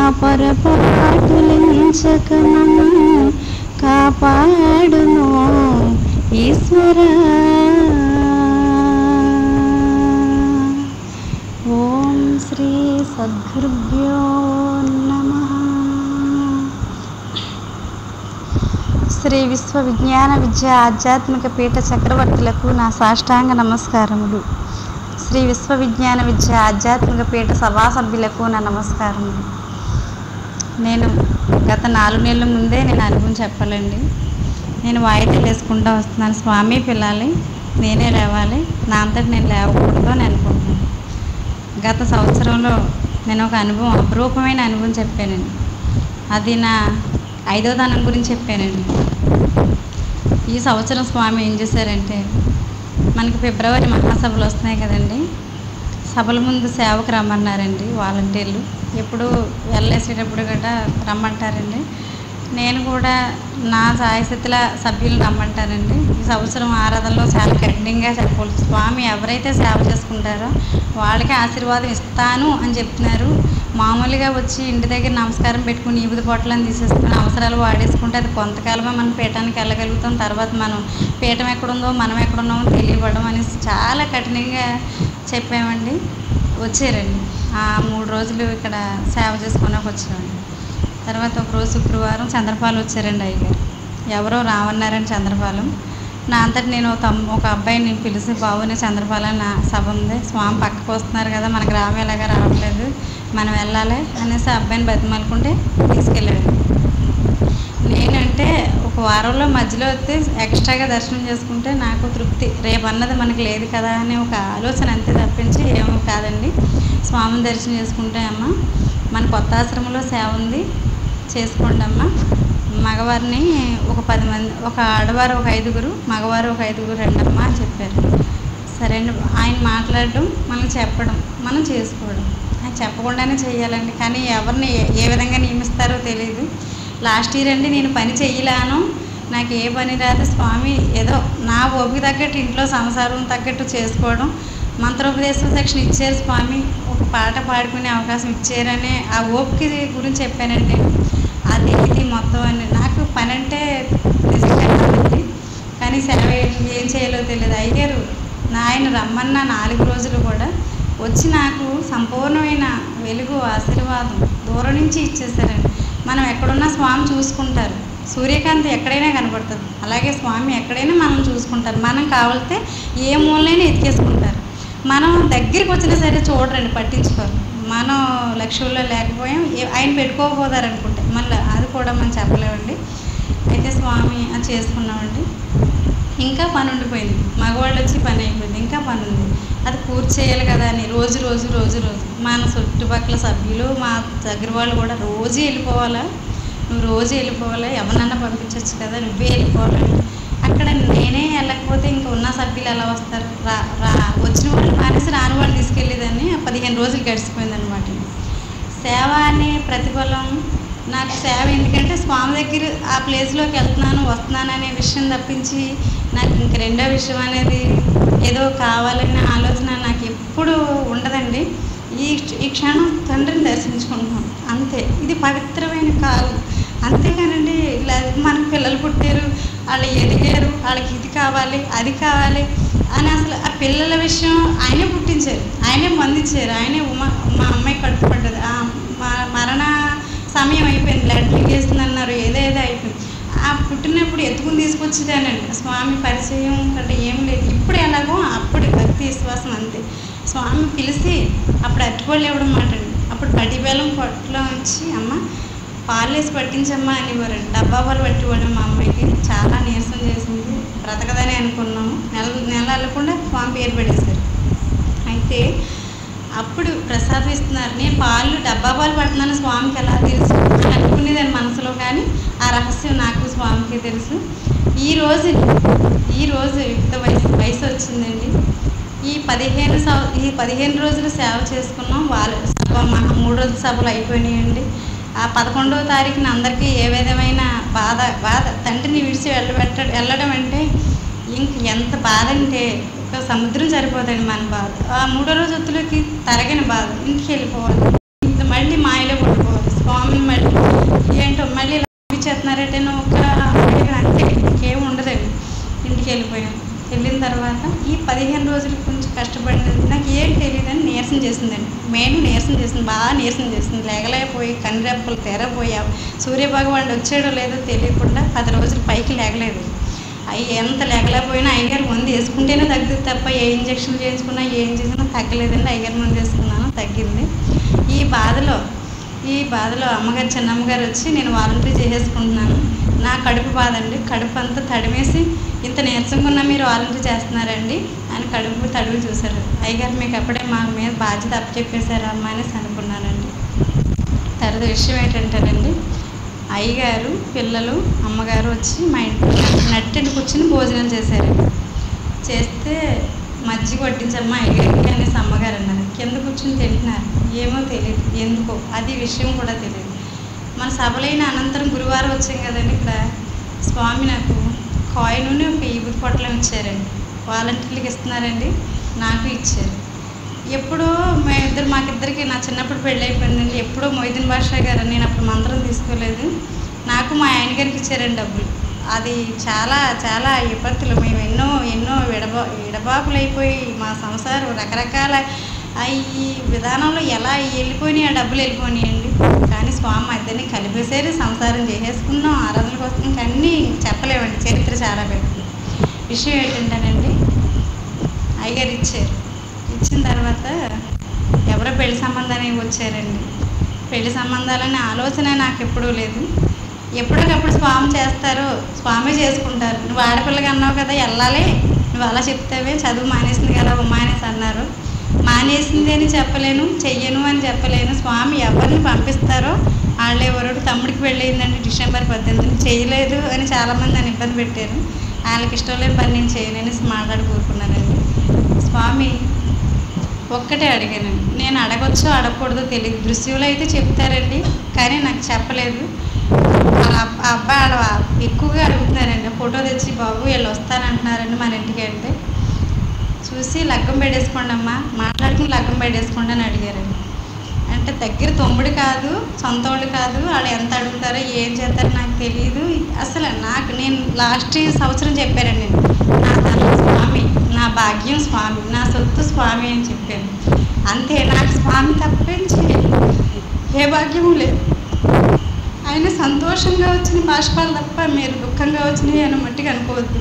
పొరపాటులించకమను కాపాడును ఈశ్వరా ఓం శ్రీ సద్గురుభ్యో నమ శ్రీ విశ్వ విజ్ఞాన విద్య ఆధ్యాత్మిక పీఠ చక్రవర్తులకు నా సాష్టాంగ నమస్కారములు శ్రీ విశ్వ విజ్ఞాన విద్య ఆధ్యాత్మిక పీఠ సభా సభ్యులకు నా నమస్కారములు నేను గత నాలుగు నెలల ముందే నేను అనుభవం చెప్పాలండి నేను వాయిదాలు వేసుకుంటూ వస్తున్నాను స్వామి పిల్లాలి నేనే లేవాలి నా అంతటి నేను లేవకూడదు అని అనుకుంటున్నాను గత సంవత్సరంలో నేను ఒక అనుభవం అపురూపమైన అనుభవం చెప్పానండి అది నా ఐదో దానం గురించి చెప్పానండి ఈ సంవత్సరం స్వామి ఏం చేశారంటే మనకి ఫిబ్రవరి మహాసభలు వస్తున్నాయి కదండి సభల ముందు సేవకు రమ్మన్నారండి వాలంటీర్లు ఎప్పుడు వెళ్ళేసేటప్పుడు గట్రా రమ్మంటారండి నేను కూడా నా సాయశక్తుల సభ్యులు రమ్మంటారండి ఈ సంవత్సరం ఆరాధనలో చాలా కఠినంగా చెప్పాలి స్వామి ఎవరైతే సేవ చేసుకుంటారో వాళ్ళకి ఆశీర్వాదం ఇస్తాను అని చెప్తున్నారు మామూలుగా వచ్చి ఇంటి దగ్గర నమస్కారం పెట్టుకుని ఈబుది పొట్లను తీసేసుకుని అవసరాలు వాడేసుకుంటే అది కొంతకాలమే మనం పీఠానికి వెళ్ళగలుగుతాం తర్వాత మనం పీఠం ఎక్కడుందో మనం ఎక్కడున్నామో తెలియపడడం అనేసి చాలా కఠినంగా చెప్పామండి వచ్చారండి ఆ మూడు రోజులు ఇక్కడ సేవ చేసుకున్నాక వచ్చామండి తర్వాత ఒక రోజు శుక్రవారం చంద్రపాలు వచ్చారండి అయ్యగారు ఎవరో రావన్నారని చంద్రపాలెం నా అంతటి నేను ఒక తమ్ ఒక అబ్బాయిని పిలిచి బాబుని చంద్రపాలెం నా సభ ఉంది స్వామి పక్కకు వస్తున్నారు కదా మనకు రాము ఎలాగా రావట్లేదు మనం వెళ్ళాలి అనేసి ఆ అబ్బాయిని బతిమాలుకుంటే తీసుకెళ్ళాడు నేనంటే ఒక వారంలో మధ్యలో వస్తే ఎక్స్ట్రాగా దర్శనం చేసుకుంటే నాకు తృప్తి రేపు అన్నది మనకి లేదు కదా అనే ఒక ఆలోచన అంతే తప్పించి ఏమీ కాదండి స్వామిని దర్శనం చేసుకుంటే అమ్మ మన కొత్త ఆశ్రమంలో సేవ ఉంది చేసుకోండి అమ్మ మగవారిని ఒక పది మంది ఒక ఆడవారు ఒక ఐదుగురు మగవారు ఒక ఐదుగురు రెండమ్మ అని చెప్పారు సరే అండి ఆయన మాట్లాడడం మనం చెప్పడం మనం చేసుకోవడం ఆయన చెప్పకుండానే చేయాలండి కానీ ఎవరిని ఏ- ఏ విధంగా నియమిస్తారో తెలియదు లాస్ట్ ఇయర్ అండి నేను పని చెయ్యలాను నాకు ఏ పని రాదు స్వామి ఏదో నా ఓపిక తగ్గట్టు ఇంట్లో సంసారం తగ్గట్టు చేసుకోవడం మంత్రోపదేశం సెక్షన్ ఇచ్చారు స్వామి ఒక పాట పాడుకునే అవకాశం ఇచ్చారని ఆ ఓపిక గురించి చెప్పానండి అది ఇది మొత్తం అని నాకు పని అంటే నిజంగా కాదండి కానీ సేవ ఏం- ఏం చేయాలో తెలియదు అయ్యారు నా ఆయన రమ్మన్న నాలుగు రోజులు కూడా వచ్చి నాకు సంపూర్ణమైన వెలుగు ఆశీర్వాదం దూరం నుంచి ఇచ్చేసారండి మనం ఎక్కడున్నా స్వామి చూసుకుంటారు సూర్యకాంతి ఎక్కడైనా కనబడుతుంది అలాగే స్వామి ఎక్కడైనా మనం చూసుకుంటారు మనం కావాలితే ఏ మూలనైనా ఎతికేసుకుంటారు మనం దగ్గరికి వచ్చినా సరే చూడరండి పట్టించుకోరు మనం లక్ష్యంలో లేకపోయాం ఏ- ఆయన పెట్టుకోకపోతారు అనుకుంటే మళ్ళీ అది కూడా మనం చెప్పలేమండి అయితే స్వామి అది చేసుకున్నామండి ఇంకా పని ఉండిపోయింది మగవాళ్ళు వచ్చి పని అయిపోయింది ఇంకా పని ఉంది అది పూర్తి చేయాలి కదా అని రోజు రోజు రోజు రోజు మన చుట్టుపక్కల సభ్యులు మా దగ్గర వాళ్ళు కూడా రోజు వెళ్ళిపోవాలా నువ్వు రోజు వెళ్ళిపోవాలా ఎవరినన్నా పంపించవచ్చు కదా నువ్వే వెళ్ళిపోవాలండి అక్కడ నేనే వెళ్ళకపోతే ఇంకా ఉన్న సభ్యులు ఎలా వస్తారు రా రా వచ్చిన వాళ్ళు మానేసి రాని వాళ్ళు తీసుకెళ్ళేదని పదిహేను రోజులు గడిచిపోయింది అనమాట సేవ అనే ప్రతిఫలం నాకు సేవ ఎందుకంటే స్వామి దగ్గర ఆ ప్లేస్లోకి వెళ్తున్నాను వస్తున్నాను అనే విషయం తప్పించి నాకు ఇంక రెండో విషయం అనేది ఏదో కావాలనే ఆలోచన నాకు ఎప్పుడు ఉండదండి ఈ ఈ క్షణం తండ్రిని దర్శించుకుంటున్నాం అంతే ఇది పవిత్రమైన కాలం అంతేగానండి ఇలా మనకు పిల్లలు పుట్టారు వాళ్ళు ఎదిగారు వాళ్ళకి ఇది కావాలి అది కావాలి అని అసలు ఆ పిల్లల విషయం ఆయనే పుట్టించారు ఆయనే మందించారు ఆయనే ఉమా మా అమ్మాయి కట్టుపడ్డది ఆ మ- మరణ సమయం అయిపోయింది బ్లడ్ లీకేస్తుంది అన్నారు ఏదేదో అయిపోయింది ఆ పుట్టినప్పుడు ఎత్తుకుని తీసుకొచ్చేదానండి స్వామి పరిచయం అంటే ఏం లేదు ఇప్పుడు ఎలాగో అప్పుడు భక్తి విశ్వాసం అంతే స్వామి పిలిచి అప్పుడు అరటిపళ్ళు ఇవ్వడం మాటండి అప్పుడు పడి బెల్లం పొట్టలో వచ్చి అమ్మ పాలు వేసి పట్టించమ్మా అనేవారండి డబ్బా పాలు పట్టివ్వడం మా అమ్మాయికి చాలా నీరసం చేసింది బ్రతకదని అనుకున్నాము నెల నెల వెళ్ళకుండా స్వామి పేరు పెట్టేశారు అయితే అప్పుడు ప్రసాదం ఇస్తున్నారు నేను పాలు డబ్బా పాలు పడుతున్నాను స్వామికి ఎలా తెలుసు అని అనుకునేదాన్ని మనసులో కానీ ఆ రహస్యం నాకు స్వామికి తెలుసు ఈ రోజు ఈ రోజు యుక్త వయసు వయసు వచ్చిందండి ఈ పదిహేను సవ ఈ పదిహేను రోజులు సేవ చేసుకున్నాం వాళ్ళ సభ మహా మూడు రోజుల సభలు అయిపోయినాయండి ఆ పదకొండవ తారీఖున అందరికీ ఏ విధమైన బాధ బాధ తండ్రిని విడిచి వెళ్ళబెట్ట వెళ్ళడం అంటే ఇంక ఎంత బాధ అంటే ఒక సముద్రం సరిపోదండి మన బాధ ఆ మూడో రోజు ఒత్తులకి తరగిన బాధ ఇంటికి వెళ్ళిపోవాలి ఇంక మళ్ళీ మాయలో పడిపోవాలి స్వామిని మళ్ళీ ఏంటో మళ్ళీ ఇలా పంపించేస్తున్నారంటే నువ్వు ఒక అంతే ఇంకేం ఉండదండి ఇంటికి వెళ్ళిపోయాను వెళ్ళిన తర్వాత ఈ పదిహేను రోజులు కొంచెం కష్టపడినది నాకు ఏం తెలియదని నీరసం చేసిందండి మెయిన్ నీరసం చేసింది బాగా నీరసం చేసింది లేగలేకపోయి కన్నురెప్పలు తెరపోయా సూర్యభగవానుడు వచ్చాడో లేదో తెలియకుండా పది రోజులు పైకి లేగలేదు అవి ఎంత లేకలేకపోయినా అయ్యగారు మందు వేసుకుంటేనే తగ్గుతుంది తప్ప ఏ ఇంజక్షన్ చేయించుకున్నా ఏం చేసినా తగ్గలేదండి అయ్యగారు మందు వేసుకున్నాను తగ్గింది ఈ బాధలో ఈ బాధలో అమ్మగారు చిన్నమ్మగారు వచ్చి నేను వాలంటీర్ చేసేసుకుంటున్నాను నా కడుపు బాధ అండి కడుపు అంతా తడిమేసి ఇంత నీరసంగా ఉన్నా మీరు వాలంటీర్ చేస్తున్నారండి అని కడుపు తడివి చూశారు అయ్యగారు మీకు అప్పుడే మా మీద బాధ్యత అప్పచెప్పేశారు అమ్మ అనేసి అనుకున్నానండి తర్వాత విషయం ఏంటంటేనండి అయ్యగారు పిల్లలు అమ్మగారు వచ్చి మా ఇంట్లో నట్టెండు కూర్చుని భోజనం చేశారు చేస్తే మజ్జిగ వడ్డించమ్మా అయ్యగారికి అనేసి అమ్మగారు అన్నారు కింద కూర్చుని తింటున్నారు ఏమో తెలియదు ఎందుకో అది విషయం కూడా తెలియదు మన సభలైన అనంతరం గురువారం వచ్చాం కదండి ఇక్కడ స్వామి నాకు కాయిన్ ఒక ఈబుది పొట్లం ఇచ్చారండి వాలంటీర్లకు ఇస్తున్నారండి నాకు ఇచ్చారు ఎప్పుడో మేమిద్దరు మాకిద్దరికి నా చిన్నప్పుడు పెళ్ళి అయిపోయిందండి ఎప్పుడో మొయిదీన్ బాషా గారు నేను అప్పుడు మంత్రం తీసుకోలేదు నాకు మా ఆయన గారికి ఇచ్చారండి డబ్బులు అది చాలా చాలా విపత్తులు మేము ఎన్నో ఎన్నో విడబా విడబాకులు అయిపోయి మా సంసారం రకరకాల ఆ ఈ విధానంలో ఎలా వెళ్ళిపోయినాయి ఆ డబ్బులు వెళ్ళిపోయినాయండి కానీ స్వామి మా ఇద్దరిని కలిపేసారు సంసారం చేసేసుకున్నాం ఆరాధనలకు వస్తున్నాం ఇంకా అన్నీ చెప్పలేమండి చరిత్ర చాలా పెడుతుంది విషయం ఏంటంటేనండి అయ్యగారు ఇచ్చారు ఇచ్చిన తర్వాత ఎవరో పెళ్లి సంబంధానికి వచ్చారండి పెళ్లి సంబంధాలనే ఆలోచన నాకు ఎప్పుడూ లేదు ఎప్పటికప్పుడు స్వామి చేస్తారు స్వామి చేసుకుంటారు నువ్వు ఆడపిల్లగా అన్నావు కదా వెళ్ళాలి నువ్వు అలా చెప్తావే చదువు మానేసింది కదా మానేసి అన్నారు మానేసింది అని చెప్పలేను చెయ్యను అని చెప్పలేను స్వామి ఎవరిని పంపిస్తారో వాళ్ళే ఎవరు తమ్ముడికి పెళ్ళయిందండి డిసెంబర్ పద్దెనిమిది చేయలేదు అని చాలామంది నన్ను ఇబ్బంది పెట్టారు వాళ్ళకి ఇష్టం లేని పని నేను చేయనని మాట్లాడి కూరుకున్నానండి స్వామి ఒక్కటే అడిగానండి నేను అడగొచ్చో అడగకూడదో తెలియదు దృశ్యంలో అయితే చెప్తారండి కానీ నాకు చెప్పలేదు ఆ అబ్బ- ఆ అబ్బాయి ఆడ ఎక్కువగా అడుగుతున్నారండి ఫోటో తెచ్చి బాబు వీళ్ళు వస్తానంటున్నారండి మన ఇంటికి అంటే చూసి లగ్గం పెట్టేసుకోండి అమ్మా మాట్లాడుకుని లగ్గం పెట్టేసుకోండి అని అడిగారండి అంటే దగ్గర తమ్ముడు కాదు సొంత వాళ్ళు కాదు వాళ్ళు ఎంత అడుగుతారో ఏం చేస్తారో నాకు తెలియదు అసలు నాకు నేను లాస్ట్ సంవత్సరం చెప్పానండి నేను నా ధనం స్వామి నా భాగ్యం స్వామి నా సొత్తు స్వామి అని చెప్పాను అంతే నాకు స్వామి తప్పించి ఏ భాగ్యము లేదు ఆయన సంతోషంగా వచ్చిన బాష్పాలు తప్ప మీరు దుఃఖంగా వచ్చినవి అని మట్టికి అనుకోవద్దు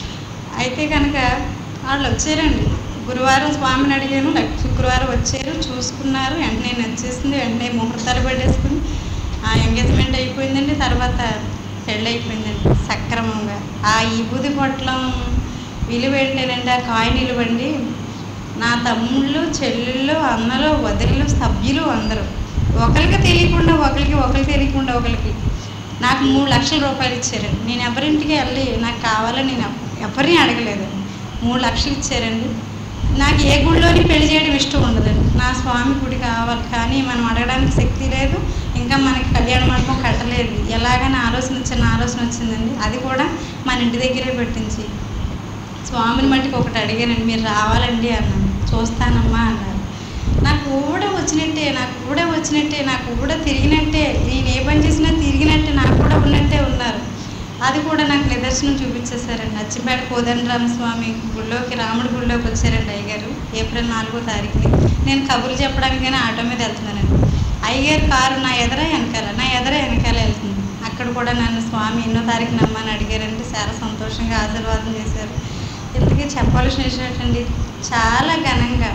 అయితే కనుక వాళ్ళు వచ్చారండి గురువారం స్వామిని అడిగాను లక్- శుక్రవారం వచ్చారు చూసుకున్నారు వెంటనే నచ్చేసింది వెంటనే ముహూర్తాలు పట్టేసుకుని ఆ ఎంగేజ్మెంట్ అయిపోయిందండి తర్వాత పెళ్ళి అయిపోయిందండి సక్రమంగా ఆ ఈబూది పొట్లం విలువ ఏంటంటే ఆ కాయిన్ ఇవ్వండి నా తమ్ముళ్ళు చెల్లెళ్ళు అన్నలు వదిళ్ళు సభ్యులు అందరూ ఒకరికి తెలియకుండా ఒకరికి ఒకరికి తెలియకుండా ఒకరికి నాకు మూడు లక్షల రూపాయలు ఇచ్చారండి నేను ఎవరింటికి వెళ్ళి నాకు కావాలని నేను ఎవ- ఎవరిని అడగలేదు మూడు లక్షలు ఇచ్చారండి నాకు ఏ గుడిలోని పెళ్లి చేయడం ఇష్టం ఉండదండి నా స్వామి గుడి కావాలి కానీ మనం అడగడానికి శక్తి లేదు ఇంకా మనకి కళ్యాణ మండపం కట్టలేదు ఎలాగని ఆలోచన చిన్న ఆలోచన వచ్చిందండి అది కూడా మన ఇంటి దగ్గరే పెట్టించి స్వామిని మట్టికి ఒకటి అడిగానండి మీరు రావాలండి అన్నాను చూస్తానమ్మా అన్నారు నాకు కూడా వచ్చినట్టే నాకు కూడా వచ్చినట్టే నాకు కూడా తిరిగినట్టే నేను ఏ పని చేసినా తిరిగినట్టే నాకు కూడా ఉన్నట్టే ఉన్నారు అది కూడా నాకు నిదర్శనం చూపించేశారండి అచ్చిపేట కోదండరామ స్వామి గుళ్ళోకి రాముడి గుళ్ళోకి వచ్చారండి అయ్యగారు ఏప్రిల్ నాలుగో తారీఖుని నేను కబుర్లు చెప్పడానికి కానీ ఆటో మీద వెళ్తున్నానండి అయ్యగారు కారు నా ఎదర వెనకాల నా ఎదర వెనకాల వెళ్తుంది అక్కడ కూడా నన్ను స్వామి ఎన్నో తారీఖు నమ్మని అడిగారంటే చాలా సంతోషంగా ఆశీర్వాదం చేశారు ఇంతకీ చెప్పాల్సిన విషయం ఏంటండి చాలా ఘనంగా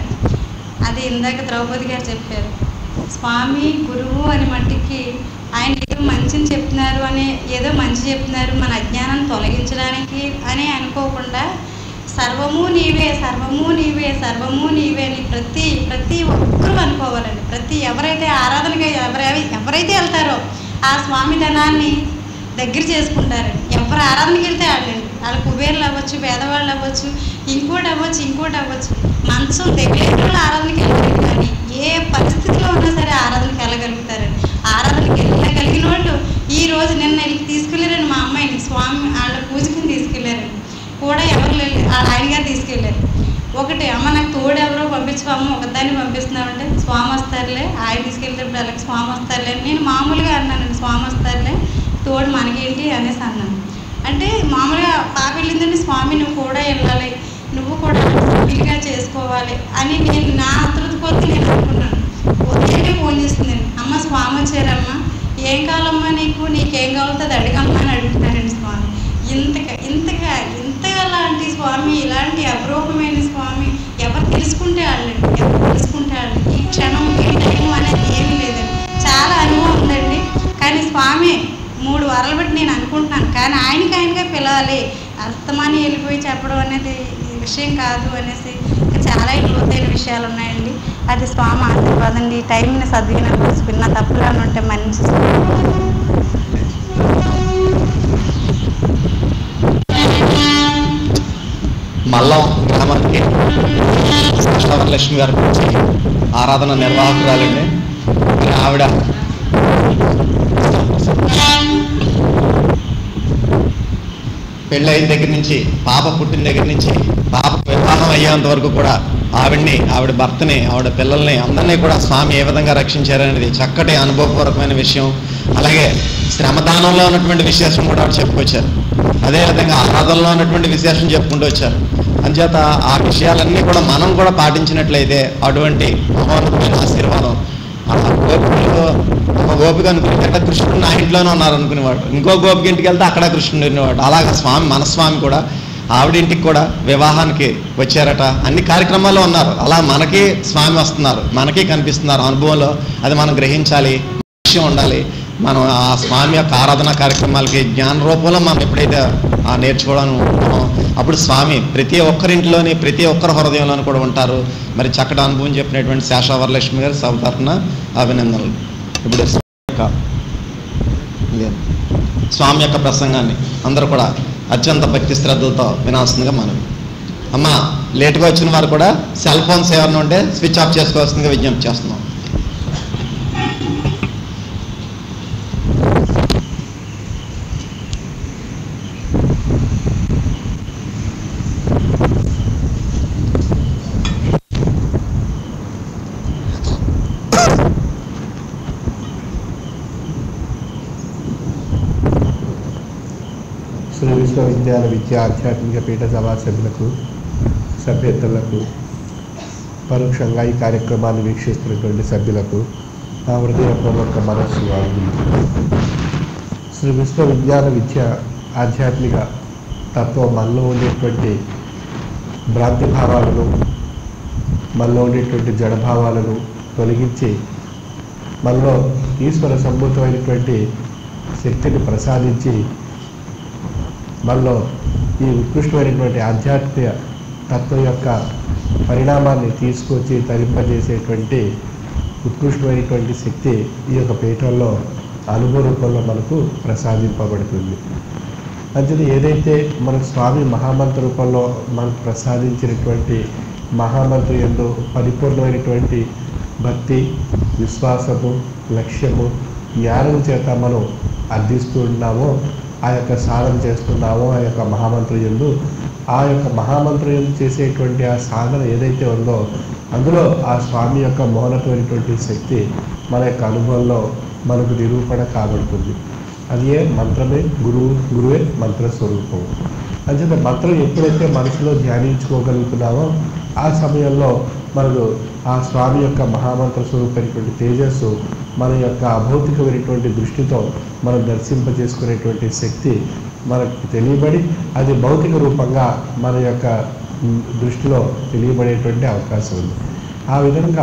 అది ఇందాక ద్రౌపది గారు చెప్పారు స్వామి గురువు అని మట్టికి ఆయన ఏదో మంచిని చెప్తున్నారు అని ఏదో మంచి చెప్తున్నారు మన అజ్ఞానం తొలగించడానికి అని అనుకోకుండా సర్వము నీవే సర్వము నీవే సర్వము నీవే అని ప్రతి ప్రతి ఒక్కరూ అనుకోవాలండి ప్రతి ఎవరైతే ఆరాధనగా ఎవరెవరి ఎవరైతే వెళ్తారో ఆ స్వామి ధనాన్ని దగ్గర చేసుకుంటారండి ఎవరు ఆరాధనకి వెళ్తే వాళ్ళండి వాళ్ళ కుబేర్లు అవ్వచ్చు పేదవాళ్ళు అవ్వచ్చు ఇంకోటి అవ్వచ్చు ఇంకోటి అవ్వచ్చు మంచం తెలియని వాళ్ళు ఆరాధనకి వెళ్ళలేదు కానీ ఏ పరిస్థితిలో ఉన్నా సరే ఆరాధనకి వెళ్ళగలుగుతారండి ఆరాధనకి వెళ్ళగలిగిన వాళ్ళు ఈ రోజు నిన్న వెళ్ళి తీసుకెళ్ళారండి మా అమ్మాయిని స్వామి వాళ్ళ పూజకి తీసుకెళ్ళారండి కూడా ఎవరు లేరు వాళ్ళ ఆయన గారు తీసుకెళ్ళారు ఒకటి అమ్మ నాకు తోడు ఎవరో పంపించవమ్మ ఒకదాన్ని పంపిస్తున్నామంటే స్వామి వస్తారులే ఆయన తీసుకెళ్ళేటప్పుడు అలాగే స్వామి వస్తారులే అని నేను మామూలుగా అన్నానండి స్వామి వస్తారులే తోడు మనకేంటి అనేసి అన్నాను అంటే మామూలుగా పాప వెళ్ళిందంటే స్వామి నువ్వు కూడా వెళ్ళాలి నువ్వు కూడా సభ్యులుగా చేసుకోవాలి అని నేను నా ఆతృత కొద్ది నేను అనుకున్నాను ఉదయాన్నే ఫోన్ చేస్తుందండి అమ్మ స్వామి వచ్చారమ్మా ఏం కావాలమ్మా నీకు నీకేం కావాలో అది అడగమ్మా అని అడుగుతున్నారండి స్వామి ఇంతగా ఇంతగా ఇంతగా లాంటి స్వామి ఇలాంటి అపరూపమైన స్వామి ఎవరు తెలుసుకుంటే వాళ్ళండి ఎవరు తెలుసుకుంటే వాళ్ళు ఈ క్షణం ఈ టైం అనేది ఏమీ లేదండి చాలా అనుభవం ఉందండి కానీ స్వామి మూడు వారాలు బట్టి నేను అనుకుంటున్నాను కానీ ఆయనకి ఆయనగా పిలవాలి అస్తమాని వెళ్ళిపోయి చెప్పడం అనేది ఈ విషయం కాదు అనేసి ఇంకా చాలా లోతైన విషయాలు ఉన్నాయండి అది స్వామి ఆశీర్వాదం అండి ఈ టైంని సద్వినియోగం చేసుకున్న తప్పులు ఏమైనా ఉంటే మంచి మల్లం గ్రామానికి లక్ష్మి గారి గురించి ఆరాధన నిర్వాహకురాలండి మరి ఆవిడ పెళ్ళి అయిన దగ్గర నుంచి పాప పుట్టిన దగ్గర నుంచి పాప వివాహం అయ్యేంత వరకు కూడా ఆవిడ్ని ఆవిడ భర్తని ఆవిడ పిల్లల్ని అందరినీ కూడా స్వామి ఏ విధంగా రక్షించారనేది చక్కటి అనుభవపూర్వకమైన విషయం అలాగే శ్రమదానంలో ఉన్నటువంటి విశేషం కూడా ఆవిడ చెప్పుకొచ్చారు అదేవిధంగా ఆరాధనలో ఉన్నటువంటి విశేషం చెప్పుకుంటూ వచ్చారు అంచేత ఆ విషయాలన్నీ కూడా మనం కూడా పాటించినట్లయితే అటువంటి మహోన్నతమైన ఆశీర్వాదం ఆ గోపికలో ఒక గోపిక అనుకునేట కృష్ణుడు నా ఇంట్లోనే ఉన్నారు అనుకునేవాడు ఇంకో గోపిక ఇంటికి వెళ్తే అక్కడ కృష్ణుడు ఉండేవాడు అలాగే స్వామి మన స్వామి కూడా ఆవిడ ఇంటికి కూడా వివాహానికి వచ్చారట అన్ని కార్యక్రమాల్లో ఉన్నారు అలా మనకి స్వామి వస్తున్నారు మనకి కనిపిస్తున్నారు అనుభవంలో అది మనం గ్రహించాలి విషయం ఉండాలి మనం ఆ స్వామి యొక్క ఆరాధన కార్యక్రమాలకి జ్ఞాన రూపంలో మనం ఎప్పుడైతే ఆ నేర్చుకోవడం ఉంటామో అప్పుడు స్వామి ప్రతి ఒక్కరింట్లోని ప్రతి ఒక్కరి హృదయంలోని కూడా ఉంటారు మరి చక్కటి అనుభవం చెప్పినటువంటి శేష వరలక్ష్మి గారు సభ తరఫున అభినందనలు ఇప్పుడు స్వామి యొక్క ఇదే. స్వామి యొక్క ప్రసంగాన్ని అందరూ కూడా అత్యంత భక్తి శ్రద్ధలతో వినాల్సిందిగా మనవి అమ్మ లేట్గా వచ్చిన వారు కూడా సెల్ ఫోన్స్ ఏమైనా ఉంటే స్విచ్ ఆఫ్ చేసుకోవాల్సిందిగా విజ్ఞప్తి చేస్తున్నాం శ్రీ విశ్వవిద్యాలయ విద్యా ఆధ్యాత్మిక పీఠ సభా సభ్యులకు సభ్యత్తులకు పరోక్షంగా ఈ కార్యక్రమాన్ని వీక్షిస్తున్నటువంటి సభ్యులకు నా హృదయపూర్వక మనస్సు ఆగుతుంది శ్రీ విశ్వవిద్యాల విద్య ఆధ్యాత్మిక తత్వం మనలో ఉండేటువంటి భ్రాంతి భావాలను మనలో ఉండేటువంటి జడభావాలను తొలగించి మనలో ఈశ్వర సంభూతమైనటువంటి శక్తిని ప్రసాదించి మనలో ఈ ఉత్కృష్టమైనటువంటి ఆధ్యాత్మిక తత్వం యొక్క పరిణామాన్ని తీసుకొచ్చి తరింపజేసేటువంటి ఉత్కృష్టమైనటువంటి శక్తి ఈ యొక్క పీఠంలో అనుభవ రూపంలో మనకు ప్రసాదింపబడుతుంది అంచేది ఏదైతే మన స్వామి మహామంత్ర రూపంలో మనకు ప్రసాదించినటువంటి మహామంత్రి ఎందు పరిపూర్ణమైనటువంటి భక్తి విశ్వాసము లక్ష్యము జ్ఞానం చేత మనం అర్థిస్తూ ఉన్నామో ఆ యొక్క సాధన చేస్తున్నామో ఆ యొక్క మహామంత్రి ఎందు ఆ యొక్క మహామంత్రి ఎందు చేసేటువంటి ఆ సాధన ఏదైతే ఉందో అందులో ఆ స్వామి యొక్క మౌనతమైనటువంటి శక్తి మన యొక్క అనుభవంలో మనకు నిరూపణ కాబడుతుంది అది ఏ మంత్రమే గురువు గురువే మంత్ర స్వరూపం అంచేత మంత్రం ఎప్పుడైతే మనసులో ధ్యానించుకోగలుగుతున్నామో ఆ సమయంలో మనకు ఆ స్వామి యొక్క మహామంత్ర స్వరూపమైనటువంటి తేజస్సు మన యొక్క అభౌతికమైనటువంటి దృష్టితో మనం దర్శింపజేసుకునేటువంటి శక్తి మనకు తెలియబడి అది భౌతిక రూపంగా మన యొక్క ఉమ్, దృష్టిలో తెలియబడేటువంటి అవకాశం ఉంది ఆ విధంగా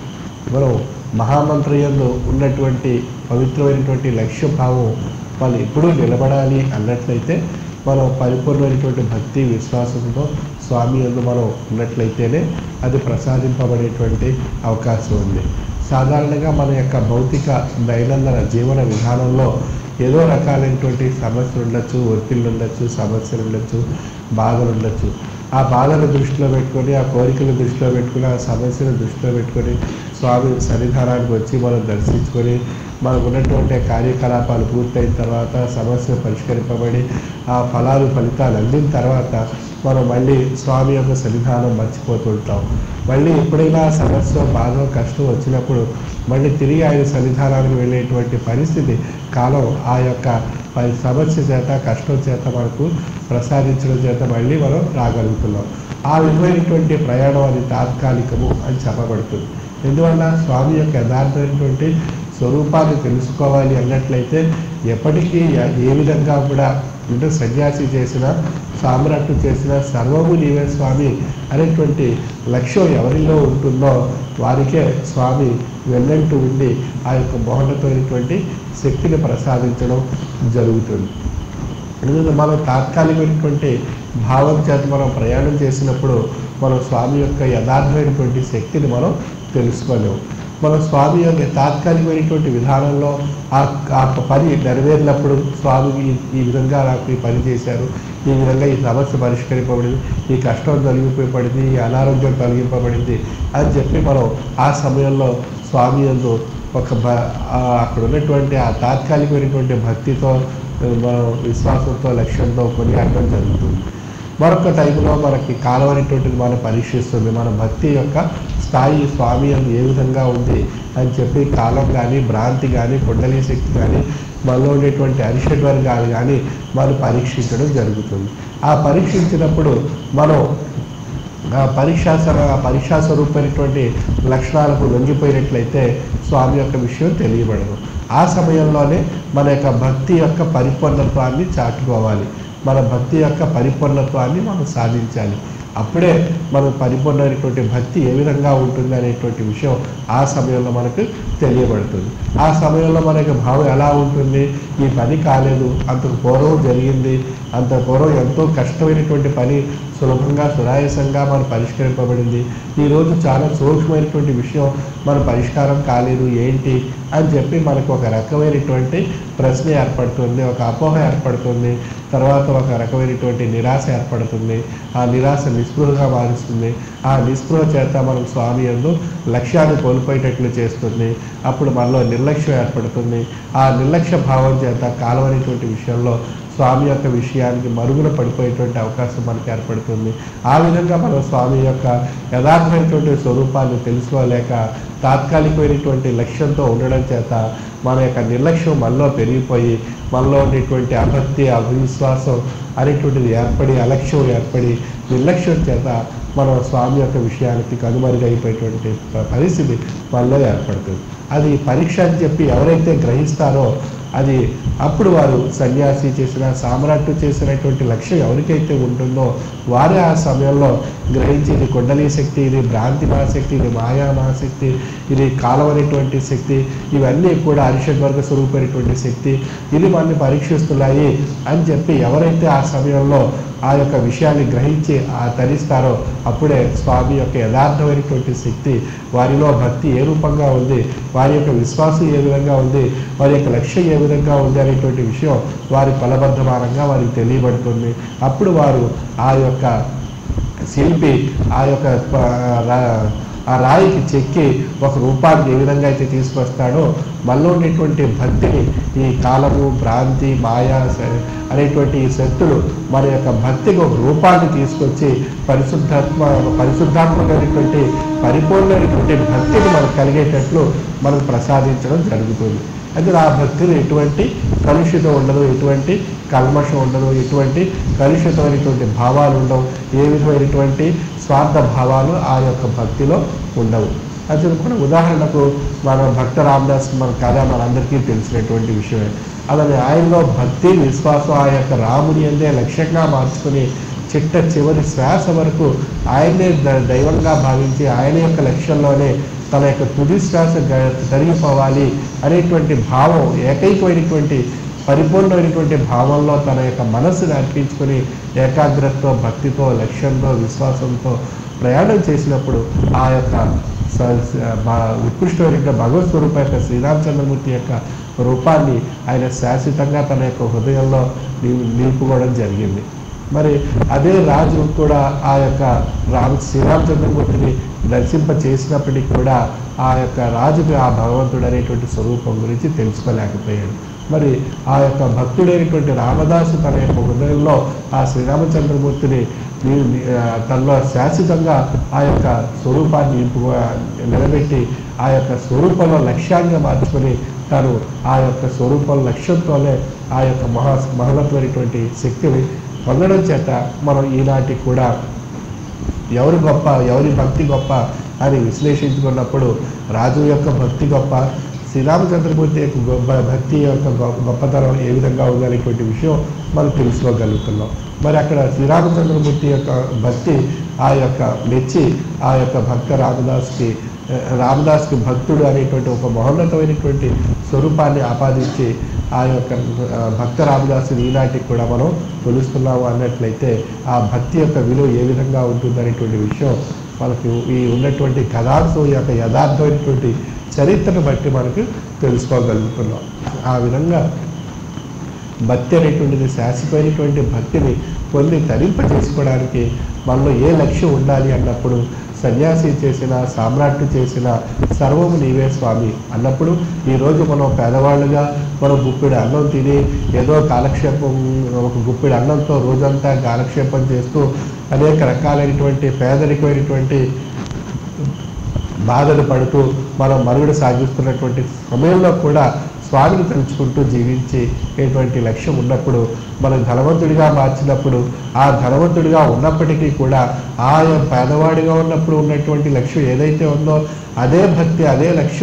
మనం మహామంత్రయంలో ఉన్నటువంటి పవిత్రమైనటువంటి లక్ష్య భావం వాళ్ళు ఎప్పుడూ నిలబడాలి అన్నట్లయితే మనం పరిపూర్ణమైనటువంటి భక్తి విశ్వాసంతో స్వామి యందు మనం ఉన్నట్లయితేనే అది ప్రసాదింపబడేటువంటి అవకాశం ఉంది సాధారణంగా మన యొక్క భౌతిక దైనందిన జీవన విధానంలో ఏదో రకాలైనటువంటి సమస్యలు ఉండొచ్చు ఒత్తిళ్ళు ఉండొచ్చు సమస్యలు ఉండొచ్చు బాధలు ఉండొచ్చు ఆ బాధను దృష్టిలో పెట్టుకొని ఆ కోరికలు దృష్టిలో పెట్టుకొని ఆ సమస్యను దృష్టిలో పెట్టుకొని స్వామి సన్నిధానానికి వచ్చి మనం దర్శించుకొని మనకు ఉన్నటువంటి కార్యకలాపాలు పూర్తయిన తర్వాత సమస్య పరిష్కరింపబడి ఆ ఫలాలు ఫలితాలు అందిన తర్వాత మనం మళ్ళీ స్వామి యొక్క సన్నిధానం మర్చిపోతుంటాం మళ్ళీ ఎప్పుడైనా సమస్య బాధ కష్టం వచ్చినప్పుడు మళ్ళీ తిరిగి ఆయన సన్నిధానానికి వెళ్ళేటువంటి పరిస్థితి కాలం ఆ యొక్క పరి- సమస్య చేత కష్టం చేత మనకు ప్రసాదించడం చేత మళ్ళీ మనం రాగలుగుతున్నాం ఆ విధమైనటువంటి ప్రయాణం అది తాత్కాలికము అని చెప్పబడుతుంది ఎందువల్ల స్వామి యొక్క యథార్థమైనటువంటి స్వరూపాన్ని తెలుసుకోవాలి అన్నట్లయితే ఎప్పటికీ ఏ- ఏ విధంగా కూడా అంటే సన్యాసి చేసిన సామ్రాట్టు చేసిన సర్వము నీవే స్వామి అనేటువంటి లక్ష్యం ఎవరిలో ఉంటుందో వారికే స్వామి వెన్నంటూ ఉండి ఆ యొక్క మౌనతమైనటువంటి శక్తిని ప్రసాదించడం జరుగుతుంది ఎందుకంటే మనం తాత్కాలికమైనటువంటి భావం చేత మనం ప్రయాణం చేసినప్పుడు మనం స్వామి యొక్క యథార్థమైనటువంటి శక్తిని మనం తెలుసుకోలేము మన స్వామి యొక్క తాత్కాలికమైనటువంటి విధానంలో ఆ ఆ పని నెరవేరినప్పుడు స్వామి ఈ- ఈ విధంగా నాకు ఈ పని చేశారు ఈ విధంగా ఈ సమస్య పరిష్కరింపబడింది ఈ కష్టం తొలగిపోబడింది ఈ అనారోగ్యం తొలగింపబడింది అని చెప్పి మనం ఆ సమయంలో స్వామి యందు ఒక భ ఆ అక్కడ ఉన్నటువంటి ఆ తాత్కాలికమైనటువంటి భక్తితో మనం విశ్వాసంతో లక్ష్యంతో కొనియాడటం జరుగుతుంది మరొక టైంలో మనకి కాలం అనేటువంటిది మనం పరీక్షిస్తుంది మన భక్తి యొక్క స్థాయి స్వామి అని ఏ విధంగా ఉంది అని చెప్పి కాలం కానీ భ్రాంతి కానీ కుండలి శక్తి కానీ మనలో ఉండేటువంటి అరిషడ్ వర్గాలు కానీ మనం పరీక్షించడం జరుగుతుంది ఆ పరీక్షించినప్పుడు మనం ఆ పరీక్షా సర- ఆ పరీక్షా స్వరూపమైనటువంటి లక్షణాలకు లొంగిపోయినట్లయితే స్వామి యొక్క విషయం తెలియబడదు ఆ సమయంలోనే మన యొక్క భక్తి యొక్క పరిపూర్ణత్వాన్ని చాటుకోవాలి మన భక్తి యొక్క పరిపూర్ణత్వాన్ని మనం సాధించాలి అప్పుడే మనం పరిపూర్ణమైనటువంటి భక్తి ఏ విధంగా ఉంటుంది అనేటువంటి విషయం ఆ సమయంలో మనకు తెలియబడుతుంది ఆ సమయంలో మనకి భావం ఎలా ఉంటుంది ఈ పని కాలేదు అంతకు పూర్వం జరిగింది అంత పూర్వం ఎంతో కష్టమైనటువంటి పని సులభంగా సునాయాసంగా మన పరిష్కరింపబడింది ఈరోజు చాలా సూక్ష్మమైనటువంటి విషయం మన పరిష్కారం కాలేదు ఏంటి అని చెప్పి మనకు ఒక రకమైనటువంటి ప్రశ్న ఏర్పడుతుంది ఒక అపోహ ఏర్పడుతుంది తర్వాత ఒక రకమైనటువంటి నిరాశ ఏర్పడుతుంది ఆ నిరాశ నిస్పృహగా మారుస్తుంది ఆ నిస్పృహ చేత మనం స్వామి యందు లక్ష్యాన్ని కోల్పోయేటట్లు చేస్తుంది అప్పుడు మనలో నిర్లక్ష్యం ఏర్పడుతుంది ఆ నిర్లక్ష్య భావం చేత కాలమైనటువంటి విషయంలో స్వామి యొక్క విషయానికి మరుగున పడిపోయేటువంటి అవకాశం మనకు ఏర్పడుతుంది ఆ విధంగా మనం స్వామి యొక్క యథార్థమైనటువంటి స్వరూపాన్ని తెలుసుకోలేక తాత్కాలికమైనటువంటి లక్ష్యంతో ఉండడం చేత మన యొక్క నిర్లక్ష్యం మనలో పెరిగిపోయి మనలో ఉండేటువంటి అభక్తి అవిశ్వాసం అనేటువంటిది ఏర్పడి అలక్ష్యం ఏర్పడి నిర్లక్ష్యం చేత మనం స్వామి యొక్క విషయానికి కనుమరుగైపోయేటువంటి ప- పరిస్థితి మనలో ఏర్పడుతుంది అది పరీక్ష అని చెప్పి ఎవరైతే గ్రహిస్తారో అది అప్పుడు వారు సన్యాసి చేసిన సామ్రాట్టు చేసినటువంటి లక్ష్యం ఎవరికైతే ఉంటుందో వారే ఆ సమయంలో గ్రహించి ఇది కుండలి శక్తి ఇది భ్రాంతి మహాశక్తి ఇది మాయా మహాశక్తి ఇది కాలం అనేటువంటి శక్తి ఇవన్నీ కూడా అరిషడ్ వర్గ స్వరూపమైనటువంటి శక్తి ఇది మనల్ని పరీక్షిస్తున్నాయి అని చెప్పి ఎవరైతే ఆ సమయంలో ఆ యొక్క విషయాన్ని గ్రహించి ఆ తరిస్తారో అప్పుడే స్వామి యొక్క యథార్థమైనటువంటి శక్తి వారిలో భక్తి ఏ రూపంగా ఉంది వారి యొక్క విశ్వాసం ఏ విధంగా ఉంది వారి యొక్క లక్ష్యం ఏ విధంగా ఉంది అనేటువంటి విషయం వారి ఫలబద్ధమానంగా వారికి తెలియబడుతుంది అప్పుడు వారు ఆ యొక్క శిల్పి ఆ యొక్క ప- రా- ఆ రాయికి చెక్కి ఒక రూపాన్ని ఏ విధంగా అయితే తీసుకొస్తాడో మనలో ఉండేటువంటి భక్తిని ఈ కాలము భ్రాంతి మాయా స- అనేటువంటి ఈ శక్తులు మన యొక్క భక్తికి ఒక రూపాన్ని తీసుకొచ్చి పరిశుద్ధాత్మ పరిశుద్ధాత్మకమైనటువంటి పరిపూర్ణమైనటువంటి భక్తిని మనకు కలిగేటట్లు మనకు ప్రసాదించడం జరుగుతుంది అయితే ఆ భక్తిలో ఎటువంటి కలుషితం ఉండదు ఎటువంటి కల్మషం ఉండదు ఎటువంటి కలుషితమైనటువంటి భావాలు ఉండవు ఏ విధమైనటువంటి స్వార్థ భావాలు ఆ యొక్క భక్తిలో ఉండవు అది కూడా ఉదాహరణకు మన భక్త రామదాస్ మన కథ మనందరికీ తెలిసినటువంటి విషయమే అలానే ఆయనలో భక్తి విశ్వాసం ఆ యొక్క రాముని అందే లక్ష్యంగా మార్చుకుని చిట్ట చివరి శ్వాస వరకు ఆయనే ద- దైవంగా భావించి ఆయన యొక్క లక్ష్యంలోనే తన యొక్క తుది శ్వాస గ- జరిగిపోవాలి అనేటువంటి భావం ఏకైకమైనటువంటి పరిపూర్ణమైనటువంటి భావంలో తన యొక్క మనస్సుని అర్పించుకొని ఏకాగ్రతతో భక్తితో లక్ష్యంతో విశ్వాసంతో ప్రయాణం చేసినప్పుడు ఆ యొక్క స- స- భ- ఉత్కృష్టమైన భగవత్ స్వరూప యొక్క శ్రీరామచంద్రమూర్తి యొక్క రూపాన్ని ఆయన శాశ్వతంగా తన యొక్క హృదయంలో నిల్- నిలుపుకోవడం జరిగింది మరి అదే రాజు కూడా ఆ యొక్క రామ శ్రీరామచంద్రమూర్తిని దర్శింప చేసినప్పటికీ కూడా ఆ యొక్క రాజుకి ఆ భగవంతుడు అనేటువంటి స్వరూపం గురించి తెలుసుకోలేకపోయాడు మరి ఆ యొక్క భక్తుడైనటువంటి రామదాసు తన యొక్క హృదయంలో ఆ శ్రీరామచంద్రమూర్తిని ని- ని- ఆ, తనలో శాశ్వతంగా ఆ యొక్క స్వరూపాన్ని నింపు నిలబెట్టి ఆ యొక్క స్వరూపంలో లక్ష్యంగా మార్చుకొని తను ఆ యొక్క స్వరూపం లక్ష్యంతోనే ఆ యొక్క మహా మహోన్నతమైనటువంటి శక్తిని పొందడం చేత మనం ఈనాటికి కూడా ఎవరు గొప్ప ఎవరి భక్తి గొప్ప అని విశ్లేషించుకున్నప్పుడు రాజు యొక్క భక్తి గొప్ప శ్రీరామచంద్రమూర్తి యొక్క గొప్ప భక్తి యొక్క గొప్ప గొప్పతనం ఏ విధంగా ఉందనేటువంటి విషయం మనం తెలుసుకోగలుగుతున్నాం మరి అక్కడ శ్రీరామచంద్రమూర్తి యొక్క భక్తి ఆ యొక్క మెచ్చి ఆ యొక్క భక్త రామదాస్కి ఆ, రామదాస్కి భక్తుడు అనేటువంటి ఒక మహోన్నతమైనటువంటి స్వరూపాన్ని ఆపాదించి ఆ యొక్క ఆ, భక్త రామదాసుని ఈనాటికి కూడా మనం కొలుస్తున్నాము అన్నట్లయితే ఆ భక్తి యొక్క విలువ ఏ విధంగా ఉంటుందనేటువంటి విషయం మనకు ఈ ఉన్నటువంటి కథాంశం యొక్క యథార్థమైనటువంటి చరిత్రను బట్టి మనకు తెలుసుకోగలుగుతున్నాం ఆ విధంగా భక్తి అనేటువంటిది శాశ్వతమైనటువంటి భక్తిని పొంది తరింప చేసుకోవడానికి మనలో ఏ లక్ష్యం ఉండాలి అన్నప్పుడు సన్యాసి చేసిన సామ్రాట్టు చేసిన సర్వము నీవే స్వామి అన్నప్పుడు ఈరోజు మనం పేదవాళ్ళుగా మనం గుప్పిడి అన్నం తిని ఏదో కాలక్షేపం ఒక గుప్పిడి అన్నంతో రోజంతా కాలక్షేపం చేస్తూ అనేక రకాలైనటువంటి పేదరికమైనటువంటి బాధలు పడుతూ మనం మనుగడ సాగిస్తున్నటువంటి సమయంలో కూడా స్వామిని తలుచుకుంటూ జీవించి ఎటువంటి లక్ష్యం ఉన్నప్పుడు మనం ధనవంతుడిగా మార్చినప్పుడు ఆ ధనవంతుడిగా ఉన్నప్పటికీ కూడా ఆ పేదవాడిగా ఉన్నప్పుడు ఉన్నటువంటి లక్ష్యం ఏదైతే ఉందో అదే భక్తి అదే లక్ష్యం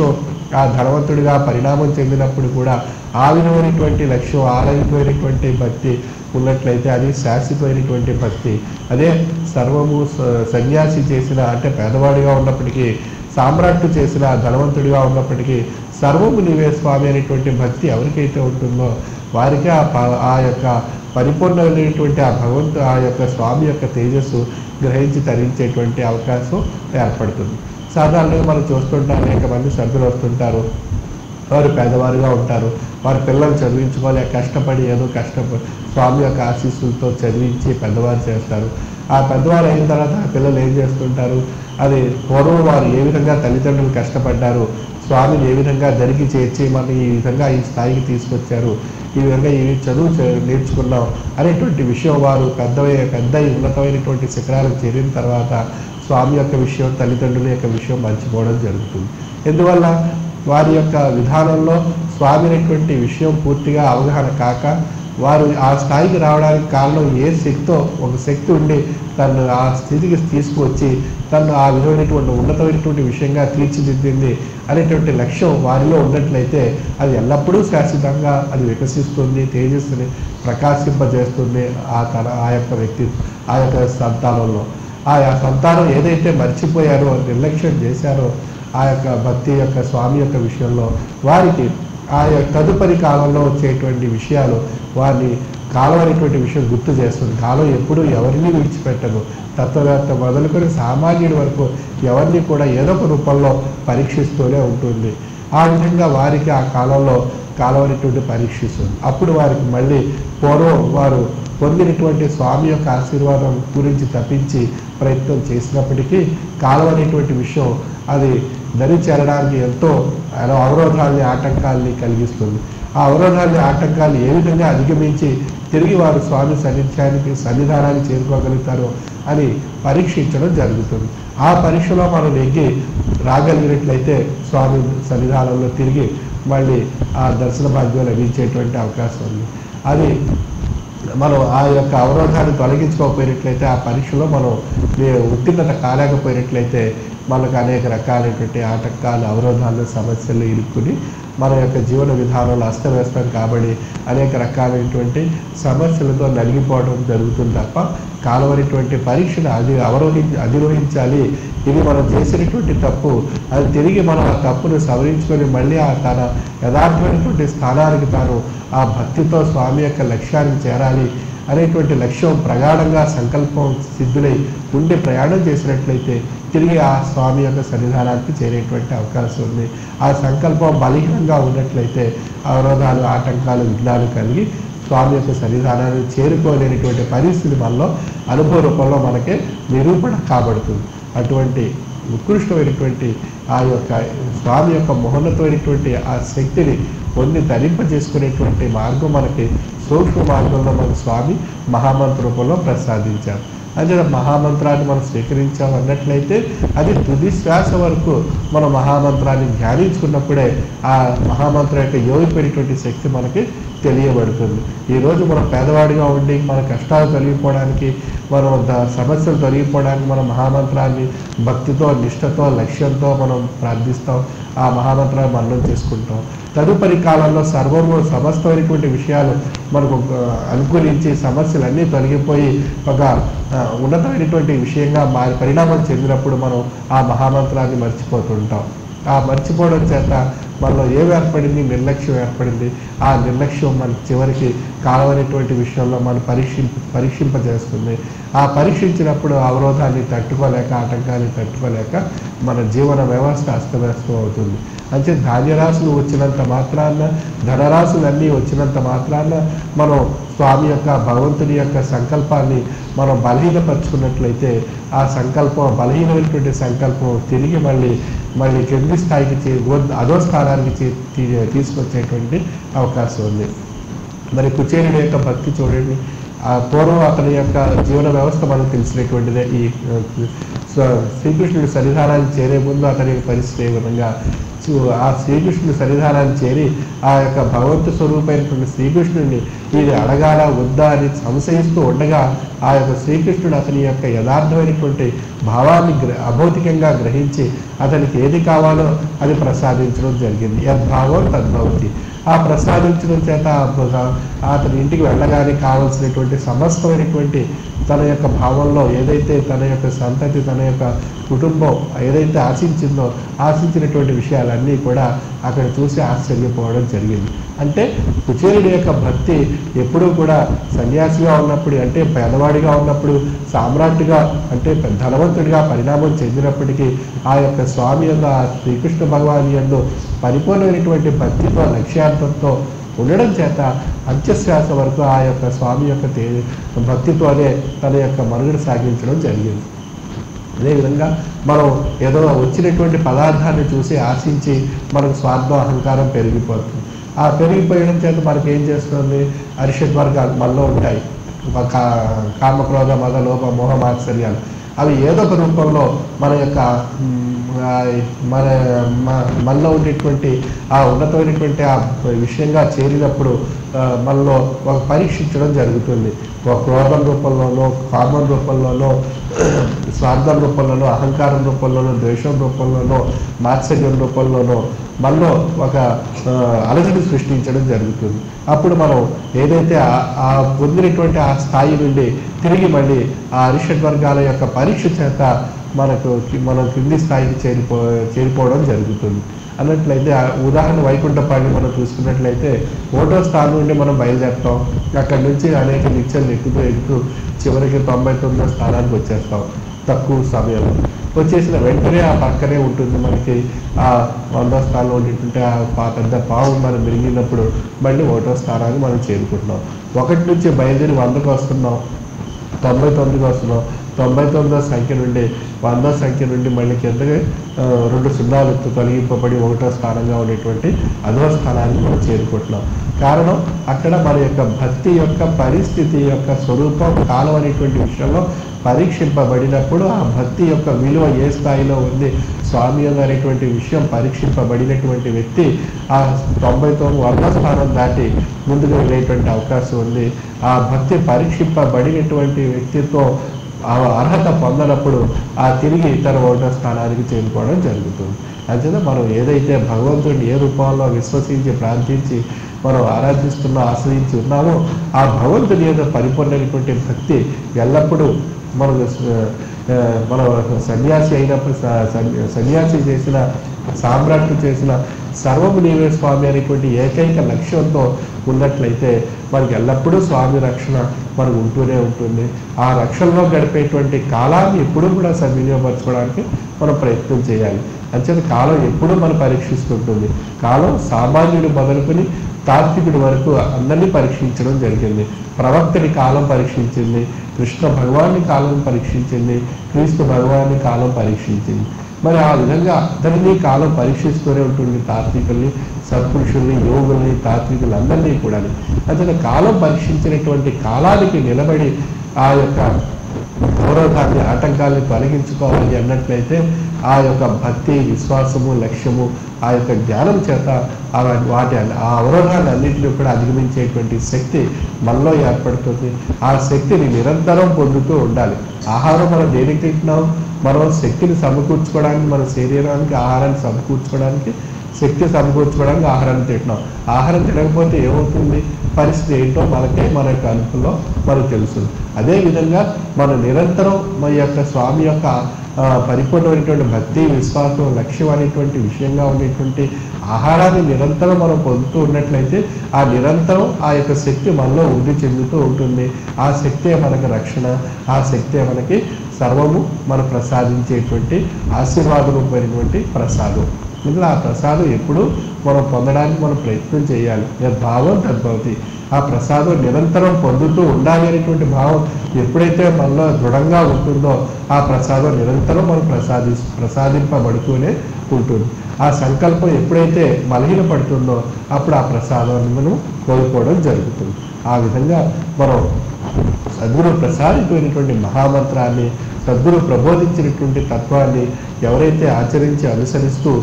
ఆ ధనవంతుడిగా పరిణామం చెందినప్పుడు కూడా ఆ విధమైనటువంటి లక్ష్యం ఆలైపోయినటువంటి భక్తి ఉన్నట్లయితే అది శాశ్వతమైనటువంటి భక్తి అదే సర్వము స- సన్యాసి చేసిన అంటే పేదవాడిగా ఉన్నప్పటికీ సామ్రాట్లు చేసిన ధనవంతుడిగా ఉన్నప్పటికీ సర్వము నీవే స్వామి అనేటువంటి భక్తి ఎవరికైతే ఉంటుందో వారికి ఆ ప- ఆ యొక్క పరిపూర్ణమైనటువంటి ఆ భగవంతు ఆ యొక్క స్వామి యొక్క తేజస్సు గ్రహించి తరించేటువంటి అవకాశం ఏర్పడుతుంది సాధారణంగా మనం చూస్తుంటాం అనేక మంది సభ్యులు వస్తుంటారు వారు పేదవారుగా ఉంటారు వారి పిల్లలు చదివించుకోలేక కష్టపడి ఏదో కష్టపడి స్వామి యొక్క ఆశీస్సులతో చదివించి పెద్దవారు చేస్తారు ఆ పెద్దవారు అయిన తర్వాత ఆ పిల్లలు ఏం చేస్తుంటారు అది పూర్వం వారు ఏ విధంగా తల్లిదండ్రులు కష్టపడ్డారు స్వామిని ఏ విధంగా దరికి చేర్చి మన ఈ విధంగా ఈ స్థాయికి తీసుకొచ్చారు ఈ విధంగా ఈ చదువు చే- నేర్చుకున్నాం అనేటువంటి విషయం వారు పెద్ద పెద్ద ఉన్నతమైనటువంటి శిఖరాలకు చేరిన తర్వాత స్వామి యొక్క విషయం తల్లిదండ్రుల యొక్క విషయం మర్చిపోవడం జరుగుతుంది ఎందువల్ల వారి యొక్క విధానంలో స్వామి అనేటువంటి విషయం పూర్తిగా అవగాహన కాక వారు ఆ స్థాయికి రావడానికి కారణం ఏ శక్తో ఒక శక్తి ఉండి తను ఆ స్థితికి తీసుకువచ్చి తను ఆ విధమైనటువంటి ఉన్నతమైనటువంటి విషయంగా తీర్చిదిద్దింది అనేటువంటి లక్ష్యం వారిలో ఉన్నట్లయితే అది ఎల్లప్పుడూ శాశ్వతంగా అది వికసిస్తుంది తేజస్సుని ప్రకాశింపజేస్తుంది ఆ తన ఆ యొక్క వ్యక్తి ఆ యొక్క సంతానంలో ఆ సంతానం ఏదైతే మర్చిపోయారో నిర్లక్ష్యం చేశారో ఆ యొక్క భక్తి యొక్క స్వామి యొక్క విషయంలో వారికి ఆ యొక్క తదుపరి కాలంలో వచ్చేటువంటి విషయాలు వారిని కాలం అనేటువంటి విషయం గుర్తు చేస్తుంది కాలం ఎప్పుడూ ఎవరిని విడిచిపెట్టదు తత్వవేత్త మొదలుకొని సామాన్యుడి వరకు ఎవరిని కూడా ఏదో ఒక రూపంలో పరీక్షిస్తూనే ఉంటుంది ఆ విధంగా వారికి ఆ కాలంలో కాలం అనేటువంటి పరీక్షిస్తుంది అప్పుడు వారికి మళ్ళీ పూర్వం వారు పొందినటువంటి స్వామి యొక్క ఆశీర్వాదం గురించి తప్పించి ప్రయత్నం చేసినప్పటికీ కాలం అనేటువంటి విషయం అది దరి చేరడానికి ఎంతో అవరోధాలని ఆటంకాలని కలిగిస్తుంది ఆ అవరోధాలని ఆటంకాలు ఏ విధంగా అధిగమించి తిరిగి వారు స్వామి సన్నిధ్యానికి సన్నిధానానికి చేరుకోగలుగుతారో అని పరీక్షించడం జరుగుతుంది ఆ పరీక్షలో మనం నెగ్గి రాగలిగినట్లయితే స్వామి సన్నిధానంలో తిరిగి మళ్ళీ ఆ దర్శన భాగ్యం లభించేటువంటి అవకాశం ఉంది అది మనం ఆ యొక్క అవరోధాన్ని తొలగించుకోకపోయినట్లయితే ఆ పరీక్షలో మనం ఏ ఉత్తీర్ణత కాలేకపోయినట్లయితే మనకు అనేక రకాలైనటువంటి ఆటంకాలు అవరోధాలు సమస్యలు ఇరుక్కుని మన యొక్క జీవన విధానంలో అస్తవ్యస్తం కాబడి అనేక రకాలైనటువంటి సమస్యలతో నలిగిపోవడం జరుగుతుంది తప్ప కాలవరిటువంటి పరీక్షను అది అవరోహించి అధిరోహించాలి ఇది మనం చేసినటువంటి తప్పు అది తిరిగి మనం ఆ తప్పును సవరించుకొని మళ్ళీ ఆ తన యథార్థమైనటువంటి స్థానానికి తాను ఆ భక్తితో స్వామి యొక్క లక్ష్యానికి చేరాలి అనేటువంటి లక్ష్యం ప్రగాఢంగా సంకల్పం సిద్ధులై ఉండి ప్రయాణం చేసినట్లయితే తిరిగి ఆ స్వామి యొక్క సన్నిధానానికి చేరేటువంటి అవకాశం ఉంది ఆ సంకల్పం బలీనంగా ఉన్నట్లయితే అవరోధాలు ఆటంకాలు విఘ్నాలు కలిగి స్వామి యొక్క సన్నిధానాన్ని చేరుకోలేనటువంటి పరిస్థితి మనలో అనుభవ రూపంలో మనకి నిరూపణ కాబడుతుంది అటువంటి ఉత్కృష్టమైనటువంటి ఆ యొక్క స్వామి యొక్క మహోన్నతమైనటువంటి ఆ శక్తిని పొంది ధరింపజేసుకునేటువంటి మార్గం మనకి సూక్ష్మ మార్గంలో మన స్వామి మహామంత్ర రూపంలో ప్రసాదించారు అంటే మహామంత్రాన్ని మనం స్వీకరించాం అన్నట్లయితే అది తుది శ్వాస వరకు మన మహామంత్రాన్ని ధ్యానించుకున్నప్పుడే ఆ మహామంత్రం యొక్క యోగిపోయినటువంటి శక్తి మనకి తెలియబడుతుంది ఈరోజు మనం పేదవాడిగా ఉండి మన కష్టాలు తొలగిపోవడానికి మనం ద- సమస్యలు తొలగిపోవడానికి మన మహామంత్రాన్ని భక్తితో నిష్ఠతో లక్ష్యంతో మనం ప్రార్థిస్తాం ఆ మహామంత్రాన్ని మననం చేసుకుంటాం తదుపరి కాలంలో సర్వము సమస్తమైనటువంటి విషయాలు మనకు ఆ, అనుకూలించి సమస్యలన్నీ తొలగిపోయి ఒక ఆ, ఉన్నతమైనటువంటి విషయంగా మారి పరిణామం చెందినప్పుడు మనం ఆ మహామంత్రాన్ని మర్చిపోతుంటాం ఆ మర్చిపోవడం చేత మనలో ఏం ఏర్పడింది నిర్లక్ష్యం ఏర్పడింది ఆ నిర్లక్ష్యం మన చివరికి కాలమైనటువంటి విషయంలో మనం పరీక్షింప పరీక్షింపజేస్తుంది ఆ పరీక్షించినప్పుడు అవరోధాన్ని తట్టుకోలేక ఆటంకాన్ని తట్టుకోలేక మన జీవన వ్యవస్థ అస్తవ్యస్తం అవుతుంది అంటే ధాన్యరాశులు వచ్చినంత మాత్రాన ధనరాశులన్నీ వచ్చినంత మాత్రాన మనం స్వామి యొక్క భగవంతుని యొక్క సంకల్పాన్ని మనం బలహీనపరుచుకున్నట్లయితే ఆ సంకల్పం బలహీనమైనటువంటి సంకల్పం తిరిగి మళ్ళీ మళ్ళీ కింది స్థాయికి చే గో- అదో స్థానానికి చే- తీ- తీసుకొచ్చేటువంటి అవకాశం ఉంది మరి కుచేరుడి యొక్క భక్తి చూడండి ఆ పూర్వం అతని యొక్క జీవన వ్యవస్థ మనకు తెలిసినటువంటిదే ఈ ఆ, స్వ- శ్రీకృష్ణుడి సన్నిధానానికి చేరే ముందు అతని యొక్క పరిస్థితి ఏ విధంగా చూ- ఆ శ్రీకృష్ణుని సన్నిధానాన్ని చేరి ఆ యొక్క భగవంతు స్వరూపమైనటువంటి శ్రీకృష్ణుడిని ఇది అడగాల వద్దా అని సంశయిస్తూ ఉండగా ఆ యొక్క శ్రీకృష్ణుడు అతని యొక్క యథార్థమైనటువంటి భావాన్ని గ్ర అభౌతికంగా గ్రహించి అతనికి ఏది కావాలో అది ప్రసాదించడం జరిగింది యద్భావం తద్భవతి ఆ ప్రసాదించడం చేత ఆ ప్ర- అతని ఇంటికి వెళ్ళగానే కావలసినటువంటి సమస్తమైనటువంటి తన యొక్క భావంలో ఏదైతే తన యొక్క సంతతి తన యొక్క కుటుంబం ఏదైతే ఆశించిందో ఆశించినటువంటి విషయాలన్నీ కూడా అక్కడ చూసి ఆశ్చర్యపోవడం జరిగింది అంటే కుచేరుడి యొక్క భక్తి ఎప్పుడూ కూడా సన్యాసిగా ఉన్నప్పుడు అంటే పేదవాడిగా ఉన్నప్పుడు సామ్రాట్టుగా అంటే ధనవంతుడిగా పరిణామం చెందినప్పటికీ ఆ యొక్క స్వామి యొక్క ఆ శ్రీకృష్ణ భగవాన్ యందు పరిపూర్ణమైనటువంటి భక్తితో లక్ష్యార్థంతో ఉండడం చేత అంత్యశ్వాస వరకు ఆ యొక్క స్వామి యొక్క తే భక్తితోనే తన యొక్క మనుగడ సాగించడం జరిగింది అదేవిధంగా మనం ఏదో వచ్చినటువంటి పదార్థాన్ని చూసి ఆశించి మనకు స్వార్థం అహంకారం పెరిగిపోతుంది ఆ పెరిగిపోయడం చేత మనకి ఏం చేస్తుంది అరిషడ్ వర్గాలు మనలో ఉంటాయి ఒక కా- కామక్రోధ మద లోప మోహ మాత్సర్యాలు అవి ఏదో ఒక రూపంలో మన యొక్క మ్, ఆ, మన మ- మనలో ఉండేటువంటి ఆ ఉన్నతమైనటువంటి ఆ విషయంగా చేరినప్పుడు ఆ, మనలో ఒక పరీక్షించడం జరుగుతుంది ఒక క్రోధం రూపంలోనో కామం రూపంలోనో స్వార్థం రూపంలోనో అహంకారం రూపంలోనో ద్వేషం రూపంలోనో మాత్సర్యం రూపంలోనో మనలో ఒక ఆ, అలజడి సృష్టించడం జరుగుతుంది అప్పుడు మనం ఏదైతే ఆ- ఆ పొందినటువంటి ఆ స్థాయి నుండి తిరిగి మళ్ళీ ఆ అరిషడ్ వర్గాల యొక్క పరీక్ష చేత మనకు కి- మనం కింది స్థాయికి చేరిపో చేరిపోవడం జరుగుతుంది అన్నట్లయితే ఆ ఉదాహరణ వైకుంఠపాడిని మనం చూసుకున్నట్లయితే ఓటో స్థానం నుండి మనం బయలుదేరుతాం అక్కడి నుంచి అనేక నిత్యాలు ఎక్కుతూ ఎక్కుతూ చివరికి తొంభై తొమ్మిదో స్థానానికి వచ్చేస్తాం తక్కువ సమయంలో వచ్చేసిన వెంటనే ఆ పక్కనే ఉంటుంది మనకి ఆ వందో స్థానంలో ఉండేటువంటి ఆ పా- పెద్ద పావు మనం మిరిగినప్పుడు మళ్ళీ ఒకటో స్థానానికి మనం చేరుకుంటున్నాం ఒకటి నుంచి బయలుదేరి వందకు వస్తున్నాం తొంభై తొమ్మిదికి వస్తున్నాం తొంభై తొమ్మిదో సంఖ్య నుండి వందో సంఖ్య నుండి మళ్ళీ కిందకి ఆ, రెండు సున్నాలు తొలగింపబడి ఒకటో స్థానంగా ఉండేటువంటి అధో స్థానానికి మనం చేరుకుంటున్నాం కారణం అక్కడ మన యొక్క భక్తి యొక్క పరిస్థితి యొక్క స్వరూపం కాలం అనేటువంటి విషయంలో పరీక్షింపబడినప్పుడు ఆ భక్తి యొక్క విలువ ఏ స్థాయిలో ఉంది స్వామి అనేటువంటి విషయం పరీక్షింపబడినటువంటి వ్యక్తి ఆ తొంభై తొమ్మిది వంద స్థానం దాటి ముందుకు వెళ్ళేటువంటి అవకాశం ఉంది ఆ భక్తి పరీక్షింపబడినటువంటి వ్యక్తితో ఆ అర్హత పొందనప్పుడు ఆ తిరిగి ఇతర ఒకటో స్థానానికి చేరుకోవడం జరుగుతుంది అంచేత మనం ఏదైతే భగవంతుడిని ఏ రూపంలో విశ్వసించి ప్రార్థించి మనం ఆరాధిస్తున్నా ఆశ్రయించి ఉన్నామో ఆ భగవంతుని యొక్క పరిపూర్ణమైనటువంటి భక్తి ఎల్లప్పుడూ మనకు ఆ, మన సన్యాసి అయినప్పుడు స- సన్య- సన్యాసి చేసిన సామ్రాట్లు చేసిన సర్వము నీవే స్వామి అనేటువంటి ఏకైక లక్ష్యంతో ఉన్నట్లయితే మనకి ఎల్లప్పుడూ స్వామి రక్షణ మనకు ఉంటూనే ఉంటుంది ఆ రక్షణలో గడిపేటువంటి కాలాన్ని ఎప్పుడూ కూడా సద్వినియోగపరచుకోవడానికి మనం ప్రయత్నం చేయాలి అంచేత కాలం ఎప్పుడూ మనం పరీక్షిస్తుంటుంది కాలం సామాన్యుడు మొదలుకొని తాత్వికుడి వరకు అందరినీ పరీక్షించడం జరిగింది ప్రవక్తని కాలం పరీక్షించింది కృష్ణ భగవాన్ని కాలం పరీక్షించింది క్రీస్తు భగవాన్ని కాలం పరీక్షించింది మరి ఆ విధంగా అందరినీ కాలం పరీక్షిస్తూనే ఉంటుంది తాత్వికుల్ని సత్పురుషుల్ని యోగుల్ని తాత్వికులందరినీ కూడా అతను కాలం పరీక్షించినటువంటి కాలానికి నిలబడి ఆ యొక్క అవరోధాన్ని ఆటంకాన్ని తొలగించుకోవాలి అన్నట్లయితే ఆ యొక్క భక్తి విశ్వాసము లక్ష్యము ఆ యొక్క జ్ఞానం చేత ఆ వాటి ఆ అవరోధాన్ని అన్నింటినీ కూడా అధిగమించేటువంటి శక్తి మనలో ఏర్పడుతుంది ఆ శక్తిని నిరంతరం పొందుతూ ఉండాలి ఆహారం మనం దేనికి తింటున్నాం మనం శక్తిని సమకూర్చుకోవడానికి మన శరీరానికి ఆహారాన్ని సమకూర్చుకోవడానికి శక్తి సమకూర్చుకోవడానికి ఆహారాన్ని తింటున్నాం ఆహారం తినకపోతే ఏమవుతుంది పరిస్థితి ఏంటో మనకే మన యొక్క అనుకులో మనకు తెలుస్తుంది అదేవిధంగా మనం నిరంతరం మన యొక్క స్వామి యొక్క ఆ, పరిపూర్ణమైనటువంటి భక్తి విశ్వాసం లక్ష్యం అనేటువంటి విషయంగా ఉండేటువంటి ఆహారాన్ని నిరంతరం మనం పొందుతూ ఉన్నట్లయితే ఆ నిరంతరం ఆ యొక్క శక్తి మనలో వృద్ధి చెందుతూ ఉంటుంది ఆ శక్తే మనకు రక్షణ ఆ శక్తే మనకి సర్వము మనం ప్రసాదించేటువంటి ఆశీర్వాదరూపమైనటువంటి ప్రసాదం మిగిలిన ఆ ప్రసాదం ఎప్పుడు మనం పొందడానికి మనం ప్రయత్నం చేయాలి భావం తద్భవతి ఆ ప్రసాదం నిరంతరం పొందుతూ ఉండాలి అనేటువంటి భావం ఎప్పుడైతే మనలో దృఢంగా ఉంటుందో ఆ ప్రసాదం నిరంతరం మనం ప్రసాది ప్రసాదింపబడుతూనే ఉంటుంది ఆ సంకల్పం ఎప్పుడైతే బలహీనపడుతుందో అప్పుడు ఆ ప్రసాదాన్ని మనం కోల్పోవడం జరుగుతుంది ఆ విధంగా మనం సద్గురు ప్రసాదితమైనటువంటి మహామంత్రాన్ని సద్గురు ప్రబోధించినటువంటి తత్వాన్ని ఎవరైతే ఆచరించి అనుసరిస్తూ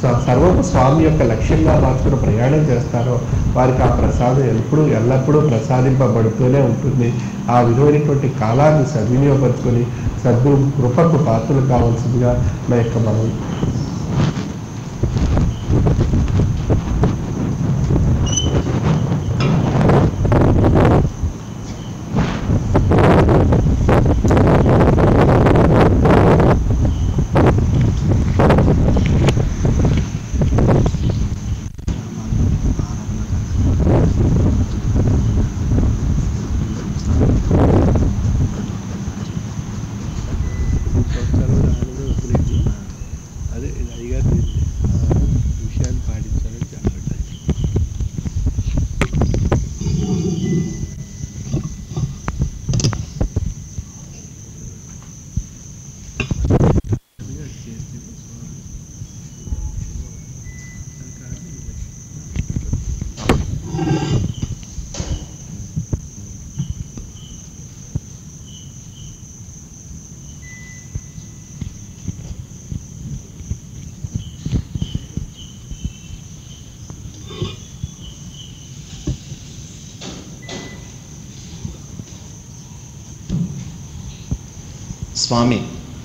స- సర్వము స్వామి యొక్క లక్ష్యంగా మార్చుకుని ప్రయాణం చేస్తారో వారికి ఆ ప్రసాదం ఎప్పుడు ఎల్లప్పుడూ ప్రసాదింపబడుతూనే ఉంటుంది ఆ విలువైనటువంటి కాలాన్ని సద్వినియోగపరుచుకొని సద్గురు కృపకు పాత్రలు కావాల్సిందిగా నా యొక్క మనం అదే అయ్యగారు విషయాన్ని పాటించాలని చెప్పండి స్వామి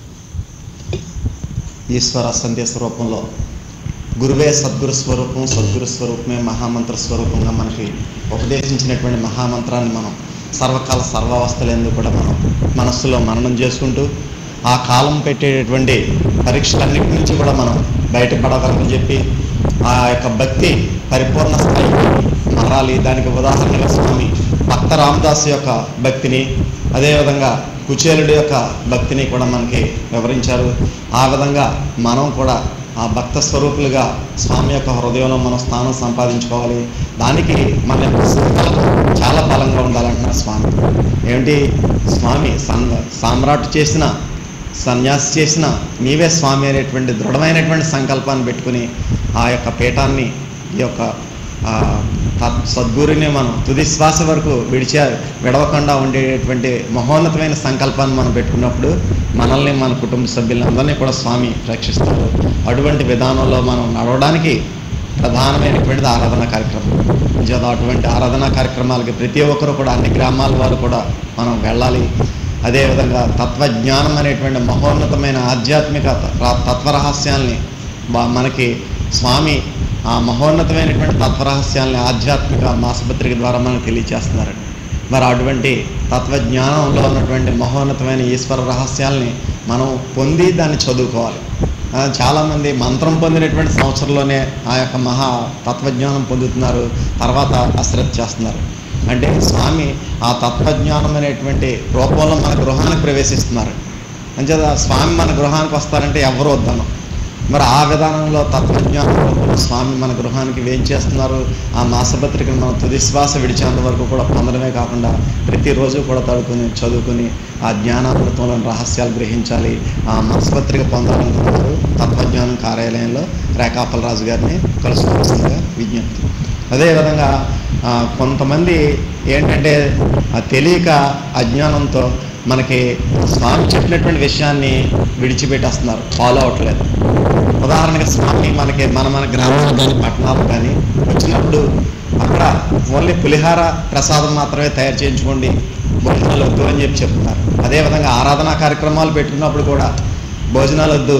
ఈశ్వర సందేశ రూపంలో గురువే సద్గురు స్వరూపం సద్గురు స్వరూపమే మహామంత్ర స్వరూపంగా మనకి ఉపదేశించినటువంటి మహామంత్రాన్ని మనం సర్వకాల సర్వావస్థలందు కూడా మనం మనస్సులో మననం చేసుకుంటూ ఆ కాలం పెట్టేటటువంటి పరీక్షలన్నిటి నుంచి కూడా మనం బయటపడగలమని చెప్పి ఆ యొక్క భక్తి పరిపూర్ణ స్థాయికి మారాలి దానికి ఉదాహరణగా స్వామి భక్త రామదాస్ యొక్క భక్తిని అదేవిధంగా కుచేలుడి యొక్క భక్తిని కూడా మనకి వివరించారు ఆ విధంగా మనం కూడా ఆ భక్త స్వరూపులుగా స్వామి యొక్క హృదయంలో మనం స్థానం సంపాదించుకోవాలి దానికి మన యొక్క సంకల్పం చాలా బలంగా ఉండాలంటున్నారు స్వామి ఏమిటి స్వామి సన్ సామ్రాట్ చేసిన సన్యాసి చేసిన నీవే స్వామి అనేటువంటి దృఢమైనటువంటి సంకల్పాన్ని పెట్టుకుని ఆ యొక్క పీఠాన్ని ఈ యొక్క ఆ, తత్- సద్గురుని మనం తుది శ్వాస వరకు విడిచే విడవకుండా ఉండేటువంటి మహోన్నతమైన సంకల్పాన్ని మనం పెట్టుకున్నప్పుడు మనల్ని మన కుటుంబ సభ్యులందరినీ కూడా స్వామి రక్షిస్తారు అటువంటి విధానంలో మనం నడవడానికి ప్రధానమైనటువంటిది ఆరాధన కార్యక్రమం నిజంగా అటువంటి ఆరాధన కార్యక్రమాలకి ప్రతి ఒక్కరు కూడా అన్ని గ్రామాల వారు కూడా మనం వెళ్ళాలి అదేవిధంగా తత్వజ్ఞానం అనేటువంటి మహోన్నతమైన ఆధ్యాత్మిక త- తత్వరహస్యాల్ని బా- మనకి స్వామి ఆ మహోన్నతమైనటువంటి తత్వరహస్యాల్ని ఆధ్యాత్మిక మాసపత్రిక ద్వారా మనకు తెలియచేస్తున్నారండి మరి అటువంటి తత్వజ్ఞానంలో ఉన్నటువంటి మహోన్నతమైన ఈశ్వర రహస్యాల్ని మనం పొంది దాన్ని చదువుకోవాలి ఆ, చాలామంది మంత్రం పొందినటువంటి సంవత్సరంలోనే ఆ యొక్క మహా తత్వజ్ఞానం పొందుతున్నారు తర్వాత అశ్రద్ధ చేస్తున్నారు అంటే స్వామి ఆ తత్వజ్ఞానం అనేటువంటి రూపంలో మన గృహానికి ప్రవేశిస్తున్నారు అంచేత స్వామి మన గృహానికి వస్తారంటే ఎవరు వద్దాను మరి ఆ విధానంలో తత్వజ్ఞానం రూపంలో స్వామి మన గృహానికి వేం చేస్తున్నారు ఆ మాసపత్రికను మనం తుది శ్వాస విడిచేంత వరకు కూడా పొందడమే కాకుండా ప్రతిరోజు కూడా తడుకుని చదువుకుని ఆ జ్ఞానామృతంలోని రహస్యాలు గ్రహించాలి ఆ మాసపత్రిక పొందాలనుకున్నారు తత్వజ్ఞానం కార్యాలయంలో రేఖాపల్ రాజు గారిని కలుసుకోవాల్సిందిగా విజ్ఞప్తి అదేవిధంగా ఆ, కొంతమంది ఏంటంటే ఆ తెలియక అజ్ఞానంతో మనకి స్వామి చెప్పినటువంటి విషయాన్ని విడిచిపెట్టేస్తున్నారు ఫాలో అవ్వట్లేదు ఉదాహరణకి స్వామి మనకి మన మన గ్రామాలు కానీ పట్టణాలు కానీ వచ్చినప్పుడు అక్కడ ఓన్లీ పులిహార ప్రసాదం మాత్రమే తయారు చేయించుకోండి భోజనాలు వద్దు అని చెప్పి చెప్తున్నారు అదేవిధంగా ఆరాధనా కార్యక్రమాలు పెట్టుకున్నప్పుడు కూడా భోజనాలు వద్దు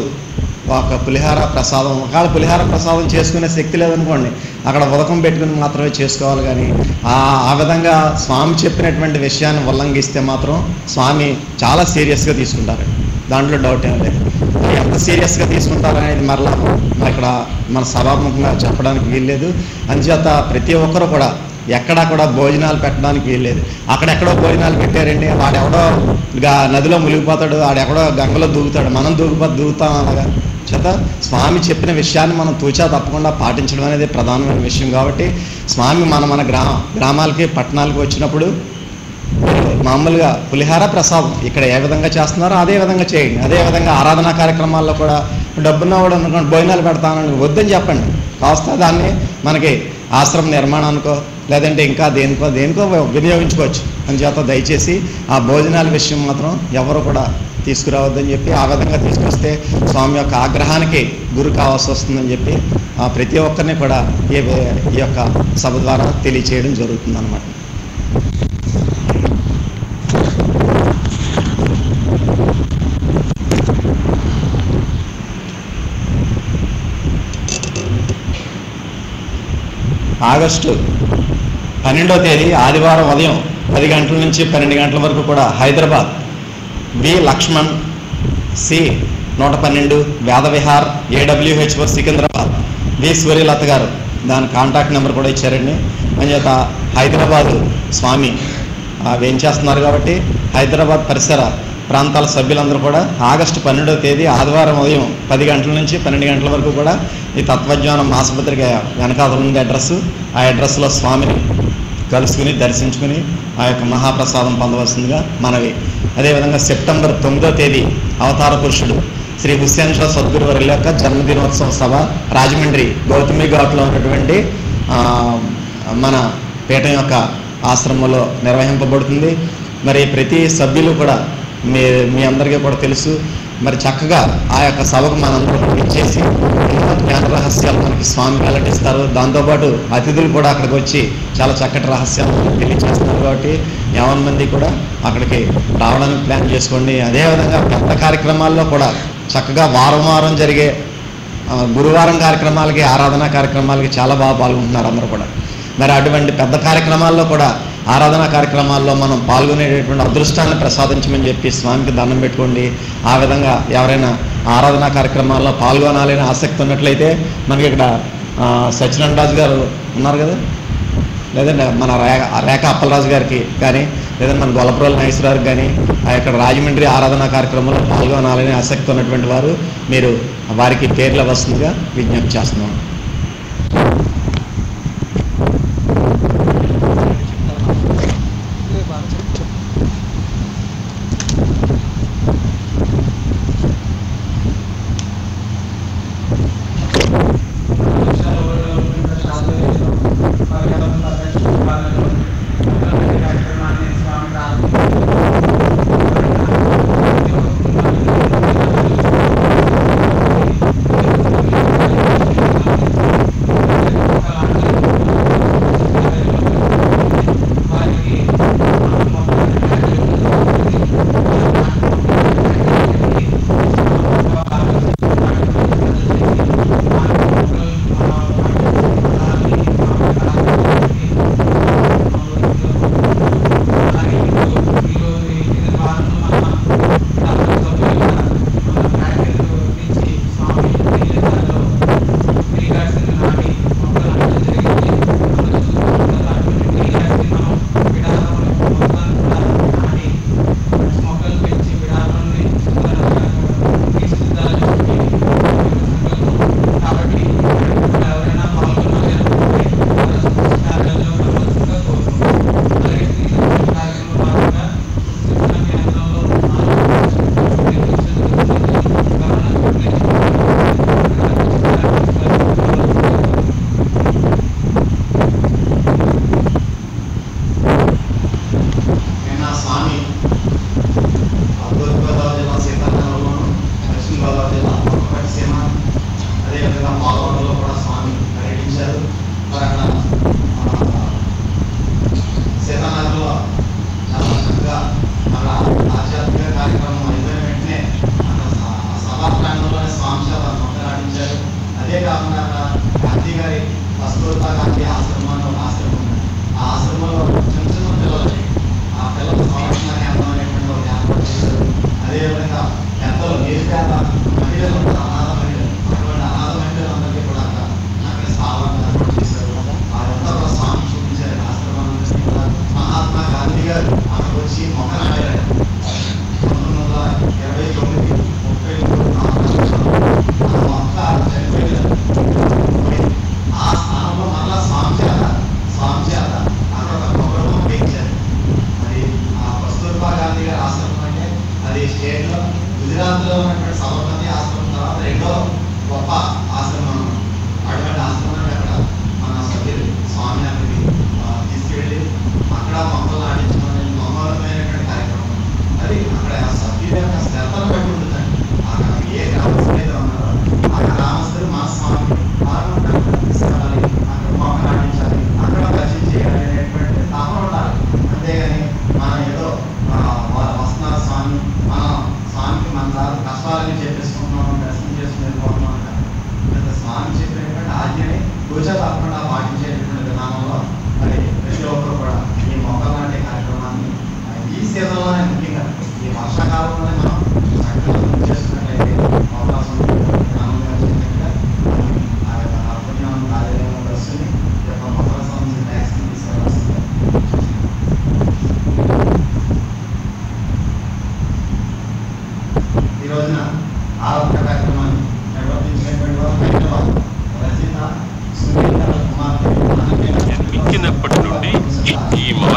ఒక పులిహార ప్రసాదం ఒకవేళ పులిహార ప్రసాదం చేసుకునే శక్తి లేదనుకోండి అక్కడ ఉదకం పెట్టుకుని మాత్రమే చేసుకోవాలి కానీ ఆ ఆ విధంగా స్వామి చెప్పినటువంటి విషయాన్ని ఉల్లంఘిస్తే మాత్రం స్వామి చాలా సీరియస్గా తీసుకుంటారు దాంట్లో డౌట్ ఏం లేదు మరి ఎంత సీరియస్గా తీసుకుంటారనేది మరలా మరి ఇక్కడ మన సభాముఖంగా చెప్పడానికి వీల్లేదు అంచేత ప్రతి ఒక్కరు కూడా ఎక్కడా కూడా భోజనాలు పెట్టడానికి వీల్లేదు అక్కడెక్కడో భోజనాలు పెట్టారండి వాడెవడో గా- నదిలో మునిగిపోతాడు ఆడెక్కడో గంగలో దూకుతాడు మనం దూకిపో దూకుతాం అలాగా చేత స్వామి చెప్పిన విషయాన్ని మనం తూచా తప్పకుండా పాటించడం అనేది ప్రధానమైన విషయం కాబట్టి స్వామి మన మన గ్రామ గ్రామాలకి పట్టణాలకి వచ్చినప్పుడు మామూలుగా పులిహార ప్రసాదం ఇక్కడ ఏ విధంగా చేస్తున్నారో అదే విధంగా చేయండి అదే విధంగా ఆరాధనా కార్యక్రమాల్లో కూడా డబ్బున్నవాడు అనుకోండి భోజనాలు పెడతానని వద్దని చెప్పండి కాస్త దాన్ని మనకి ఆశ్రమ నిర్మాణానికో లేదంటే ఇంకా దేనికో దేనికో వినియోగించుకోవచ్చు అని చేత దయచేసి ఆ భోజనాల విషయం మాత్రం ఎవరు కూడా తీసుకురావద్దని చెప్పి ఆ విధంగా తీసుకొస్తే స్వామి యొక్క ఆగ్రహానికి గురి కావాల్సి వస్తుందని చెప్పి ఆ ప్రతి ఒక్కరిని కూడా ఈ ఈ యొక్క సభ ద్వారా తెలియచేయడం జరుగుతుందన్నమాట ఆగస్టు పన్నెండవ తేదీ ఆదివారం ఉదయం పది గంటల నుంచి పన్నెండు గంటల వరకు కూడా హైదరాబాద్ వి లక్ష్మణ్ సి నూట పన్నెండు Vedavihar AWH four Secunderabad V Suryalatha garu దాని కాంటాక్ట్ నెంబర్ కూడా ఇచ్చారండి అంచేత హైదరాబాదు స్వామి ఆ, వేంచేస్తున్నారు కాబట్టి హైదరాబాద్ పరిసర ప్రాంతాల సభ్యులందరూ కూడా ఆగస్టు పన్నెండవ తేదీ ఆదివారం ఉదయం పది గంటల నుంచి పన్నెండు గంటల వరకు కూడా ఈ తత్వజ్ఞానం మాసపత్రిక వెనకాతల ఉంది అడ్రస్ ఆ అడ్రస్లో స్వామిని కలుసుకుని దర్శించుకుని ఆ యొక్క మహాప్రసాదం పొందవలసిందిగా మనవి అదేవిధంగా సెప్టెంబర్ తొమ్మిదో తేదీ అవతార పురుషుడు శ్రీ హుస్సేన్ షా సద్గురు వారి యొక్క జన్మదినోత్సవ సభ రాజమండ్రి గౌతమి ఘాట్లో ఉన్నటువంటి ఆ, మన పీఠం యొక్క ఆశ్రమంలో నిర్వహింపబడుతుంది మరి ప్రతి సభ్యులు కూడా మీ మీ అందరికీ కూడా తెలుసు మరి చక్కగా ఆ యొక్క సభకు మనందరం ఇచ్చేసి ఎన్నో జ్ఞాన రహస్యాలు మనకి స్వామి వెల్లడిస్తారు దాంతోపాటు అతిథులు కూడా అక్కడికి వచ్చి చాలా చక్కటి రహస్యాలు మనకి తెలియజేస్తారు కాబట్టి యావన్ మంది కూడా అక్కడికి రావడానికి ప్లాన్ చేసుకోండి అదేవిధంగా పెద్ద కార్యక్రమాల్లో కూడా చక్కగా వారం వారం జరిగే ఆ, గురువారం కార్యక్రమాలకి ఆరాధన కార్యక్రమాలకి చాలా బాగా పాల్గొంటున్నారు అందరూ కూడా మరి అటువంటి పెద్ద కార్యక్రమాల్లో కూడా ఆరాధన కార్యక్రమాల్లో మనం పాల్గొనేటటువంటి అదృష్టాన్ని ప్రసాదించమని చెప్పి స్వామికి దండం పెట్టుకోండి ఆ విధంగా ఎవరైనా ఆరాధన కార్యక్రమాల్లో పాల్గొనాలని ఆసక్తి ఉన్నట్లయితే మనకి ఇక్కడ ఆ, సత్యనారాయణ రాజు గారు ఉన్నారు కదా లేదంటే మన రేఖ రేఖ అప్పలరాజు గారికి కానీ లేదంటే మన గొల్లపురం నాగేశ్వరరావు కానీ ఆ యొక్క రాజమండ్రి ఆరాధన కార్యక్రమంలో పాల్గొనాలని ఆసక్తి ఉన్నటువంటి వారు మీరు వారికి పేర్లు వస్తుందిగా విజ్ఞప్తి చేస్తున్నాం స్వామి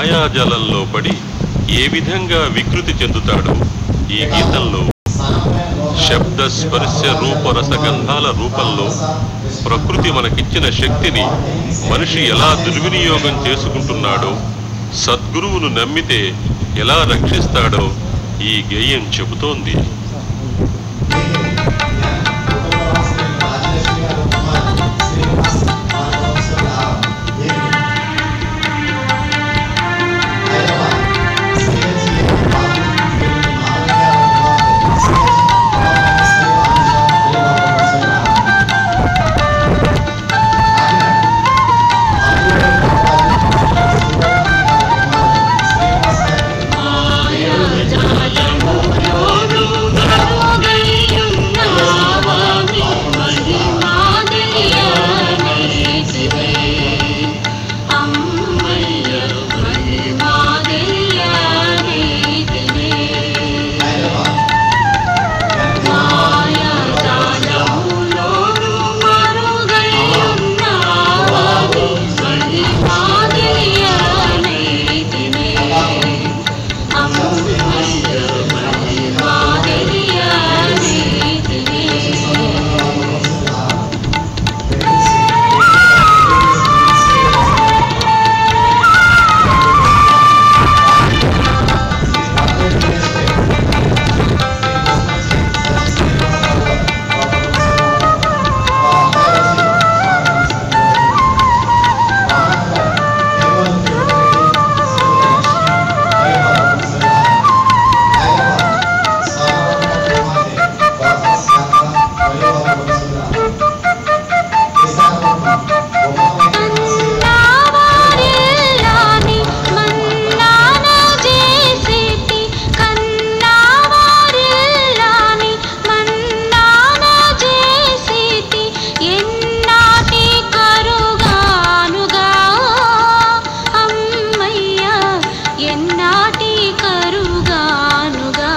మాయాజలంలో పడి ఏ విధంగా వికృతి చెందుతాడో ఈ గీతంలో శబ్ద స్పర్శ రూపరస గంధాల రూపంలో ప్రకృతి మనకిచ్చిన శక్తిని మనిషి ఎలా దుర్వినియోగం చేసుకుంటున్నాడో సద్గురువును నమ్మితే ఎలా రక్షిస్తాడో ఈ గేయం చెబుతోంది కన్నావారెల్లాని మన్నాన చేసేటి కన్నావారెల్లాని మన్నాన చేసేటి ఎన్నాటి కరుగానుగా అమ్మయ్య ఎన్నాటి కరుగానుగా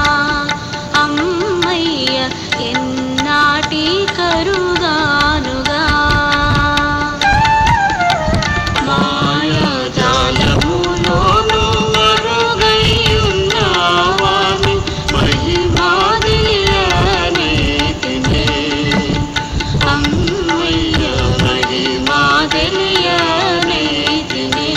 అమ్మయ్య ఎన్నాటి కరుగానుగా మాయాజాలములోను మరుగైయున్నావాని మహిమాదియనేతినే అమ్మయ్య మహిమాదియనేతినే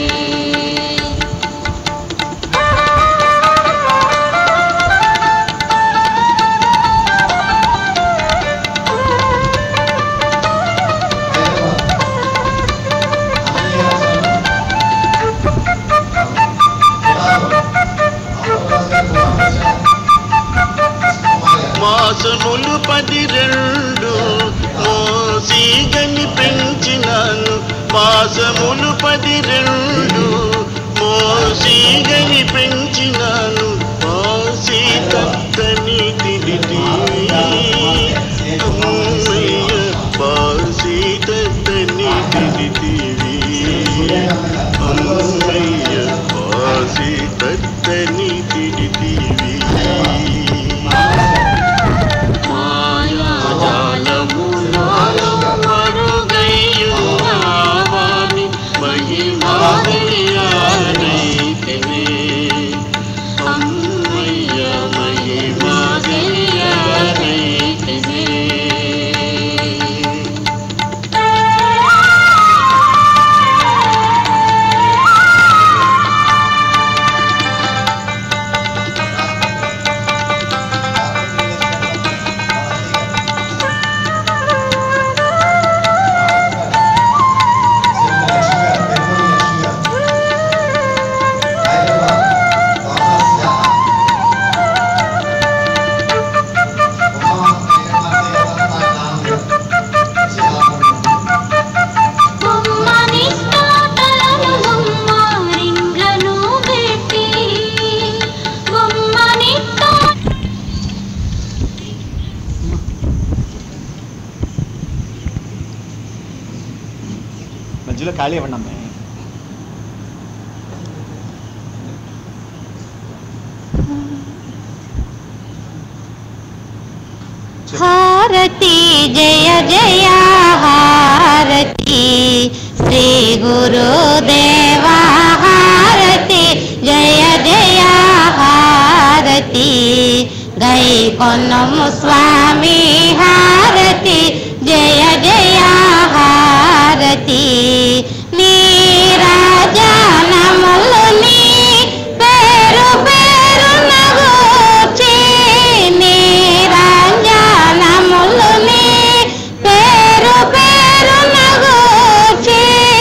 మాసములు పది రెండు మోసీగని పెంచినాను మాసములు పది రెండు మోసీగని పెంచినాను పాసి తత్తని తిరిగి అమ్మయ్య పాసి తత్తని తిరిగివి అమ్మయ్య పాసి తత్తని తిరిగివి మాయాజాలములోను మరుగైయున్నావాని మహిమాదియానైతినే అమ్మయ్య మహిమాదియానైతినే బొమ్మని తోటలను బొమ్మారిండ్లను పెట్టి బొమ్మని తోట మధ్యలో ఖాళీ ఇవ్వండి అమ్మాయి హారతి జయ జయ హారతి శ్రీ గురుదేవా హారతి కొన్నము స్వామి హారతి జయ జయ హారతి నీరాజనములు నీ పేరు పేరు నగూర్చి నీరాజనములు నీ పేరు పేరు నగూర్చి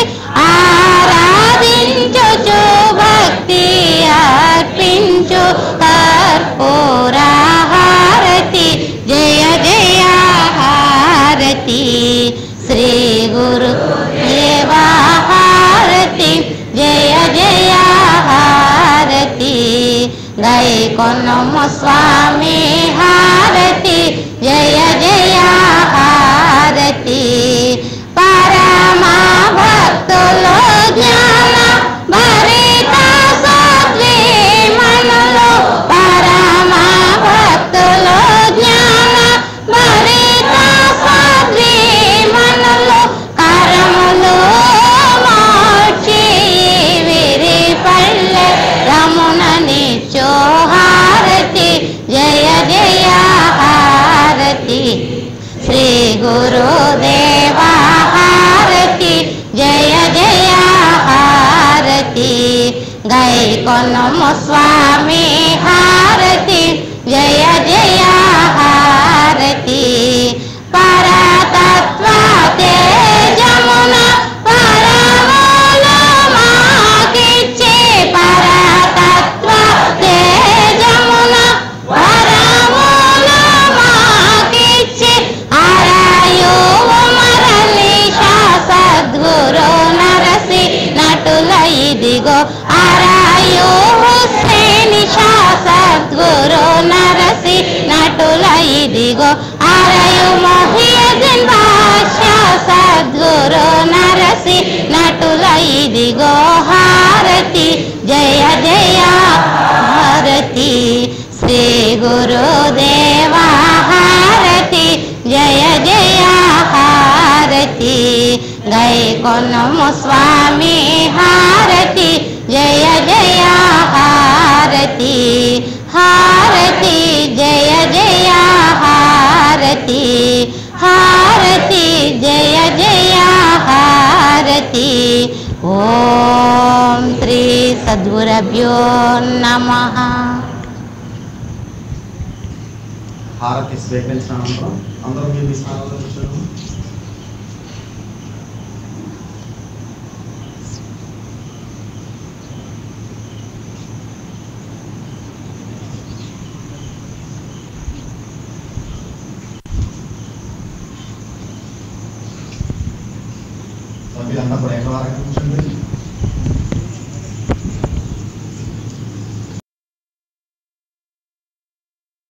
ఆరాధించుచు భక్తి అర్పించు కర్పూర హారతి జయ జయ హారతి శ్రీ గురు దేవా హారతి జయ జయ హారతి గై కొన్నము స్వామి హారతి జయ జయ హారతి పరమా భక్తులు జ్ఞాన భరిత సాత్వి మనలో పరమా భక్తులు జ్ఞాన భరిత సాత్వి మనలో కరములు మోక్షి విరి పల్లె రమున నిచో హారతి జయ జయ హారతి శ్రీ గురుదేవా హారతి జయ జయ హారతి గై కొనము స్వామి హారతి జయ జయ హారతి పరతత్వ తేజమున పరములు మాకిచ్చే పరతత్వ తేజమున పరములు మాకిచ్చే అరయో మరలి సద్గురు నరసి నటుల ఇదిగో అరయో హుస్సేని సద్గురు నరసి నటుల ఇదిగో అరయు మొహియదిన్ బాషా సద్గురు నరసి నటుల ఇదిగో హారతి జయ జయ హారతి శ్రీ గురుదేవా హారతి జయ జయ హారతి గై కొనము స్వామి హారతి జయ జయ హారతి హారతి జయ జయ హారతి హారతి జయ జయ హారతి ఓం శ్రీ సద్గురభ్యో నమః హారతి స్వీకరించిన అనంతరం అందరూ మీ మీ స్థానంలో కూర్చోండి సభ్యులంతా కూడా ఎక్కడ వరకు